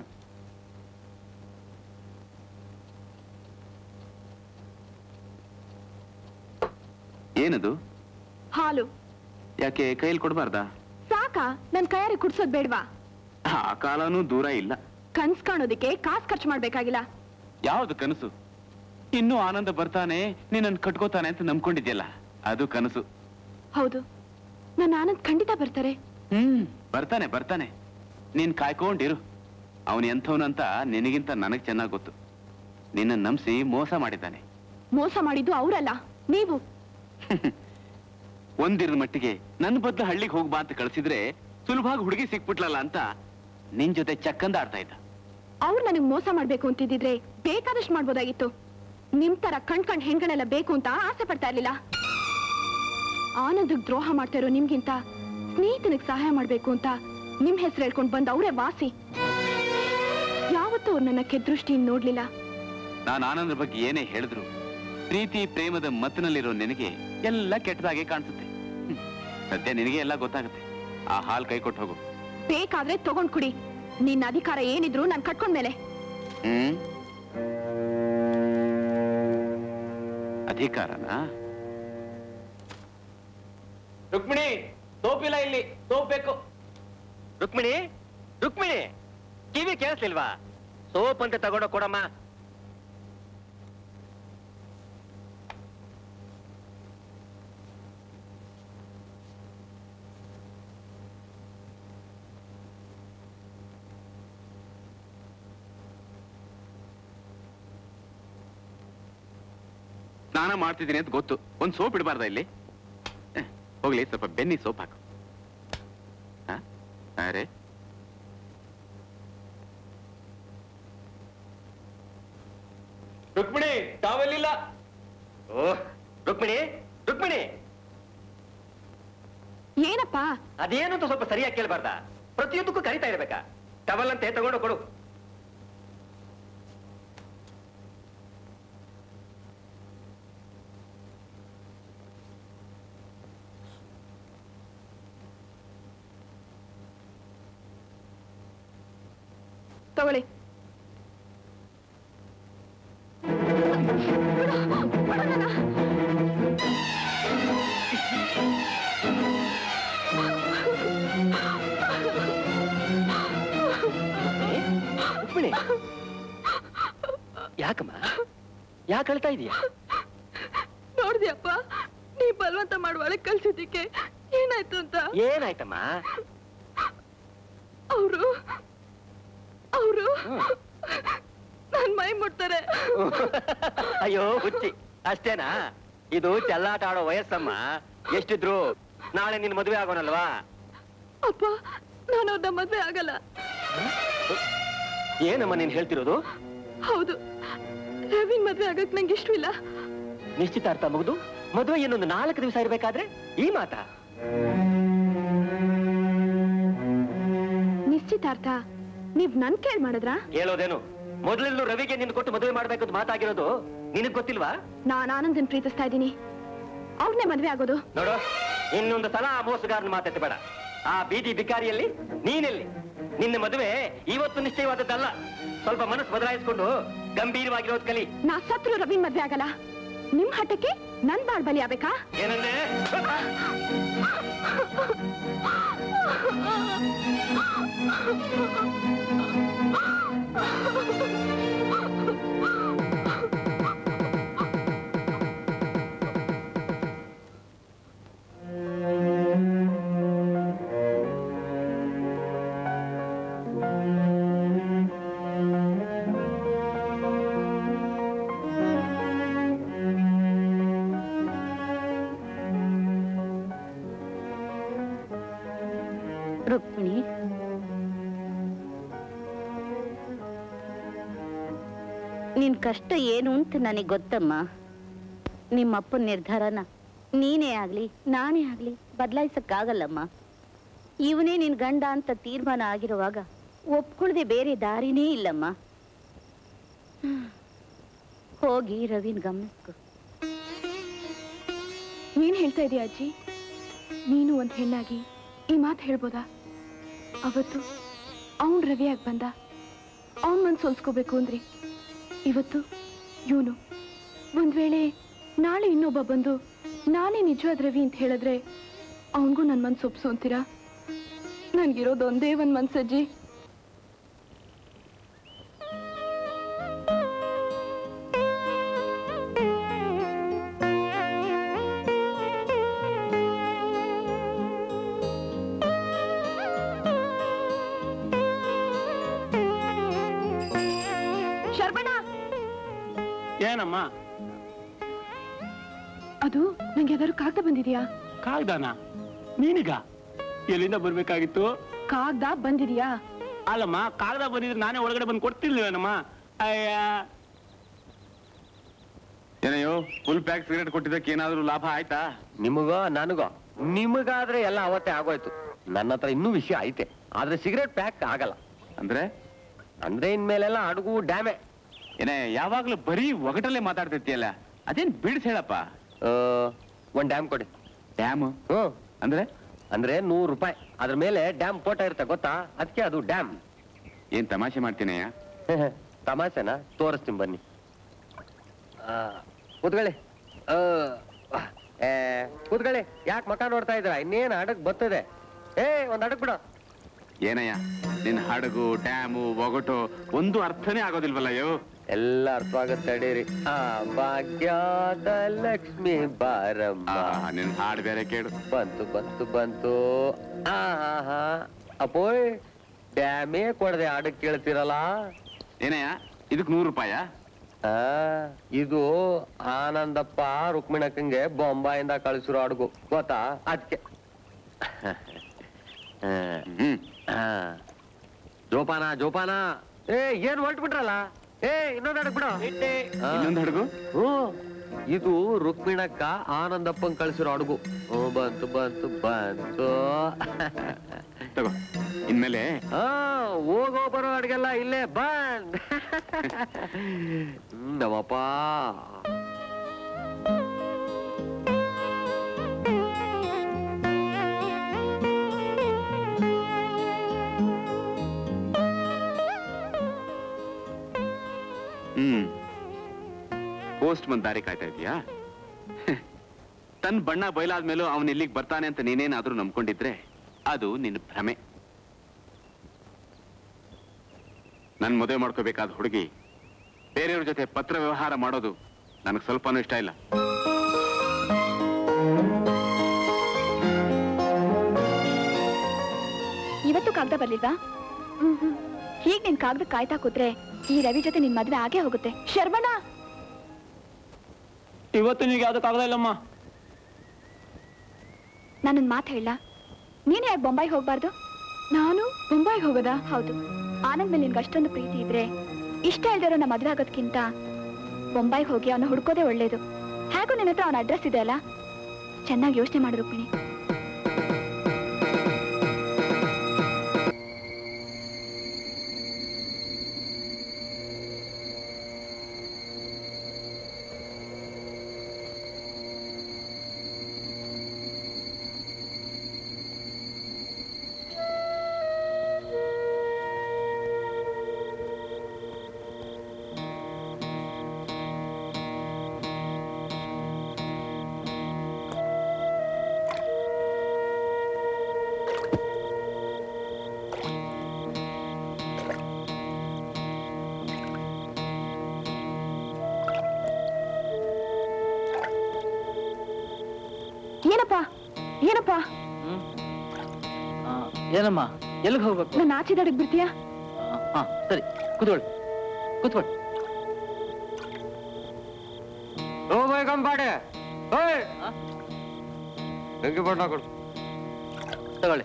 ಏನದು ಹಾಲು ಯಾಕೆ ಕೈಯಲ್ಲಿ ಕೊಡಬಾರ್ದಾ ಸಾಕಾ ನನ್ ಕೈಯಾರೆ ಕುಡ್ಸೋದ್ ಬೇಡ್ವಾ ಆ ಕಾಲನೂ ದೂರ ಇಲ್ಲ ಕನ್ಸ್ ಕಾಣೋದಕ್ಕೆ ಕಾಸ್ ಖರ್ಚು ಮಾಡ್ಬೇಕಾಗಿಲ್ಲ ಯಾವ್ದು ಕನಸು ಇನ್ನೂ ಆನಂದ ಬರ್ತಾನೆ ನೀನನ್ ಕಟ್ಕೋತಾನೆ ಅಂತ ನಂಬ್ಕೊಂಡಿದ್ಯಲ್ಲ ಅದು ಕನಸು ಹೌದು ನನ್ನ ಆನಂದ್ ಖಂಡಿತ ಬರ್ತಾರೆ ಹ್ಮ್ ಬರ್ತಾನೆ ಬರ್ತಾನೆ ನೀನ್ ಕಾಯ್ಕೊಂಡಿರು ಅವನ್ ಎಂಥವನಂತ ನಿನಗಿಂತ ನನಗ್ ಚೆನ್ನಾಗ್ ಗೊತ್ತು ನಿನ್ನ ನಂಬಿಸಿ ಮೋಸ ಮಾಡಿದ್ದಾನೆ ಮೋಸ ಮಾಡಿದ್ದು ಅವರಲ್ಲ ನೀವು ಒಂದಿರದ ಮಟ್ಟಿಗೆ ನನ್ನ ಬದ್ಲು ಹಳ್ಳಿಗೆ ಹೋಗ್ಬಾ ಅಂತ ಕಳ್ಸಿದ್ರೆ ಸುಲಭವಾಗಿ ಹುಡುಗಿ ಸಿಕ್ಬಿಟ್ಲಲ್ಲ ಅಂತ ನಿನ್ ಜೊತೆ ಚಕ್ಕಂದ ಆಡ್ತಾ ಇದ್ದ ಅವ್ರು ನನಗ್ ಮೋಸ ಮಾಡ್ಬೇಕು ಅಂತಿದ್ದಿದ್ರೆ ಬೇಕಾದಷ್ಟು ಮಾಡ್ಬೋದಾಗಿತ್ತು ನಿಮ್ ತರ ಕಣ್ ಕಣ್ ಹೆಣ್ಗಳೆಲ್ಲ ಬೇಕು ಅಂತ ಆಸೆ ಪಡ್ತಾ ಇರ್ಲಿಲ್ಲ ಆನಂದಕ್ ದ್ರೋಹ ಮಾಡ್ತಾ ಇರೋ ನಿಮ್ಗಿಂತ ಸ್ನೇಹಿತನಿಗೆ ಸಹಾಯ ಮಾಡ್ಬೇಕು ಅಂತ ನಿಮ್ ಹೆಸರು ಹೇಳ್ಕೊಂಡ್ ಬಂದ ಅವರೇ ವಾಸಿ ಯಾವತ್ತೂ ಅವ್ರು ನನ್ನ ಕೆದೃಷ್ಟಿಯಿಂದ ನೋಡ್ಲಿಲ್ಲ ನಾನು ಆನಂದ್ರ ಬಗ್ಗೆ ಏನೇ ಹೇಳಿದ್ರು ಪ್ರೀತಿ ಪ್ರೇಮದ ಮತ್ತಿನಲ್ಲಿರೋ ನಿನಗೆ ಎಲ್ಲ ಕೆಟ್ಟದಾಗೆ ಕಾಣಿಸುತ್ತೆ ಹ್ಮ್. ಸದ್ಯ ನಿನಗೆ ಎಲ್ಲ ಗೊತ್ತಾಗುತ್ತೆ ಆ ಹಾಲ್ ಕೈ ಕೊಟ್ಟು ಹೋಗು ಬೇಕಾದ್ರೆ ತಗೊಂಡ್ ಕುಡಿ ನಿನ್ನ ಅಧಿಕಾರ ಏನಿದ್ರು ನಾನ್ ಕಟ್ಕೊಂಡ್ಮೇಲೆ ಹ್ಮ್ ಅಧಿಕಾರನಾ ರುಕ್ಮಿಣಿ ಸೋಪಿಲ್ಲ ಇಲ್ಲಿ ಸೋಪ್ ಬೇಕು ರುಕ್ಮಿಣಿ ರುಕ್ಮಿಣಿ ಕಿವಿ ಕೇಳಿಸ್ಲಿಲ್ವಾ ಸೋಪ್ ಅಂತ ತಗೊಂಡೋಗ್ ಕೊಡಮ್ಮ ಸ್ನಾನ ಮಾಡ್ತಿದ್ದೀನಿ ಅಂತ ಗೊತ್ತು ಒಂದ್ ಸೋಪ್ ಇಡಬಾರ್ದ ಇಲ್ಲಿ ಏ, ಹೋಗ್ಲಿ ಸ್ವಲ್ಪ ಬೆನ್ನಿ ಸೋಪ್ ಹಾಕು ಹ? ಅರೆ ರುಕ್ಮಿಣಿ ತಾವೆಲ್ಲಿಲ್ಲ ಓ ರುಕ್ಮಿಣಿ ರುಕ್ಮಿಣಿ ಏನಪ್ಪ ಅದೇನು ಅಂತ ಸ್ವಲ್ಪ ಸರಿಯಾಗಿ ಕೇಳಬಾರ್ದ ಪ್ರತಿಯೊಂದಕ್ಕೂ ಕರಿತಾ ಇರ್ಬೇಕಾ ಟವಲ್ ಅಂತೆ ತಗೊಂಡು ಕೊಡು ತಗೊಳ್ಳಿ ರುಕ್ಮಿಣಿ ಯಾಕಮ್ಮ ಯಾಕೆ ಅಳ್ತಾ ಇದೀಯಾ ನೋಡ್ದ್ಯಪ್ಪ ನೀ ಬಲವಂತ ಮಾಡುವಳೆ ಕಳ್ಸಿದ್ದಕ್ಕೆ ಏನಾಯ್ತು ಅಂತ ಏನಾಯ್ತಮ್ಮ ಅವರು ಅವರು ನನ್ ಮೈ ಮುಟ್ತಾರೆ ಅಯ್ಯೋ ಹುಚ್ಚಿ ಅಷ್ಟೇನಾ ಇದು ಚೆಲ್ಲಾಟ ಆಡೋ ವಯಸ್ಸಮ್ಮ ಎಷ್ಟಿದ್ರು ನಾಳೆ ನಿನ್ ಮದುವೆ ಆಗೋಣಲ್ವಾ ಅಪ್ಪ ನಾನು ಅವ್ರನ್ನ ಮದ್ವೆ ಆಗಲ್ಲ ಏನಮ್ಮ ನೀನ್ ಹೇಳ್ತಿರೋದು ಹೌದು ರವಿನ್ ಮದ್ವೆ ಆಗಕ್ ನಂಗೆ ಇಷ್ಟವಿಲ್ಲ ನಿಶ್ಚಿತಾರ್ಥ ಮುಗಿದು ಮದುವೆ ಇನ್ನೊಂದು ನಾಲ್ಕು ದಿವಸ ಇರ್ಬೇಕಾದ್ರೆ ಈ ಮಾತಾ ನಿಶ್ಚಿತಾರ್ಥ ನೀವ್ ನನ್ ಕೇಳ್ ಮಾಡಿದ್ರಾ ಹೇಳೋದೇನು ಮೊದಲೆಲ್ಲೂ ರವಿಗೆ ನಿನ್ ಕೊಟ್ಟು ಮದುವೆ ಮಾಡ್ಬೇಕು ಅಂತ ಮಾತಾಗಿರೋದು ನಿನಗ್ ಗೊತ್ತಿಲ್ವಾ ನಾನ್ ಆನಂದನ್ ಪ್ರೀತಿಸ್ತಾ ಇದ್ದೀನಿ ಅವ್ರನ್ನೇ ಮದ್ವೆ ಆಗೋದು ನೋಡು ಇನ್ನೊಂದು ಸಲ ಆ ಮೋಸಗಾರನ ಮಾತೆತ್ತ ಬೇಡ ಆ ಬೀದಿ ಬಿಕಾರಿಯಲ್ಲಿ ನೀನೆಲ್ಲಿ ನಿನ್ನ ಮದುವೆ ಇವತ್ತು ನಿಶ್ಚಯವಾದದ್ದಲ್ಲ ಸ್ವಲ್ಪ ಮನಸ್ಸು ಬದಲಾಯಿಸ್ಕೊಂಡು ಗಂಭೀರವಾಗಿರೋದ್ ಕಲಿ ನಾ ಸತ್ರು ರವಿನ್ ಮದ್ವೆ ಆಗಲ್ಲ ನಿಮ್ ಹಠಕ್ಕೆ ನನ್ ಬಾಳ್ ಬಲಿ ಆಗ್ಬೇಕಾ ಏನಂದ್ರೆ ರುಕ್ಮಿಣಿ ನಿನ್ ಕಷ್ಟ ಏನು ಅಂತ ನನಗೆ ಗೊತ್ತಮ್ಮ ನಿಮ್ಮಪ್ಪನ ನಿರ್ಧಾರನ ನೀನೇ ಆಗ್ಲಿ ನಾನೇ ಆಗ್ಲಿ ಬದಲಾಯಿಸಕ್ಕಾಗಲ್ಲಮ್ಮ ಇವನೇ ನಿನ್ ಗಂಡ ಅಂತ ತೀರ್ಮಾನ ಆಗಿರುವಾಗ ಒಪ್ಕೊಳ್ದೆ ಬೇರೆ ದಾರಿನೇ ಇಲ್ಲಮ್ಮ ಹ್ಮ್. ಹೋಗಿ ರವಿನ್ ಗಮನಿಸ್ಕೊ ಏನ್ ಹೇಳ್ತಾ ಇದೀಯ ಅಜ್ಜಿ ನೀನು ಒಂದ್ ಹೆಣ್ಣಾಗಿ ಈ ಮಾತು ಹೇಳ್ಬೋದಾ ಅವತ್ತು ಅವನ್ ರವಿಯಾಗಿ ಬಂದ ಅವನ್ ಮನ್ಸು ಸೋಲ್ಸ್ಕೋಬೇಕು ಅಂದ್ರಿ ಇವತ್ತು ಇವನು ಒಂದ್ ವೇಳೆ ನಾಳೆ ಇನ್ನೊಬ್ಬ ಬಂದು ನಾನೇ ನಿಜವಾದ ರವಿ ಅಂತ ಹೇಳಿದ್ರೆ ಅವನಿಗೂ ನನ್ ಮನ್ಸು ಒಪ್ಸು ಅಂತೀರಾ ನನ್ಗಿರೋದು ಒಂದೇ ಒಂದ್ ಮನ್ಸಜ್ಜಿ ಶರ್ಮಣ್ಣ ಏನಮ್ಮ ಅದು ನಂಗೆ ಯಾವ್ದಾದ್ರು ಕಾಗ್ದ ಬಂದಿದ್ಯಾ ಕಾಗ್ದಾನ ನೀನೀಗ ಎಲ್ಲಿಂದ ಬರ್ಬೇಕಾಗಿತ್ತು ಕಾಗ್ದ ಬಂದಿದ್ಯಾ ಅಲ್ಲಮ್ಮ ಕಾಗದ ಬಂದಿದ್ರೆ ನಾನೇ ಒಳಗಡೆ ಬಂದು ಕೊಡ್ತಿರ್ಲಿಲ್ಲನಮ್ಮ ಅಯ್ಯ ಏನಯ್ಯೋ ಫುಲ್ ಪ್ಯಾಕ್ ಸಿಗರೇಟ್ ಕೊಟ್ಟಿದ್ದಕ್ಕೆ ಏನಾದ್ರೂ ಲಾಭ ಆಯ್ತಾ ನಿಮಗೋ ನನಗೋ ನಿಮಗಾದ್ರೆ ಎಲ್ಲ ಅವತ್ತೇ ಆಗೋಯ್ತು ನನ್ನ ಹತ್ರ ಇನ್ನೂ ವಿಷಯ ಐತೆ ಆದ್ರೆ ಸಿಗರೇಟ್ ಪ್ಯಾಕ್ ಆಗಲ್ಲ ಅಂದ್ರೆ ಅಂದ್ರೆ ಇನ್ಮೇಲೆಲ್ಲ ಅಡುಗು ಡ್ಯಾಮೆ ಏನೇ ಯಾವಾಗ್ಲೂ ಬರೀ ಒಗಟಲ್ಲೇ ಮಾತಾಡ್ತಿರ್ತೀಯಲ್ಲ ಅದೇನ್ ಬಿಡ್ಸ್ ಹೇಳಪ್ಪ ಒಂದ್ ಡ್ಯಾಮ್ ಕೊಡಿ ಡ್ಯಾಮ್ ಹ್ಮ್ ಅಂದ್ರೆ ಅಂದ್ರೆ ನೂರು ರೂಪಾಯಿ ಅದ್ರ ಮೇಲೆ ಡ್ಯಾಮ್ ಫೋಟೋ ಇರುತ್ತೆ ಗೊತ್ತಾ ಅದಕ್ಕೆ ಅದು ಡ್ಯಾಮ್ ಏನ್ ತಮಾಷೆ ಮಾಡ್ತೀನಯ್ಯ ತಮಾಷೆನಾ ತೋರಿಸ್ತೀನಿ ಬನ್ನಿ ಆ, ಕೂತ್ಕೊಳ್ಳಿ ಆ, ಏ ಕೂತ್ಕೊಳ್ಳಿ ಯಾಕೆ ಮಕ ನೋಡ್ತಾ ಇದ್ದೀರಾ ಇನ್ನೇನು ಅಡಕ್ ಬರ್ತದೆ ಏ ಒಂದ್ ಅಡಕ್ ಬಿಡು ಏನಯ್ಯ ನಿನ್ ಹಡಗು ಡ್ಯಾಮು ಒಗಟು ಒಂದು ಅರ್ಥನೇ ಆಗೋದಿಲ್ವಲ್ಲ ಅಯ್ಯೋ ಎಲ್ಲ ಅರ್ಥವಾಗುತ್ತೆ ತಡೀರಿ ಆ ಭಾಗ್ಯದ ಲಕ್ಷ್ಮಿ ಬಾರಮ್ಮ ನಿನ್ ಹಾಡು ಬೇರೆ ಕೇಳು ಬಂತು ಬಂತು ಬಂತು ಆ ಹಾ ಹಾ ಅಪ್ಪೋಯ್ ಡ್ಯಾಮೇ ಕೊಡದೆ ಅಡಕ್ ಕೇಳ್ತಿರಲ್ಲ ಏನಯ್ಯ ಇದಕ್ ನೂರು ರೂಪಾಯ ಆ, ಇದು ಆನಂದಪ್ಪ ರುಕ್ಮಿಣಕ್ಕಂಗೆ ಬೊಂಬಾಯಿಂದ ಕಳಿಸಿರೋ ಅಡುಗು ಗೊತ್ತಾ ಅದಕ್ಕೆ ಜೋಪಾನ ಜೋಪಾನ ಏ ಏನ್ ಹೊರಟು ಬಿಟ್ರಲ್ಲ ಏ ಇನ್ನೊಂದು ಅಡಗ್ ಬಿಡು ಆ. ಇನ್ನೊಂದು ಹಡಗು ಹ್ಞೂ ಇದು ರುಕ್ಮಿಣಕ್ಕ ಆನಂದಪ್ಪನ್ ಕಳಿಸಿರೋ ಅಡುಗು ಓ ಬಂತು ಬಂತು ಬಂತು ತಗೋ ಇನ್ಮೇಲೆ ಆ ಹೋಗೋ ಬರೋ ಅಡ್ಗೆಲ್ಲ ಇಲ್ಲೇ ಬಂದ್ ಹ್ಮ್, ನಮ್ಮಪ್ಪ ಹ್ಮ್ ಪೋಸ್ಟ್ ಮನ್ ದಾರಿ ಕಾಯ್ತಾ ಇದೀಯಾ ತನ್ನ ಬಣ್ಣ ಬಯಲಾದ್ಮೇಲೂ ಅವನ್ ಇಲ್ಲಿಗೆ ಬರ್ತಾನೆ ಅಂತ ನೀನೇನಾದ್ರೂ ನಂಬ್ಕೊಂಡಿದ್ರೆ ಅದು ನಿನ್ನ ಭ್ರಮೆ ನನ್ ಮದುವೆ ಮಾಡ್ಕೋಬೇಕಾದ ಹುಡುಗಿ ಬೇರೆಯವ್ರ ಜೊತೆ ಪತ್ರ ವ್ಯವಹಾರ ಮಾಡೋದು ನನಗೆ ಸ್ವಲ್ಪನೂ ಇಷ್ಟ ಇಲ್ಲ ಇವತ್ತು ಕಾಗ್ದ ಬರ್ಲಿಲ್ವಾ ಹೀಗ್ ನಿನ್ ಕಾಗ್ದ ಕಾಯ್ತಾ ಕೂತ್ರೆ ಈ ರವಿ ಜೊತೆ ನಿನ್ ಮದ್ವೆ ಆಗೇ ಹೋಗುತ್ತೆ ಶರ್ಮಣ್ಣ ಇವತ್ತು ನಿನಗೆ ಯಾವ್ದಕ್ಕಾಗಲ್ಲ ಇಲ್ಲಮ್ಮ ನಾನೊಂದ್ ಮಾತು ಹೇಳ ನೀನೇ ಯಾಕೆ ಬೊಂಬಾಯಿ ಹೋಗ್ಬಾರ್ದು ನಾನು ಬೊಂಬಾಯಿ ಹೋಗೋದಾ ಹೌದು ಆನಂದ್ ಮೇಲೆ ನಿನ್ಗೆ ಅಷ್ಟೊಂದು ಪ್ರೀತಿ ಇದ್ರೆ ಇಷ್ಟ ಇಲ್ದಿರೋ ನಮ್ಮ ಮದ್ವೆ ಆಗೋದ್ಕಿಂತ ಬೊಂಬಾಯಿ ಹೋಗಿ ಅವನ ಹುಡ್ಕೋದೇ ಒಳ್ಳೇದು ಹೇಗೂ ನಿನ್ನ ಹತ್ರ ಅವನ ಅಡ್ರೆಸ್ ಇದೆ ಅಲ್ಲ ಚೆನ್ನಾಗಿ ಯೋಚನೆ ಮಾಡು ರುಕ್ಮಿಣಿ ಏನಪ್ಪ ಏನಪ್ಪ ಏನಮ್ಮ ಎಲ್ಲಿಗೆ ಹೋಗ್ಬೇಕು ನನ್ನ ಆಚೆ ದಡಗ್ ಬಿಡ್ತೀಯಾ ಹಾ ಸರಿ ಕೂತ್ಕೊಳ್ಳಿ ಕೂತ್ಕೊಳ್ಳಿ ಹೋಗ್ಬೇಕಂಬಾಡೆ ಓಯ್ ಹೆಂಗೆ ಬಣ್ಣ ಕೊಡು ತಗೊಳ್ಳಿ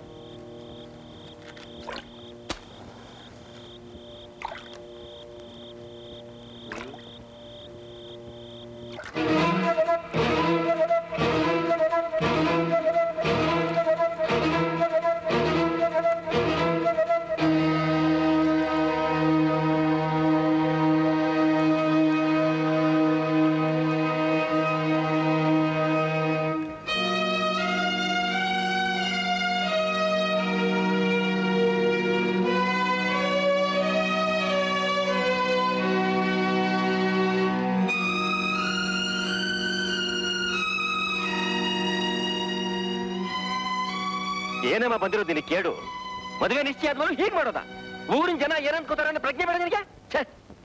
ಏನಮ್ಮ ಬಂದಿರೋದು ನಿನಗೆ ಕೇಳು ಮದುವೆ ನಿಶ್ಚಯ ಆದ್ಮೇಲೆ ಹೀಗ್ ಮಾಡೋದ ಊರಿನ ಜನ ಏನನ್ಕೋತಾರ ಅನ್ನೋ ಪ್ರಜ್ಞೆ ಬೇಡ ನಿನಗೆ ಛೆ!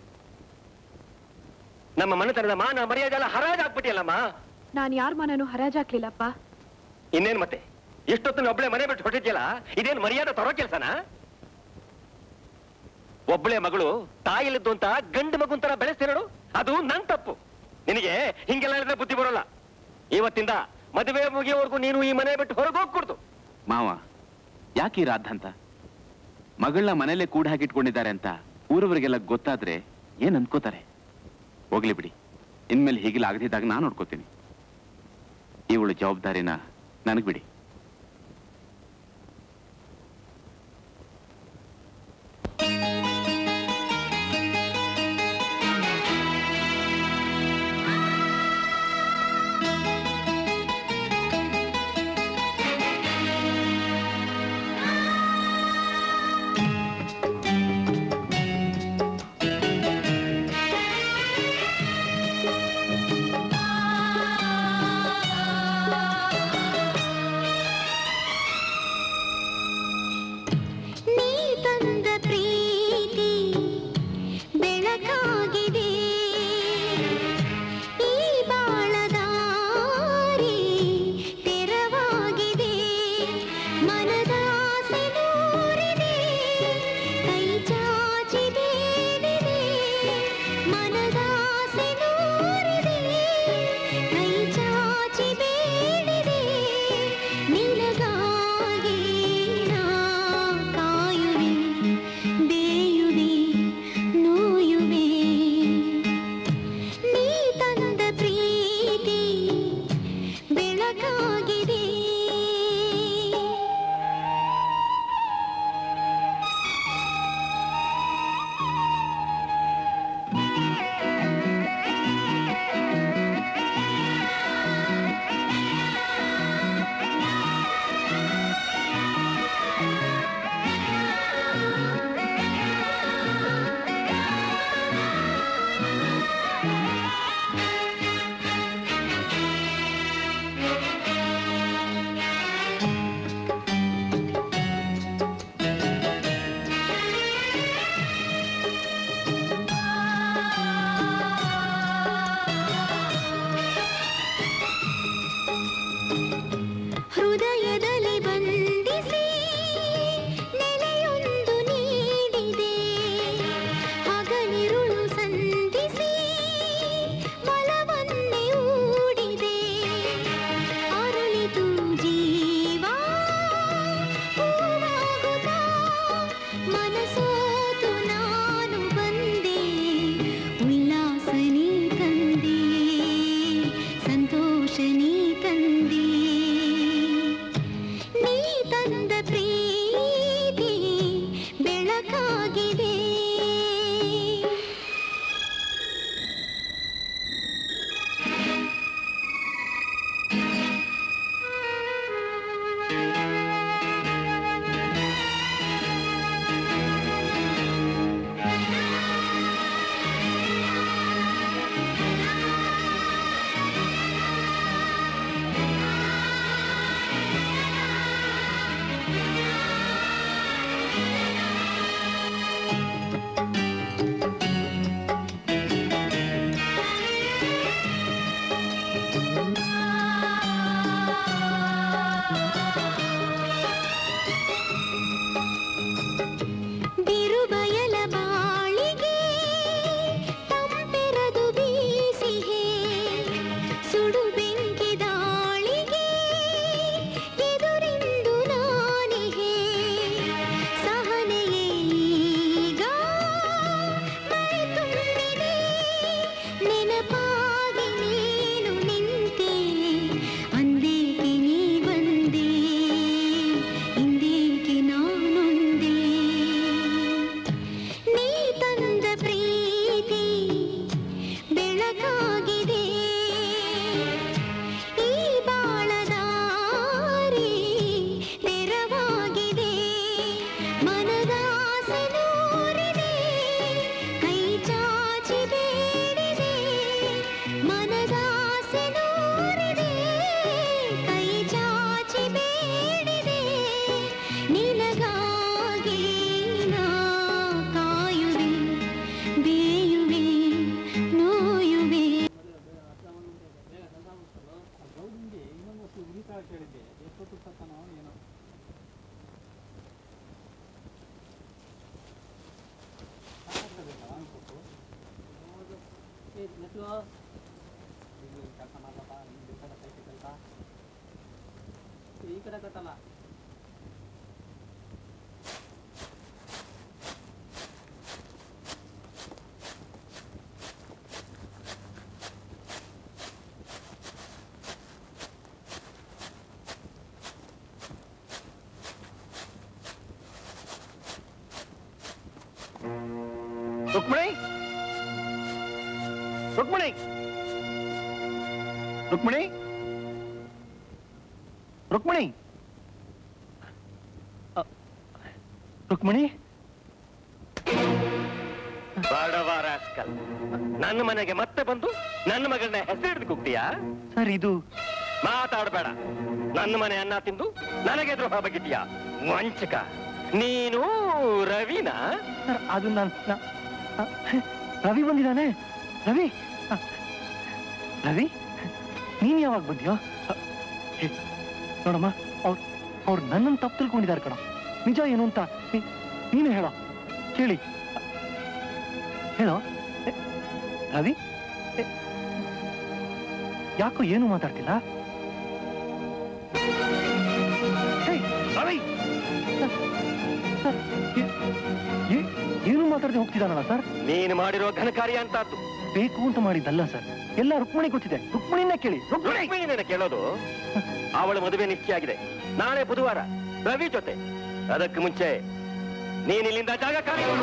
ನಮ್ಮ ಮನೆತನದ ಮಾನ ಮರ್ಯಾದೆ ಎಲ್ಲ ಹರಾಜಾಗ್ಬಿಟ್ಟಿಯಲ್ಲಮ್ಮ ನಾನು ಯಾರ ಮನನು ಹರಾಜಾಕ್ಲಿಲ್ಲಪ್ಪ ಇನ್ನೇನ್ ಮತ್ತೆ ಇಷ್ಟೊತ್ತು ಒಬ್ಳೆ ಮನೆ ಬಿಟ್ಟು ಹೊಟ್ಟಿದ್ಯಲ್ಲ ಇದೇನ್ ಮರ್ಯಾದೆ ತರೋ ಕೆಲ್ಸನ ಒಬ್ಳೆ ಮಗಳು ತಾಯಿಲಿದ್ದು ಅಂತ ಗಂಡು ಮಗುನ್ ತರ ಬೆಳೆಸ್ತಿರೋಡು ಅದು ನನ್ ತಪ್ಪು ನಿನಗೆ ಹಿಂಗೆಲ್ಲ ಹೇಳಿದ್ರೆ ಬುದ್ಧಿ ಬರೋಲ್ಲ ಇವತ್ತಿಂದ ಮದುವೆ ಮುಗಿಯೋವರೆಗೂ ನೀನು ಈ ಮನೆ ಬಿಟ್ಟು ಹೊರಗೆ ಹೋಗ್ಕೊಡ್ದು ಮಾವ ಯಾಕೆ ಈ ರಾದ್ಧಾಂತ ಮಗಳನ್ನ ಮನೇಲೆ ಕೂಡ ಹಾಕಿಟ್ಕೊಂಡಿದ್ದಾರೆ ಅಂತ ಊರವರಿಗೆಲ್ಲ ಗೊತ್ತಾದ್ರೆ ಏನ್ ಅನ್ಕೋತಾರೆ ಹೋಗ್ಲಿ ಬಿಡಿ ಇನ್ಮೇಲೆ ಹೀಗಿಲ್ಲ ಆಗದಿದ್ದಾಗ ನಾನು ನೋಡ್ಕೋತೀನಿ ಇವಳು ಜವಾಬ್ದಾರಿನ ನನಗ್ ಬಿಡಿ ಆ ಆಸೆನೂರಿದೆ ಕೈ ಚಾಚಿ ಬೇಡಿದೆ ನಿನಗಾಗಿ ನಾ ಕಾಯುವೆ ಬೇಯುವೆ ನೋಯುವೆ ಈ ಕಡೆ ಕಟ್ಟಲ್ಲ ರುಕ್ಮಿಣಿ ರುಕ್ಮಿಣಿ ರುಕ್ಮಿಣಿ ರುಕ್ಮಿಣಿ ಅ, ರುಕ್ಮಿಣಿ ಬಡವ ರಾಸ್ಕಲ್ ನನ್ನ ಮನೆಗೆ ಮತ್ತೆ ಬಂದು ನನ್ನ ಮಗಳನ್ನ ಹೆಸರು ಹಿಡಿದು ಕೂಗ್ತೀಯಾ ಸರ್ ಇದು ಮಾತಾಡಬೇಡ ನನ್ನ ಮನೆ ಅನ್ನ ತಿಂದು ನನಗೆ ದ್ರೋಹ ಬಗಿತೀಯಾ ವಂಚಕ ನೀನು ರವಿನಾ ಸರ್ ಅದು ನಾನು ರವಿ ಬಂದಿದ್ದಾನೆ ರವಿ ಅ, ರವಿ ನೀನ್ ಯಾವಾಗ ಬಂದ್ಯೋ ಅ, ಹೇ, ನೋಡಮ್ಮ ಅವ್ರು ಅವ್ರು ನನ್ನನ್ನು ತಪ್ಪು ತಿಳ್ಕೊಂಡಿದ್ದಾರೆ ಕಣ ನಿಜ ಏನು ಅಂತ ನೀ- ನೀನೇ ಹೇಳೋ ಕೇಳಿ ಅ, ಹೇಳೋ ಎ, ರವಿ ಎ, ಯಾಕೋ ಏನು ಮಾತಾಡ್ತಿಲ್ಲ ಹೇ, ರವಿ ಸರ್, ಸರ್, ಏ- ಏ- ಏನು ಮಾತಾಡದೆ ಹೋಗ್ತಿದ್ದಾನಲ್ಲ ಸರ್ ನೀನು ಮಾಡಿರೋ ಘನಕಾರ್ಯ ಅಂತ ಆತು. ಬೇಕು ಅಂತ ಮಾಡಿದ್ದಲ್ಲ ಸರ್ ಎಲ್ಲ ರುಕ್ಮಿಣಿ ಗೊತ್ತಿದೆ ರುಕ್ಮಿಣಿನೇ ಕೇಳಿ ರುಕ್ಮಿಣಿ ರುಕ್ಮಿಣಿನ ಕೇಳೋದು ಅವಳ ಮದುವೆ ನಿಶ್ಚಯ ಆಗಿದೆ ನಾಳೆ ಬುಧವಾರ ರವಿ ಜೊತೆ ಅದಕ್ಕೆ ಮುಂಚೆ ನೀನ್ ಇಲ್ಲಿಂದ ಜಾಗ ಖಾಲಿ ಮಾಡು.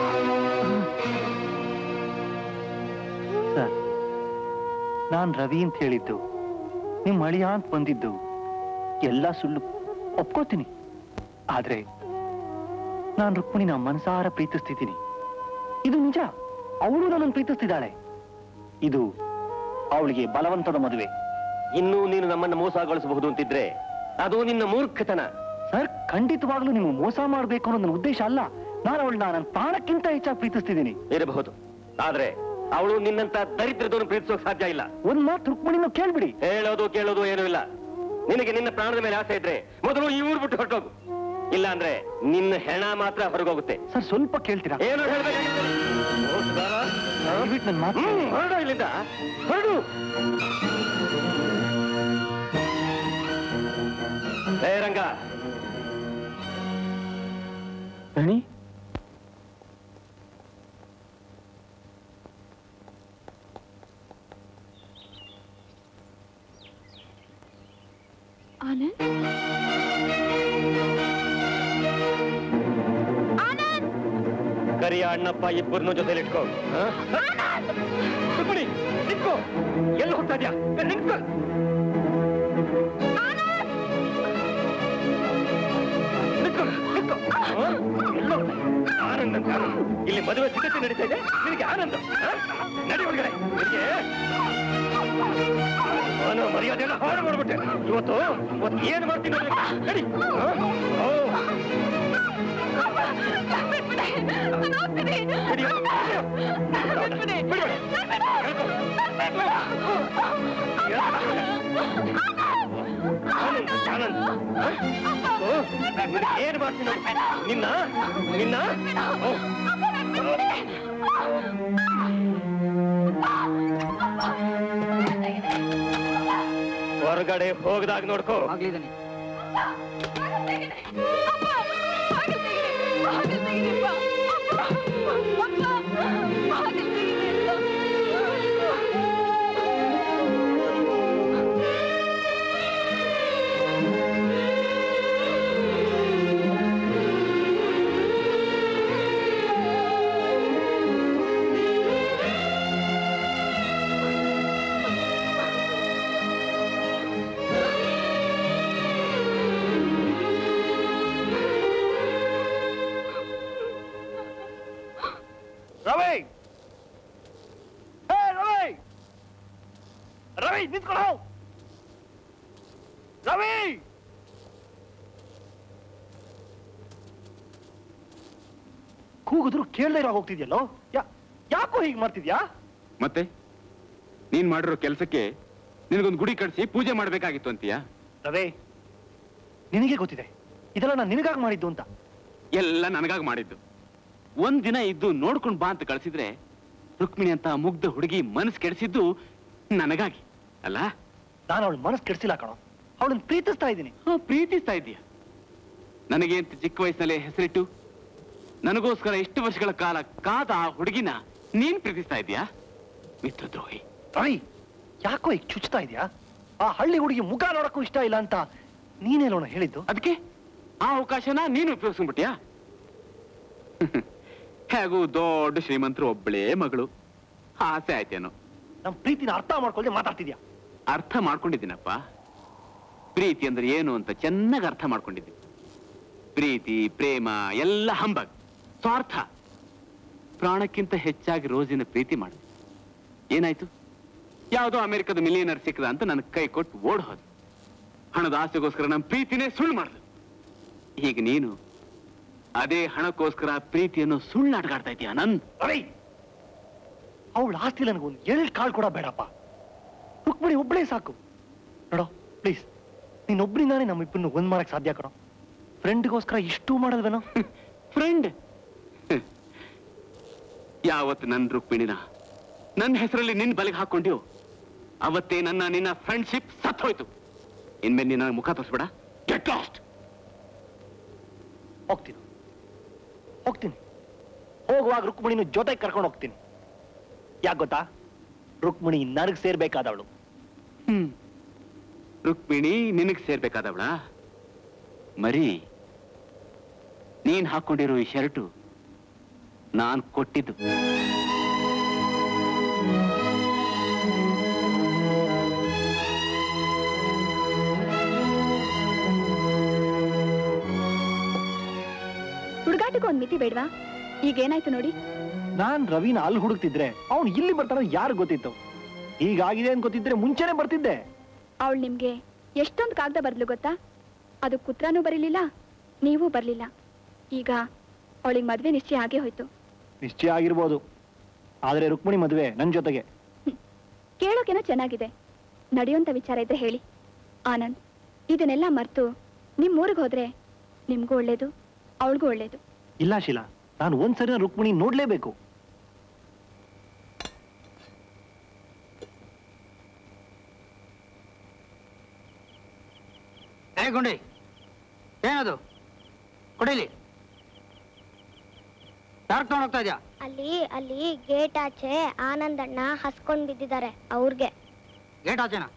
ಸರ್ ನಾನ್ ರವಿ ಅಂತ ಹೇಳಿದ್ದು ನಿಮ್ ಅಳಿಯ ಅಂತ ಬಂದಿದ್ದು ಎಲ್ಲ ಸುಳ್ಳು ಒಪ್ಕೋತೀನಿ ಆದ್ರೆ ನಾನ್ ರುಕ್ಮಿಣಿನ ಮನಸಾರ ಪ್ರೀತಿಸ್ತಿದ್ದೀನಿ ಇದು ನಿಜ ಅವಳು ನನ್ನನ್ನು ಪ್ರೀತಿಸ್ತಿದ್ದಾಳೆ ಇದು ಅವಳಿಗೆ ಬಲವಂತದ ಮದುವೆ ಇನ್ನೂ ನೀನು ನಮ್ಮನ್ನು ಮೋಸಗೊಳಿಸಬಹುದು ಅಂತಿದ್ರೆ ಅದು ನಿನ್ನ ಮೂರ್ಖತನ ಸರ್ ಖಂಡಿತವಾಗ್ಲೂ ನೀವು ಮೋಸ ಮಾಡ್ಬೇಕು ಅನ್ನೋ ನನ್ನ ಉದ್ದೇಶ ಅಲ್ಲ ನಾನು ಅವಳನ್ನ ನನ್ನ ಪ್ರಾಣಕ್ಕಿಂತ ಹೆಚ್ಚಾಗಿ ಪ್ರೀತಿಸ್ತಿದ್ದೀನಿ ಇರಬಹುದು ಆದ್ರೆ ಅವಳು ನಿನ್ನಂತ ದರಿದ್ರದವನು ಪ್ರೀತಿಸೋಕ್ ಸಾಧ್ಯ ಇಲ್ಲ ಒಂದ್ ಮಾತು ರುಕ್ಮಿಣಿನೂ ಕೇಳ್ಬಿಡಿ ಹೇಳೋದು ಕೇಳೋದು ಏನೂ ಇಲ್ಲ ನಿನಗೆ ನಿನ್ನ ಪ್ರಾಣದ ಮೇಲೆ ಆಸೆ ಇದ್ರೆ ಮೊದಲು ಈ ಊರು ಬಿಟ್ಟು ಹೊರಟೋಗು ಇಲ್ಲ ಅಂದ್ರೆ ನಿನ್ನ ಹೆಣ ಮಾತ್ರ ಹೊರಗೋಗುತ್ತೆ ಸರ್ ಸ್ವಲ್ಪ ಕೇಳ್ತೀರಾ ಏನು ಹೇಳ್ಬೇಕಾಗಿತ್ತು ದಯವಿಟ್ಟು ನನ್ನ ಮಾತು ಹ್ಮ್, ಹೊರಡು ಇಲ್ಲಿಂದ ಹೊರಡು ಹೇ ರಂಗ ರಾಣಿ ಆನಂದ್ ಕರಿಯ ಅಣ್ಣಪ್ಪ ಇಬ್ಬರನ್ನು ಜೊತೆಲಿ ಇಟ್ಕೋ ಹ? ರುಕ್ಮಿಣಿ, ನಿಂತ್ಕೋ ಎಲ್ಲಿ ಹೋಗ್ತಾ ಇದ್ಯಾ ನಿಂತ್ಕೋ ನಿಂತ್ಕೋ, ನಿಂತ್ಕೋ. ಹ? ಎಲ್ಲೋ ಆನಂದ್ ಅಂತ ಇಲ್ಲಿ ಮದುವೆ ಸಿದ್ಧತೆ ನಡೀತಾ ಇದೆ ನಿನಗೆ ಆನಂದ ಹ? ನಡಿ ಒಳಗಡೆ ನಿನಗೆ ಅವನು ಮರ್ಯಾದೆಲ್ಲ ಹಾಳು ಮಾಡ್ಬಿಟ್ಟೆ ಇವತ್ತು ಇವತ್ತು ಏನು ಮಾಡ್ತೀನಿ ನೋಡ್ಬೇಕು. ನಡಿ ಹ? ಓ. ಏನ್ ಮಾಡ್ತೀನಿ ನಿನ್ನ ನಿನ್ನ ಓ. ಹೊರಗಡೆ ಹೋಗದಾಗ ನೋಡ್ಕೋ ಆಗ್ಲಿದ್ದಾನೆ ನಿಂತ್ಕೊಳ್ಳೋ ರವಿ ಕೂಗಿದ್ರು ಕೇಳದೇ ಇರೋ ಹೋಗ್ತಿದ್ಯಲ್ಲೋ ಯಾ- ಯಾಕೋ ಹೀಗೆ ಮಾಡ್ತಿದ್ಯಾ ಮತ್ತೆ ನೀನ್ ಮಾಡಿರೋ ಕೆಲಸಕ್ಕೆ ನಿನಗೊಂದು ಗುಡಿ ಕಟ್ಸಿ ಪೂಜೆ ಮಾಡ್ಬೇಕಾಗಿತ್ತು ಅಂತೀಯಾ ರವಿ ನಿನಗೆ ಗೊತ್ತಿದೆ ಇದೆಲ್ಲ ನಾನು ನಿನಗಾಗಿ ಮಾಡಿದ್ದು ಅಂತ ಎಲ್ಲ ನನಗಾಗಿ ಮಾಡಿದ್ದು ಒಂದ್ ದಿನ ಇದ್ದು ನೋಡ್ಕೊಂಡ್ ಬಾ ಅಂತ ಕಳ್ಸಿದ್ರೆ ರುಕ್ಮಿಣಿ ಅಂತ ಮುಗ್ಧ ಹುಡುಗಿ ಮನಸ್ಸು ಕೆಡಿಸಿದ್ದು ನನಗಾಗಿ ಅಲ್ಲ ನಾನು ಅವಳ ಮನಸ್ಸು ಕೆಡಿಸಿಲ್ಲ ಕಣೋ ಅವಳನ್ನ ಪ್ರೀತಿಸ್ತಾ ಇದ್ದೀನಿ ಪ್ರೀತಿಸ್ತಾ ಇದೀಯ ನನಗೆ ಅಂತ ಚಿಕ್ಕ ವಯಸ್ಸಿನಲ್ಲೇ ಹೆಸರಿಟ್ಟು ನನಗೋಸ್ಕರ ಎಷ್ಟು ವರ್ಷಗಳ ಕಾಲ ಕಾದ ಆ ಹುಡುಗಿನ ನೀನ್ ಪ್ರೀತಿಸ್ತಾ ಇದೀಯಾ ಮಿತ್ರದ್ರೋಹಿ ರವಿ ಯಾಕೋ ಈಗ ಚುಚ್ತಾ ಇದೆಯಾ ಆ ಹಳ್ಳಿ ಹುಡುಗಿ ಮುಖ ನೋಡಕ್ಕೂ ಇಷ್ಟ ಇಲ್ಲ ಅಂತ ನೀನೇನೋಣ ಹೇಳಿದ್ದು ಅದಕ್ಕೆ ಆ ಅವಕಾಶನ ನೀನು ಉಪಯೋಗಿಸ್ಬಿಟ್ಯಾ ಹೇಗೂ ದೊಡ್ಡ ಶ್ರೀಮಂತರು ಒಬ್ಬಳೇ ಮಗಳು ಆಸೆ ಆಯ್ತೇನೋ ನಮ್ ಪ್ರೀತಿನ ಅರ್ಥ ಮಾಡ್ಕೊಳ್ದೆ ಮಾತಾಡ್ತಿದ್ಯಾ ಅರ್ಥ ಮಾಡ್ಕೊಂಡಿದ್ದೀನಪ್ಪ ಪ್ರೀತಿ ಅಂದ್ರೆ ಏನು ಅಂತ ಚೆನ್ನಾಗಿ ಅರ್ಥ ಮಾಡ್ಕೊಂಡಿದ್ದೀನಿ ಪ್ರೀತಿ ಪ್ರೇಮ ಎಲ್ಲ ಹಂಬಗ್ ಸ್ವಾರ್ಥ ಪ್ರಾಣಕ್ಕಿಂತ ಹೆಚ್ಚಾಗಿ ರೋಜಿನ ಪ್ರೀತಿ ಮಾಡಿದೆ ಏನಾಯ್ತು ಯಾವುದೋ ಅಮೆರಿಕದ ಮಿಲಿಯನರ್ ಸಿಕ್ಕದ ಅಂತ ನನ್ನ ಕೈ ಕೊಟ್ಟು ಓಡ್ ಹೋದ ಹಣದ ಆಸೆಗೋಸ್ಕರ ನಮ್ಮ ಪ್ರೀತಿನೇ ಸುಳ್ಳು ಮಾಡಿದ್ರು ಈಗ ನೀನು ಅದೇ ಹಣಕ್ಕೋಸ್ಕರ ಪ್ರೀತಿಯನ್ನು ಸುಳ್ಳು ಆಡ್ಗಾಡ್ತಾ ಇದೀಯ ನನ್ ರವಿ ಅವಳ ಆಸ್ತಿ ನನಗೊಂದು ಎಳ್ ಕಾಳು ಕೂಡ ಬೇಡಪ್ಪ ರುಕ್ಮಿಣಿ ಒಬ್ಬಳೇ ಸಾಕು ನೋಡೋ ಪ್ಲೀಸ್ ನೀನೊಬ್ಬರಿಂದಾನೇ ನಮ್ಮಿಬ್ಬರನ್ನು ಒಂದ್ ಮಾಡಕ್ ಸಾಧ್ಯ ಕಣೋ ಫ್ರೆಂಡ್ಗೋಸ್ಕರ ಇಷ್ಟು ಮಾಡೋದ್ವೇನೋ ಫ್ರೆಂಡ್ ಯಾವತ್ತು ನನ್ನ ರುಕ್ಮಿಣಿನ ನನ್ನ ಹೆಸರಲ್ಲಿ ನಿನ್ ಬಲೆಗೆ ಹಾಕೊಂಡಿಯೋ ಅವತ್ತೇ ನನ್ನ ನಿನ್ನ ಫ್ರೆಂಡ್ಶಿಪ್ ಸತ್ ಹೋಯ್ತು ಇನ್ಮೇಲೆ ನಿನ್ನ ಮುಖ ತೋರಿಸ್ಬೇಡ ಗೆಟ್ ಲಾಸ್ಟ್ ಹೋಗ್ತೀನಿ ಹೋಗ್ತೀನಿ ಹೋಗುವಾಗ ರುಕ್ಮಿಣಿನ ಜೊತೆಗೆ ಕರ್ಕೊಂಡು ಹೋಗ್ತೀನಿ ಯಾಕೆ ಗೊತ್ತಾ ರುಕ್ಮಿಣಿ ನನಗ್ ಸೇರ್ಬೇಕಾದವಳು ಹ್ಮ್ ರುಕ್ಮಿಣಿ ನಿನಗ್ ಸೇರ್ಬೇಕಾದವಳ ಮರಿ ನೀನ್ ಹಾಕೊಂಡಿರೋ ಈ ಶರ್ಟು ನಾನ್ ಕೊಟ್ಟಿದ್ದು ಹುಡುಗಾಟಕ್ಕೂ ಒಂದ್ ಮಿತಿ ಬೇಡ್ವಾ ಈಗ ಏನಾಯ್ತು ನೋಡಿ ನಾನ್ ರವಿನ ಅಲ್ಲಿ ಹುಡುಕ್ತಿದ್ರೆ ಅವ್ನು ಇಲ್ಲಿ ಬರ್ತಾನೋ ಯಾರು ಗೊತ್ತಿತ್ತು ಹೀಗಾಗಿದೆ ಅಂತ ಗೊತ್ತಿದ್ರೆ ಮುಂಚೆನೆ ಬರ್ತಿದ್ದೆ ಅವಳು ನಿಮ್ಗೆ ಎಷ್ಟೊಂದು ಕಾಗದ ಬರ್ಲು ಗೊತ್ತಾ ಅದು ಕುತ್ರನೂ ಬರೀಲಿಲ್ಲ ನೀವೂ ಬರ್ಲಿಲ್ಲ ಈಗ ಅವಳಿಗೆ ಮದ್ವೆ ನಿಶ್ಚಯ ಆಗೇ ಹೋಯ್ತು ನಿಶ್ಚಯ ಆಗಿರ್ಬೋದು ಆದ್ರೆ ರುಕ್ಮಿಣಿ ಮದುವೆ ನನ್ ಜೊತೆಗೆ ಕೇಳೋಕೆನೋ ಚೆನ್ನಾಗಿದೆ ನಡೆಯುವಂತ ವಿಚಾರ ಇದ್ರೆ ಹೇಳಿ ಆನಂದ್ ಇದನ್ನೆಲ್ಲ ಮರ್ತು ನಿಮ್ ಊರಿಗೆ ಹೋದ್ರೆ ನಿಮ್ಗೂ ಒಳ್ಳೇದು ಅವಳಿಗೂ ಒಳ್ಳೇದು ಇಲ್ಲ ಶೀಲಾ ನಾನು ಒಂದ್ಸರಿ ರುಕ್ಮಿಣಿ ನೋಡ್ಲೇಬೇಕು ಏ ಗುಂಡಿ ಏನದು ಕೊಡಿಲಿ ಯಾರು ತಗೊಂಡ್ ಹೋಗ್ತಾ ಇದ್ಯಾ ಅಲ್ಲಿ ಅಲ್ಲಿ ಗೇಟ್ ಆಚೆ ಆನಂದಣ್ಣ ಹಸ್ಕೊಂಡ್ ಬಿದ್ದಿದ್ದಾರೆ ಅವ್ರಿಗೆ ಗೇಟ್ ಆಚೆನಾ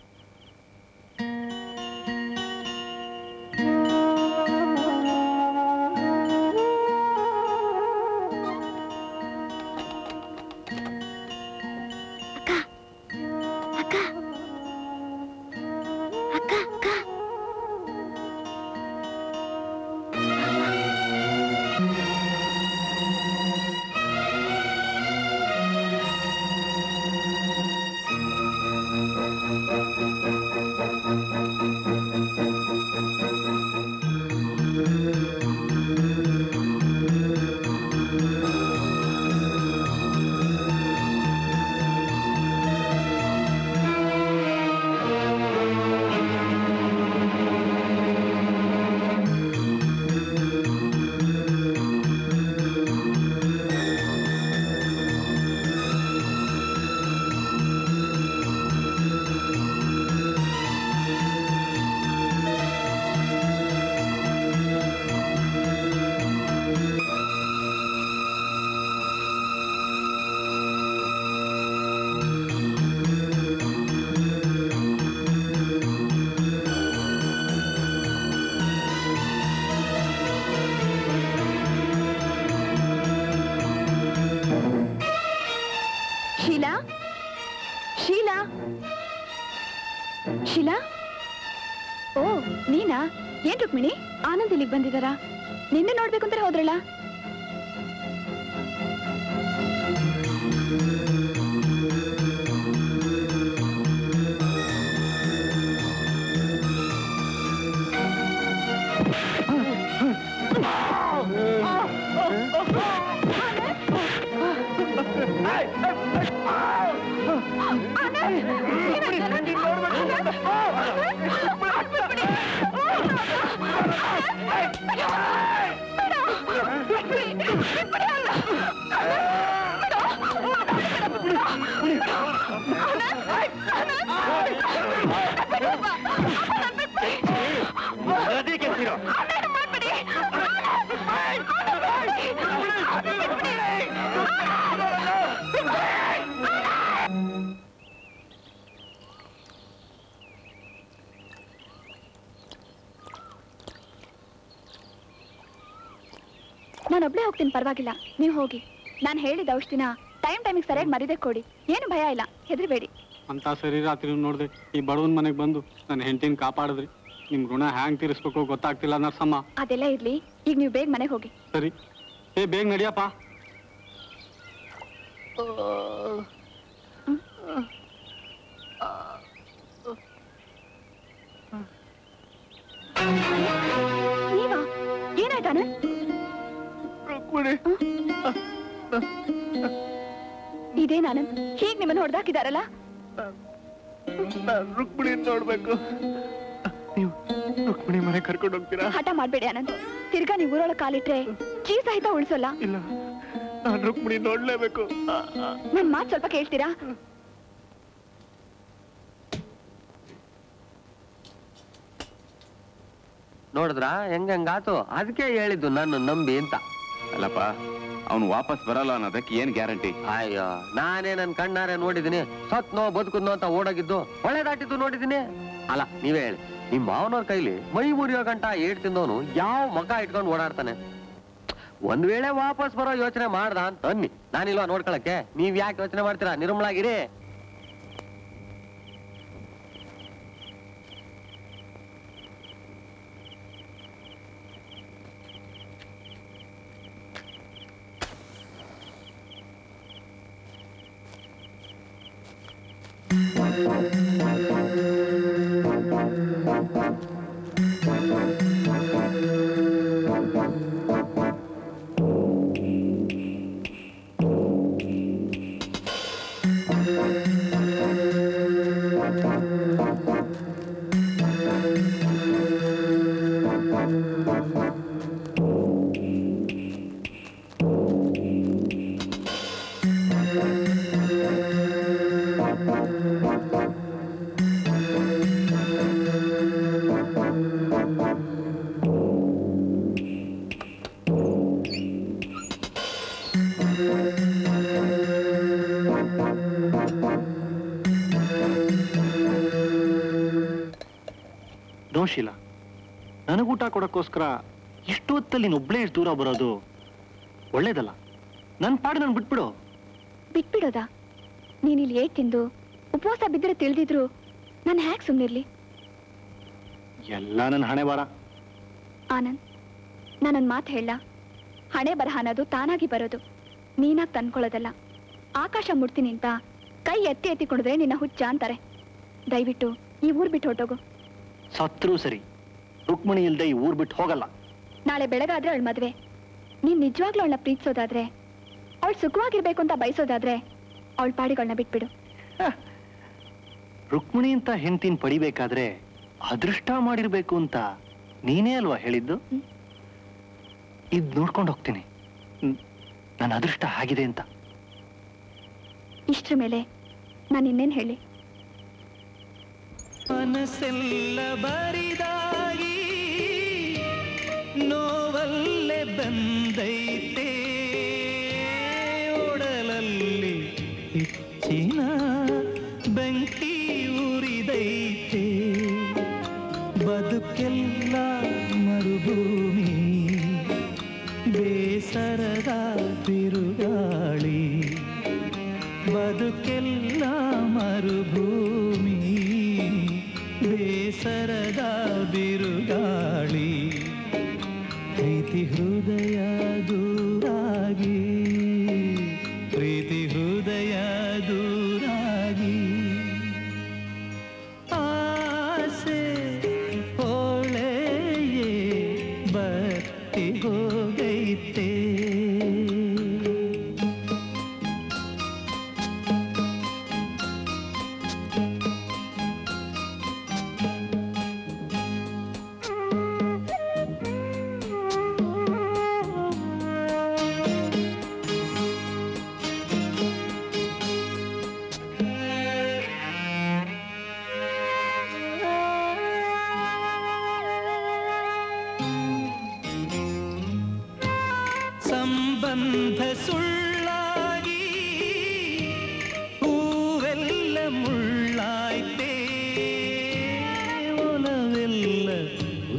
ಶೀಲಾ ಶೀಲಾ ಶೀಲಾ ಓ ನೀನಾ ಏನ್ ರುಕ್ಮಿಣಿ ಆನಂದ್ ಇಲ್ಲಿಗೆ ಬಂದಿದಾರಾ ನಿನ್ನೆ ನೋಡ್ಬೇಕು ಅಂತ ಹೋದ್ರಲ್ಲ ನಾನೊಬ್ಳೇ ಹೋಗ್ತೀನಿ ಪರವಾಗಿಲ್ಲ ನೀವು ಹೋಗಿ ನಾನು ಹೇಳಿದ ಔಷಧಿನ ಟೈಮ್ ಟೈಮಿಗೆ ಸರಿಯಾಗಿ ಮರಿದೆ ಕೊಡಿ ಏನು ಭಯ ಇಲ್ಲ ಹೆದರ್ಬೇಡಿ ಅಂತ ಸರಿ ರಾತ್ರಿ ನೋಡ್ದೆ ಈ ಬಡವನ್ ಮನೆಗೆ ಬಂದು ನನ್ನ ಹೆಂಡತಿನ ಕಾಪಾಡಿದ್ರಿ ನಿಮ್ ಋಣ ಹ್ಯಾಂಗ್ ತೀರಿಸ್ಬೇಕು ಗೊತ್ತಾಗ್ತಿಲ್ಲ ನರ್ಸಮ್ಮ ಅದೆಲ್ಲ ಇರ್ಲಿ ಈಗ ನೀವು ಬೇಗ ಮನೆಗೆ ಹೋಗಿ ಸರಿ ಏ ಬೇಗ ನಡಿಯಪ್ಪ ನೀವಾ ಏನಾಯ್ತು ಆನಂದ್ ಇದೇನ್ ಆನಂದ್ ಹೀಗ್ ನಿಮ್ಮನ್ನ ಹೊಡೆದಾಕಿದಾರಲ್ಲ ರುಕ್ಮಿಣಿ ನೋಡ್ಬೇಕು ನೀವು ರುಕ್ಮಿಣಿ ಮನೆ ಕರ್ಕೊಂಡು ಹೋಗ್ತೀರಾ ಹಠ ಮಾಡ್ಬೇಡಿ ಆನಂದ್ ತಿರ್ಗಾ ನೀವು ಊರೊಳಗೆ ಕಾಲಿಟ್ರೆ ಜೀ ಸಹಿತ ಉಳಿಸೋಲ್ಲ ಇಲ್ಲ ನಾನು ರುಕ್ಮಿಣಿ ನೋಡ್ಲೇಬೇಕು ನನ್ ಮಾತ್ ಸ್ವಲ್ಪ ಕೇಳ್ತೀರಾ ನೋಡಿದ್ರ ಹೆಂಗ್ ಹೆಂಗಾತು ಅದಕ್ಕೆ ಹೇಳಿದ್ದು ನಾನು ನಂಬಿ ಅಂತ ಅಲ್ಲಪ್ಪ ಅವನು ವಾಪಸ್ ಬರಲ್ಲ ಅನ್ನೋದಕ್ಕೆ ಏನ್ ಗ್ಯಾರಂಟಿ ಅಯ್ಯೋ ನಾನೇ ನನ್ ಕಣ್ಣಾರೆ ನೋಡಿದೀನಿ ಸತ್ನೋ ಬದುಕುದ್ನೋ ಅಂತ ಓಡೋಗಿದ್ದು ಒಳ್ಳೇದಾಟಿದ್ದು ನೋಡಿದೀನಿ ಅಲ್ಲ ನೀವೇ ಹೇಳಿ ನಿಮ್ ಮಾವನವ್ರ ಕೈಲಿ ಮೈ ಮುರಿಯೋ ಗಂಟ ಏಟ್ ತಿಂದವನು ಯಾವ ಮಗ ಇಟ್ಕೊಂಡು ಓಡಾಡ್ತಾನೆ ಒಂದ್ ವೇಳೆ ವಾಪಸ್ ಬರೋ ಯೋಚನೆ ಮಾಡ್ದ ಅಂತ ಅನ್ನಿ ನಾನಿಲ್ವಾ ನೋಡ್ಕೊಳಕ್ಕೆ ನೀವ್ ಯಾಕೆ ಯೋಚನೆ ಮಾಡ್ತೀರಾ ನಿರ್ಮಲಾಗಿರಿ ನೋ ಶೀಲಾ ನನಗೂಟ ಕೊಡಕ್ಕೋಸ್ಕರ ಇಷ್ಟು ಹೊತ್ತಲ್ಲಿ ನೀನು ಒಬ್ಳೇ ಇಷ್ಟು ದೂರ ಬರೋದು ಒಳ್ಳೇದಲ್ಲ ನನ್ನ ಪಾಡು ನನ್ ಬಿಟ್ಬಿಡು ಬಿಟ್ಬಿಡೋದಾ ನೀನ್ ಇಲ್ಲಿ ಏಟ್ ತಿಂದು ಉಪವಾಸ ಬಿದ್ದರೆ ತಿಳಿದಿದ್ರು ನಾನು ಹ್ಯಾಕ್ ಸುಮ್ನಿರ್ಲಿ ಎಲ್ಲ ನನ್ನ ಹಣೆ ಬಾರ ಆನಂದ್ ನಾನೊಂದ್ ಮಾತು ಹೇಳ ಹಣೆ ಬರಹ ಅನ್ನೋದು ತಾನಾಗಿ ಬರೋದು ನೀನಾಗ್ ತಂದ್ಕೊಳ್ಳೋದಲ್ಲ ಆಕಾಶ ಮುಡ್ತೀನಿ ಅಂತ ಕೈ ಎತ್ತಿ ಎತ್ತಿ ಕುಡಿದ್ರೆ ನಿನ್ನ ಹುಚ್ಚ ಅಂತಾರೆ ದಯವಿಟ್ಟು ಈ ಊರ್ ಬಿಟ್ಟು ಹೊರಟೋಗು ಸತ್ರೂ ಸರಿ ರುಕ್ಮಿಣಿ ಇಲ್ದೆ ಈ ಊರ್ ಬಿಟ್ಟು ಹೋಗಲ್ಲ ನಾಳೆ ಬೆಳಗಾದ್ರೆ ಅವಳ ಮದ್ವೆ ನೀನ್ ನಿಜವಾಗ್ಲೂ ಅವಳನ್ನ ಪ್ರೀತಿಸೋದಾದ್ರೆ ಅವಳು ಸುಖವಾಗಿರ್ಬೇಕು ಅಂತ ಬಯಸೋದಾದ್ರೆ ಅವಳ ಪಾಡಿಗಳನ್ನ ಬಿಟ್ಬಿಡು ರುಕ್ಮಿಣಿ ಅಂತ ಹೆಂಡ್ತಿನ ಪಡಿಬೇಕಾದ್ರೆ ಅದೃಷ್ಟ ಮಾಡಿರ್ಬೇಕು ಅಂತ ನೀನೇ ಅಲ್ವಾ ಹೇಳಿದ್ದು ಇದ್ ನೋಡ್ಕೊಂಡು ಹೋಗ್ತೀನಿ ಹ್ಮ್. ನನ್ನ ಅದೃಷ್ಟ ಆಗಿದೆ ಅಂತ ಇಷ್ಟ್ರ ಮೇಲೆ ನಾನು ಇನ್ನೇನ್ ಹೇಳಿ ಮನಸ್ಸೆಲ್ಲ ಬರಿದಾಗಿ ನೋವಲ್ಲೇ ಬಂದೈತೆ ಒಡಲಲ್ಲಿ ಹೆಚ್ಚಿನ ಬೆಂಕಿ ಉರಿದೈತೆ ಬದುಕೆಲ್ಲ ಮರುಭೂಮಿ ಬೇಸರದ ಬಿರುಗಾಳಿ ಬದುಕೆಲ್ಲ ಮರುಭೂಮಿ ಬೇಸರದ ಬಿರುಗಾಳಿ ಪ್ರೀತಿ ಹೃದಯ ದೂರಾಗಿ ಪ್ರೀತಿ ಹೃದಯ ದೂರಾಗಿ ಆಸೆ ಒಳೆಯೇ ಬತ್ತಿ ಹೋಗೈತೆ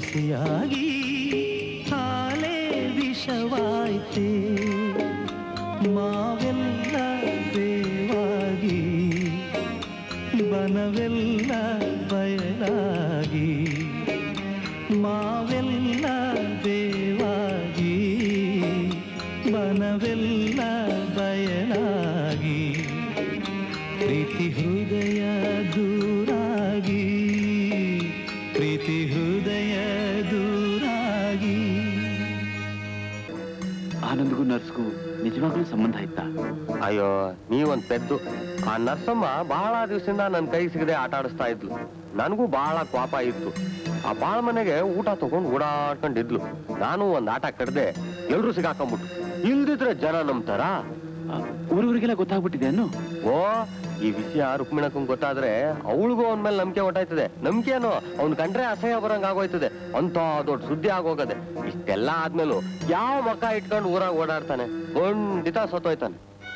ಬಿಸಿಯಾಗಿ ಹಾಲೇ ವಿಷವಾಯ್ತೆ ಮಾವೆಲ್ಲ ಬೇವಾಗಿ ಬನವೆಲ್ಲ ಬಯಲಾಗಿ ಮಾವೆಲ್ಲ ಬೇವಾಗಿ ಬನವೆಲ್ಲ ಬಯಲಾಗಿ ಪ್ರೀತಿ ಹೃದಯ ದೂರಾಗಿ ಪ್ರೀತಿ ಹೃದಯ ದೂರಾಗಿ ಆನಂದ್ಗೂ ನರ್ಸ್ಗೂ ನಿಜವಾಗ್ಲೂ ಸಂಬಂಧ ಇತ್ತಾ ಅಯ್ಯೋ ನೀವೊಂದ್ ಪೆದ್ದು ಆ ನರ್ಸಮ್ಮ ಬಹಳ ದಿವಸದಿಂದ ನನ್ನ ಕೈ ಸಿಗದೆ ಆಟ ಆಡಿಸ್ತಾ ಇದ್ಲು ನನಗೂ ಬಹಳ ಕೋಪ ಇತ್ತು ಆ ಬಾಳ ಮನೆಗೆ ಊಟ ತಗೊಂಡು ಓಡಾಡ್ಕೊಂಡಿದ್ಲು ನಾನು ಒಂದ್ ಆಟ ಕಡ್ದೆ ಎಲ್ರು ಸಿಗಾಕೊಂಬಿಟ್ಟು ಇಲ್ದಿದ್ರೆ ಜನ ನಂಬ್ತಾರ ಊರೂರಿಗೆಲ್ಲ ಗೊತ್ತಾಗ್ಬಿಟ್ಟಿದೆ ಅನ್ನು ಓ ಈ ವಿಷಯ ರುಕ್ಮಿಣಕ್ಕಂಗ್ ಗೊತ್ತಾದ್ರೆ ಅವಳಿಗೂ ಅವನ ಮೇಲೆ ನಂಬಿಕೆ ಹೊಟ್ಟಾಯ್ತದೆ ನಂಬಿಕೆನೋ ಅವ್ನ್ ಕಂಡ್ರೆ ಅಸಹ್ಯ ಬರಂಗ್ ಆಗೋಯ್ತದೆ ಅಂತ ದೊಡ್ಡ ಸುದ್ದಿ ಆಗೋಗದೆ ಇಷ್ಟೆಲ್ಲ ಆದ್ಮೇಲೂ ಯಾವ ಮಕ್ಕ ಇಟ್ಕೊಂಡು ಊರಾಗ ಓಡಾಡ್ತಾನೆ ಖಂಡಿತ ಸತ್ತೋಯ್ತಾನೆ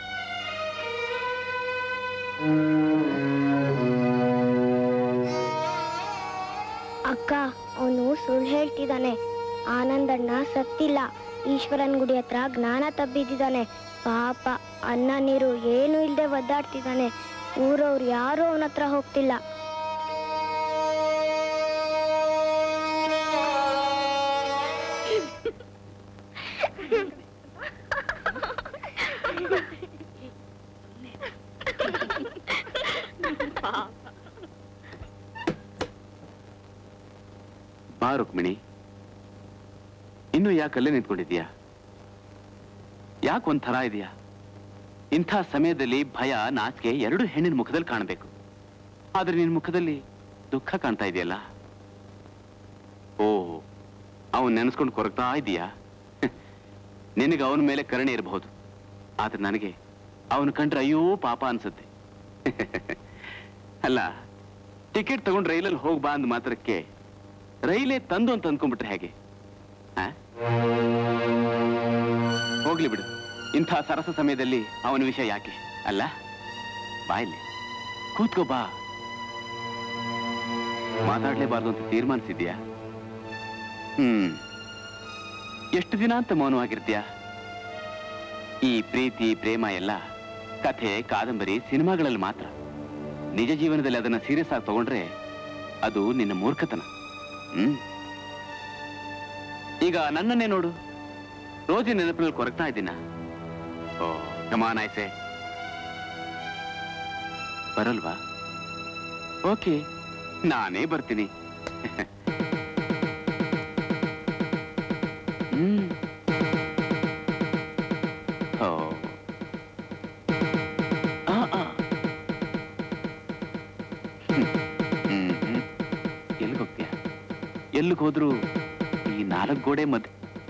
ಅಕ್ಕ ಅವನು ಸುಳ್ಳು ಹೇಳ್ತಿದ್ದಾನೆ ಆನಂದಣ್ಣ ಸತ್ತಿಲ್ಲ ಈಶ್ವರನ್ ಗುಡಿ ಹತ್ರ ಜ್ಞಾನ ತಬ್ಬಿದ್ದಾನೆ ಪಾಪ ಅನ್ನ ನೀರು ಏನು ಇಲ್ಲದೆ ಒದ್ದಾಡ್ತಿದ್ದಾನೆ ಊರವ್ರು ಯಾರು ಅವನ ಹತ್ರ ಹೋಗ್ತಿಲ್ಲ ಬಾ ರುಕ್ಮಿಣಿ ಇನ್ನು ಯಾಕೆ ಅಲ್ಲೇ ನಿಂತ್ಕೊಂಡಿದ್ಯಾ ಯಾಕೆ ಒಂಥರ ಇದೆಯಾ ಇಂಥ ಸಮಯದಲ್ಲಿ ಭಯ ನಾಚಿಕೆ ಎರಡು ಹೆಣ್ಣಿನ ಮುಖದಲ್ಲಿ ಕಾಣಬೇಕು ಆದ್ರೆ ನಿನ್ ಮುಖದಲ್ಲಿ ದುಃಖ ಕಾಣ್ತಾ ಇದೆಯಲ್ಲ ಓ ಅವನ್ ನೆನೆಸ್ಕೊಂಡು ಕೊರಗ್ತಾ ಇದೀಯಾ ನಿನಗೆ ಅವನ ಮೇಲೆ ಕರುಣೆ ಇರಬಹುದು ಆದ್ರೆ ನನಗೆ ಅವನು ಕಂಡ್ರೆ ಅಯ್ಯೋ ಪಾಪ ಅನ್ಸುತ್ತೆ ಅಲ್ಲ ಟಿಕೆಟ್ ತಗೊಂಡು ರೈಲಲ್ಲಿ ಹೋಗ್ ಬಾ ಅಂದ ಮಾತ್ರಕ್ಕೆ ರೈಲೇ ತಂದು ಅಂತ ಅಂದ್ಕೊಂಡ್ಬಿಟ್ರೆ ಹೇಗೆ ಆ? ಹೋಗ್ಲಿ ಬಿಡು ಇಂಥ ಸರಸ ಸಮಯದಲ್ಲಿ ಅವನ ವಿಷಯ ಯಾಕೆ ಅಲ್ಲ ಬಾ ಇಲ್ಲಿ ಕೂತ್ಕೋ ಬಾ ಮಾತಾಡ್ಲೇಬಾರ್ದು ಅಂತ ತೀರ್ಮಾನಿಸಿದ್ಯಾ ಹ್ಮ್ ಎಷ್ಟು ದಿನ ಅಂತ ಮೌನವಾಗಿರ್ತೀಯ ಈ ಪ್ರೀತಿ ಪ್ರೇಮ ಎಲ್ಲ ಕಥೆ ಕಾದಂಬರಿ ಸಿನಿಮಾಗಳಲ್ಲಿ ಮಾತ್ರ ನಿಜ ಜೀವನದಲ್ಲಿ ಅದನ್ನ ಸೀರಿಯಸ್ ಆಗಿ ತಗೊಂಡ್ರೆ ಅದು ನಿನ್ನ ಮೂರ್ಖತನ ಹ್ಮ್ ಈಗ ನನ್ನನ್ನೇ ನೋಡು ರೋಜಿ ನೆನಪಿನಲ್ಲಿ ಕೊರಗ್ತಾ ಇದ್ದೀನ ಓ ಕಮಾನ್ ಆಯ್ಸೆ ಬರಲ್ವಾ ಓಕೆ ನಾನೇ ಬರ್ತೀನಿ ಹ್ಮ್ ಓ ಆ, ಆ. ಹ್ಮ್. ಹ್ಮ್, ಹ್ಮ್. ಎಲ್ಲಿಗ್ ಹೋಗ್ತೀಯ ಎಲ್ಲಿಗೆ ಹೋದ್ರು ಈ ನಾಲ್ಕು ಗೋಡೆ ಮಧ್ಯೆ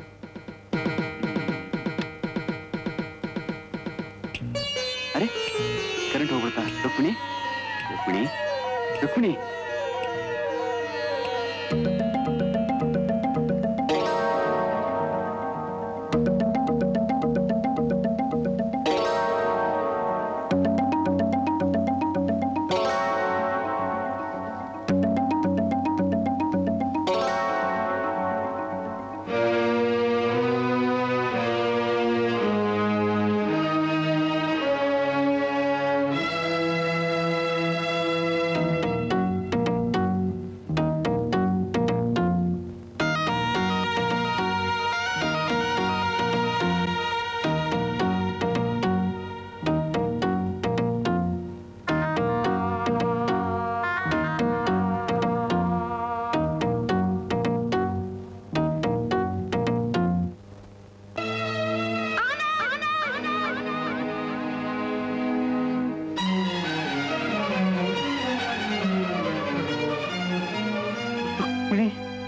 ಅರೆ ಕರೆಂಟ್ ಹೋಗ್ಬಿಡ್ತಾ ರುಕ್ಮಿಣಿ ರುಕ್ಮಿಣಿ ರುಕ್ಮಿಣಿ ಬಿಳಿ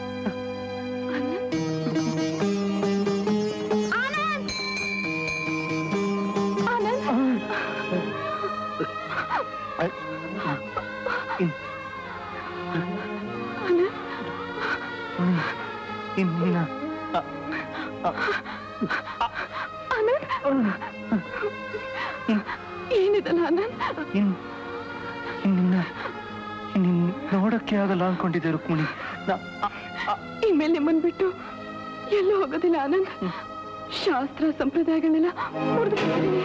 ಇನ್ನ ಏನಿದಲ್ಲ ಆನಂದ್ ಇನ್ ನಿನ್ನ ನಿನ್ನ ನೋಡಕ್ಕೆ ಆಗಲ್ಲ ಅನ್ಕೊಂಡಿದ್ದೆ ರುಕ್ಮಿಣಿ ಇನ್ಮೇಲೆ ನಿಮ್ಮನ್ ಬಿಟ್ಟು ಎಲ್ಲೂ ಹೋಗೋದಿಲ್ಲ ಆನಂದ್ ಶಾಸ್ತ್ರ ಸಂಪ್ರದಾಯಗಳನ್ನೆಲ್ಲ ಮುರಿದು ಬಿಟ್ಟಿದ್ದೀನಿ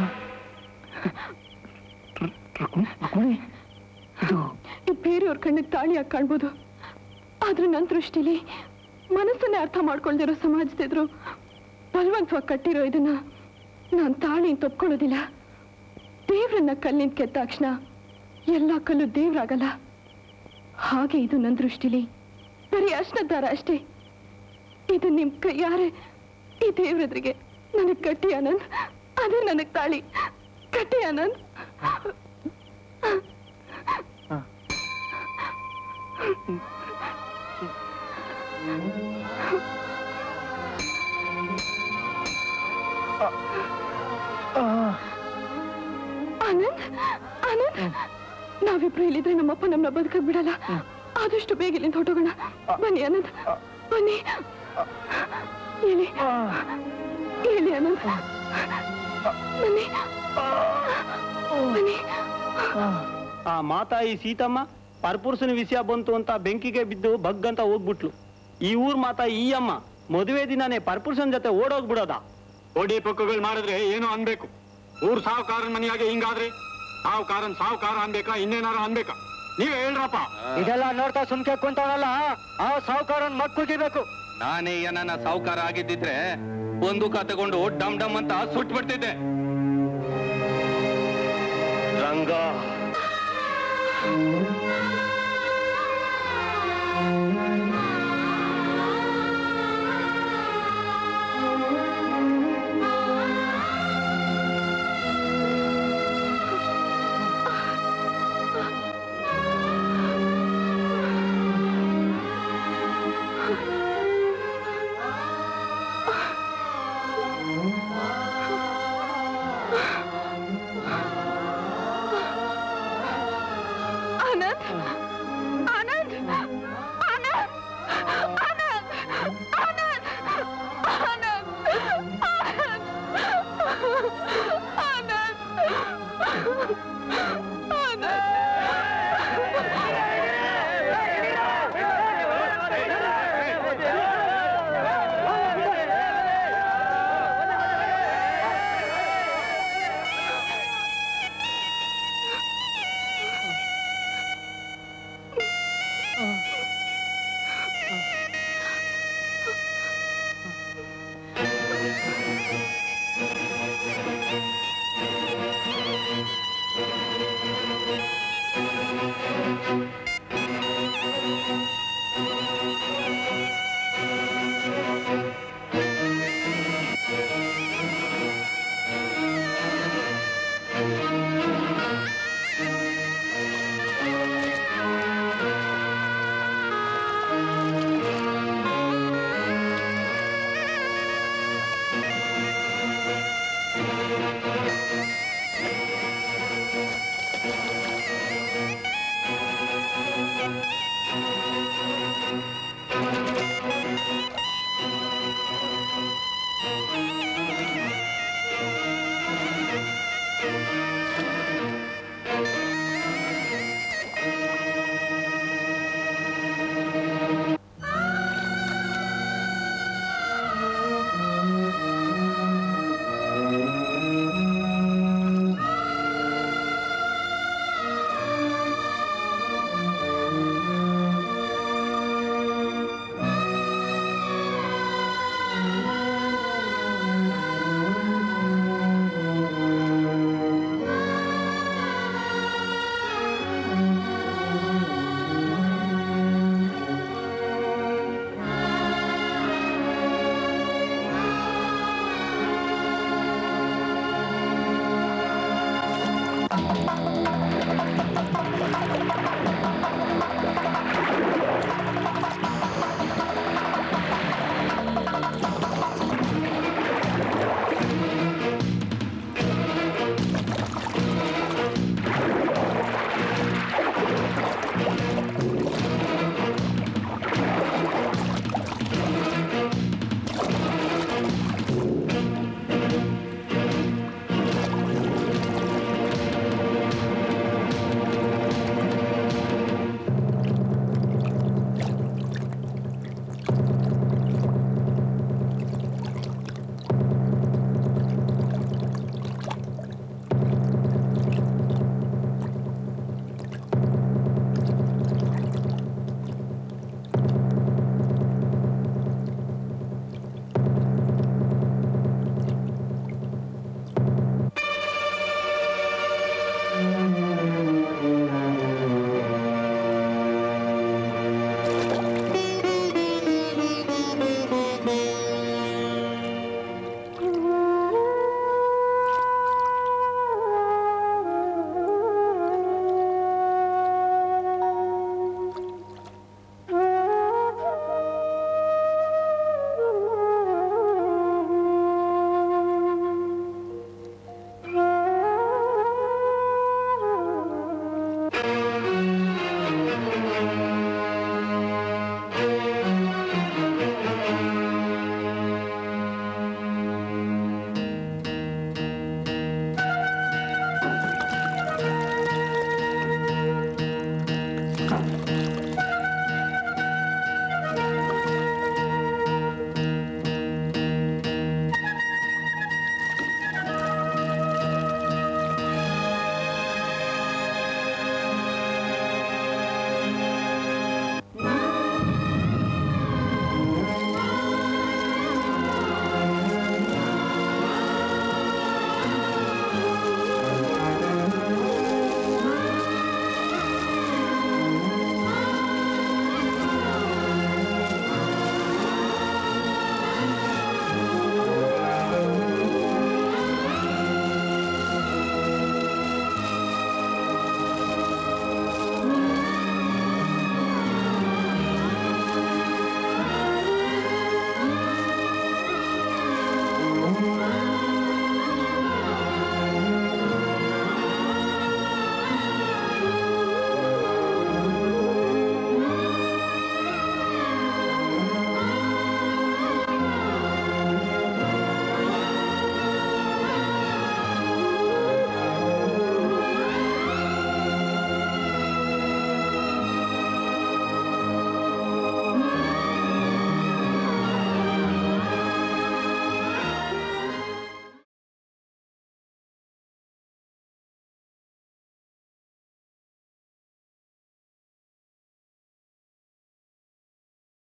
ಇದು ಬೇರೆಯವ್ರ ಕಣ್ಣಿಗೆ ತಾಳಿಯಾಗಿ ಕಾಣ್ಬೋದು ಆದ್ರೆ ನನ್ನ ದೃಷ್ಟಿಲಿ ಮನಸ್ಸನ್ನೇ ಅರ್ಥ ಮಾಡ್ಕೊಳ್ದಿರೋ ಸಮಾಜದಿದ್ರು ಬಲವಂತವಾಗಿ ಕಟ್ಟಿರೋ ಇದನ್ನ ನಾನು ತಾಳಿ ಅಂತ ಒಪ್ಕೊಳ್ಳೋದಿಲ್ಲ ದೇವ್ರನ್ನ ಕಲ್ಲಿಂದ ಕೆತ್ತ ತಕ್ಷಣ ಎಲ್ಲ ಕಲ್ಲು ದೇವ್ರಾಗಲ್ಲ ಹಾಗೆ ಇದು ನನ್ನ ದೃಷ್ಟಿಲಿ ಬರೀ ಅರ್ಶನ ದಾರ ಅಷ್ಟೇ ಇದು ನಿಮ್ ಕೈಯಾರೆ ಈ ದೇವ್ರದ್ರಿಗೆ ನನಗ್ ಕಟ್ಟಿ ಆನಂದ್ ಅದೇ ನನಗ್ ತಾಳಿ ಕಟ್ಟಿ ಆನಂದ್ ಆನಂದ್ ಆನಂದ್ ನಾವಿಬ್ರು ಇಲ್ಲಿದ್ರೆ ನಮ್ಮಪ್ಪ ನಮ್ಮನ್ನ ಬದುಕಕ್ ಬಿಡಲ್ಲ ಆದಷ್ಟು ಬೇಗ ಇಲ್ಲಿಂದ ಹೊಟ್ಟೋಗೋಣ ಬನ್ನಿ ಆನಂದ್ ಬನ್ನಿ ಹೇಳಿ ಹೇಳಿ ಆನಂದ್ ಬನ್ನಿ ಬನ್ನಿ ಆ ಮಾತಾಯಿ ಸೀತಮ್ಮ ಪರ್ಪುರುಷನ ವಿಷಯ ಬಂತು ಅಂತ ಬೆಂಕಿಗೆ ಬಿದ್ದು ಬಗ್ ಅಂತ ಹೋಗ್ಬಿಟ್ಲು ಈ ಊರ್ ಮಾತಾ ಈ ಅಮ್ಮ ಮದುವೆ ದಿನಾನೇ ಪರ್ಪುರುಷನ್ ಜೊತೆ ಓಡೋಗ್ಬಿಡೋದ ಓಡಿ ಪಕ್ಕಗಳು ಮಾಡಿದ್ರೆ ಏನು ಅನ್ಬೇಕು ಊರ್ ಸಾವುಕಾರನ್ ಮನೆಯಾಗೆ ಹಿಂಗಾದ್ರೆ ಸಾವುಕಾರನ್ ಸಾವುಕಾರ ಅನ್ಬೇಕಾ ಇನ್ನೇನಾರ ಅನ್ಬೇಕಾ ನೀವೇ ಹೇಳ್ರಪ್ಪ ಇದೆಲ್ಲ ನೋಡ್ತಾ ಸುಮ್ಕೆ ಕುಂತವನಲ್ಲ ಆ ಸಾವುಕಾರನ್ ಮಕ್ಕಳಿಬೇಕು ನಾನೇ ಏನನ್ನ ಸಾವುಕಾರ ಆಗಿದ್ದಿದ್ರೆ ಬಂದೂಕ ತಗೊಂಡು ಡಮ್ ಡಮ್ ಅಂತ ಸುಟ್ಬಿಡ್ತಿದ್ದೆ ರಂಗ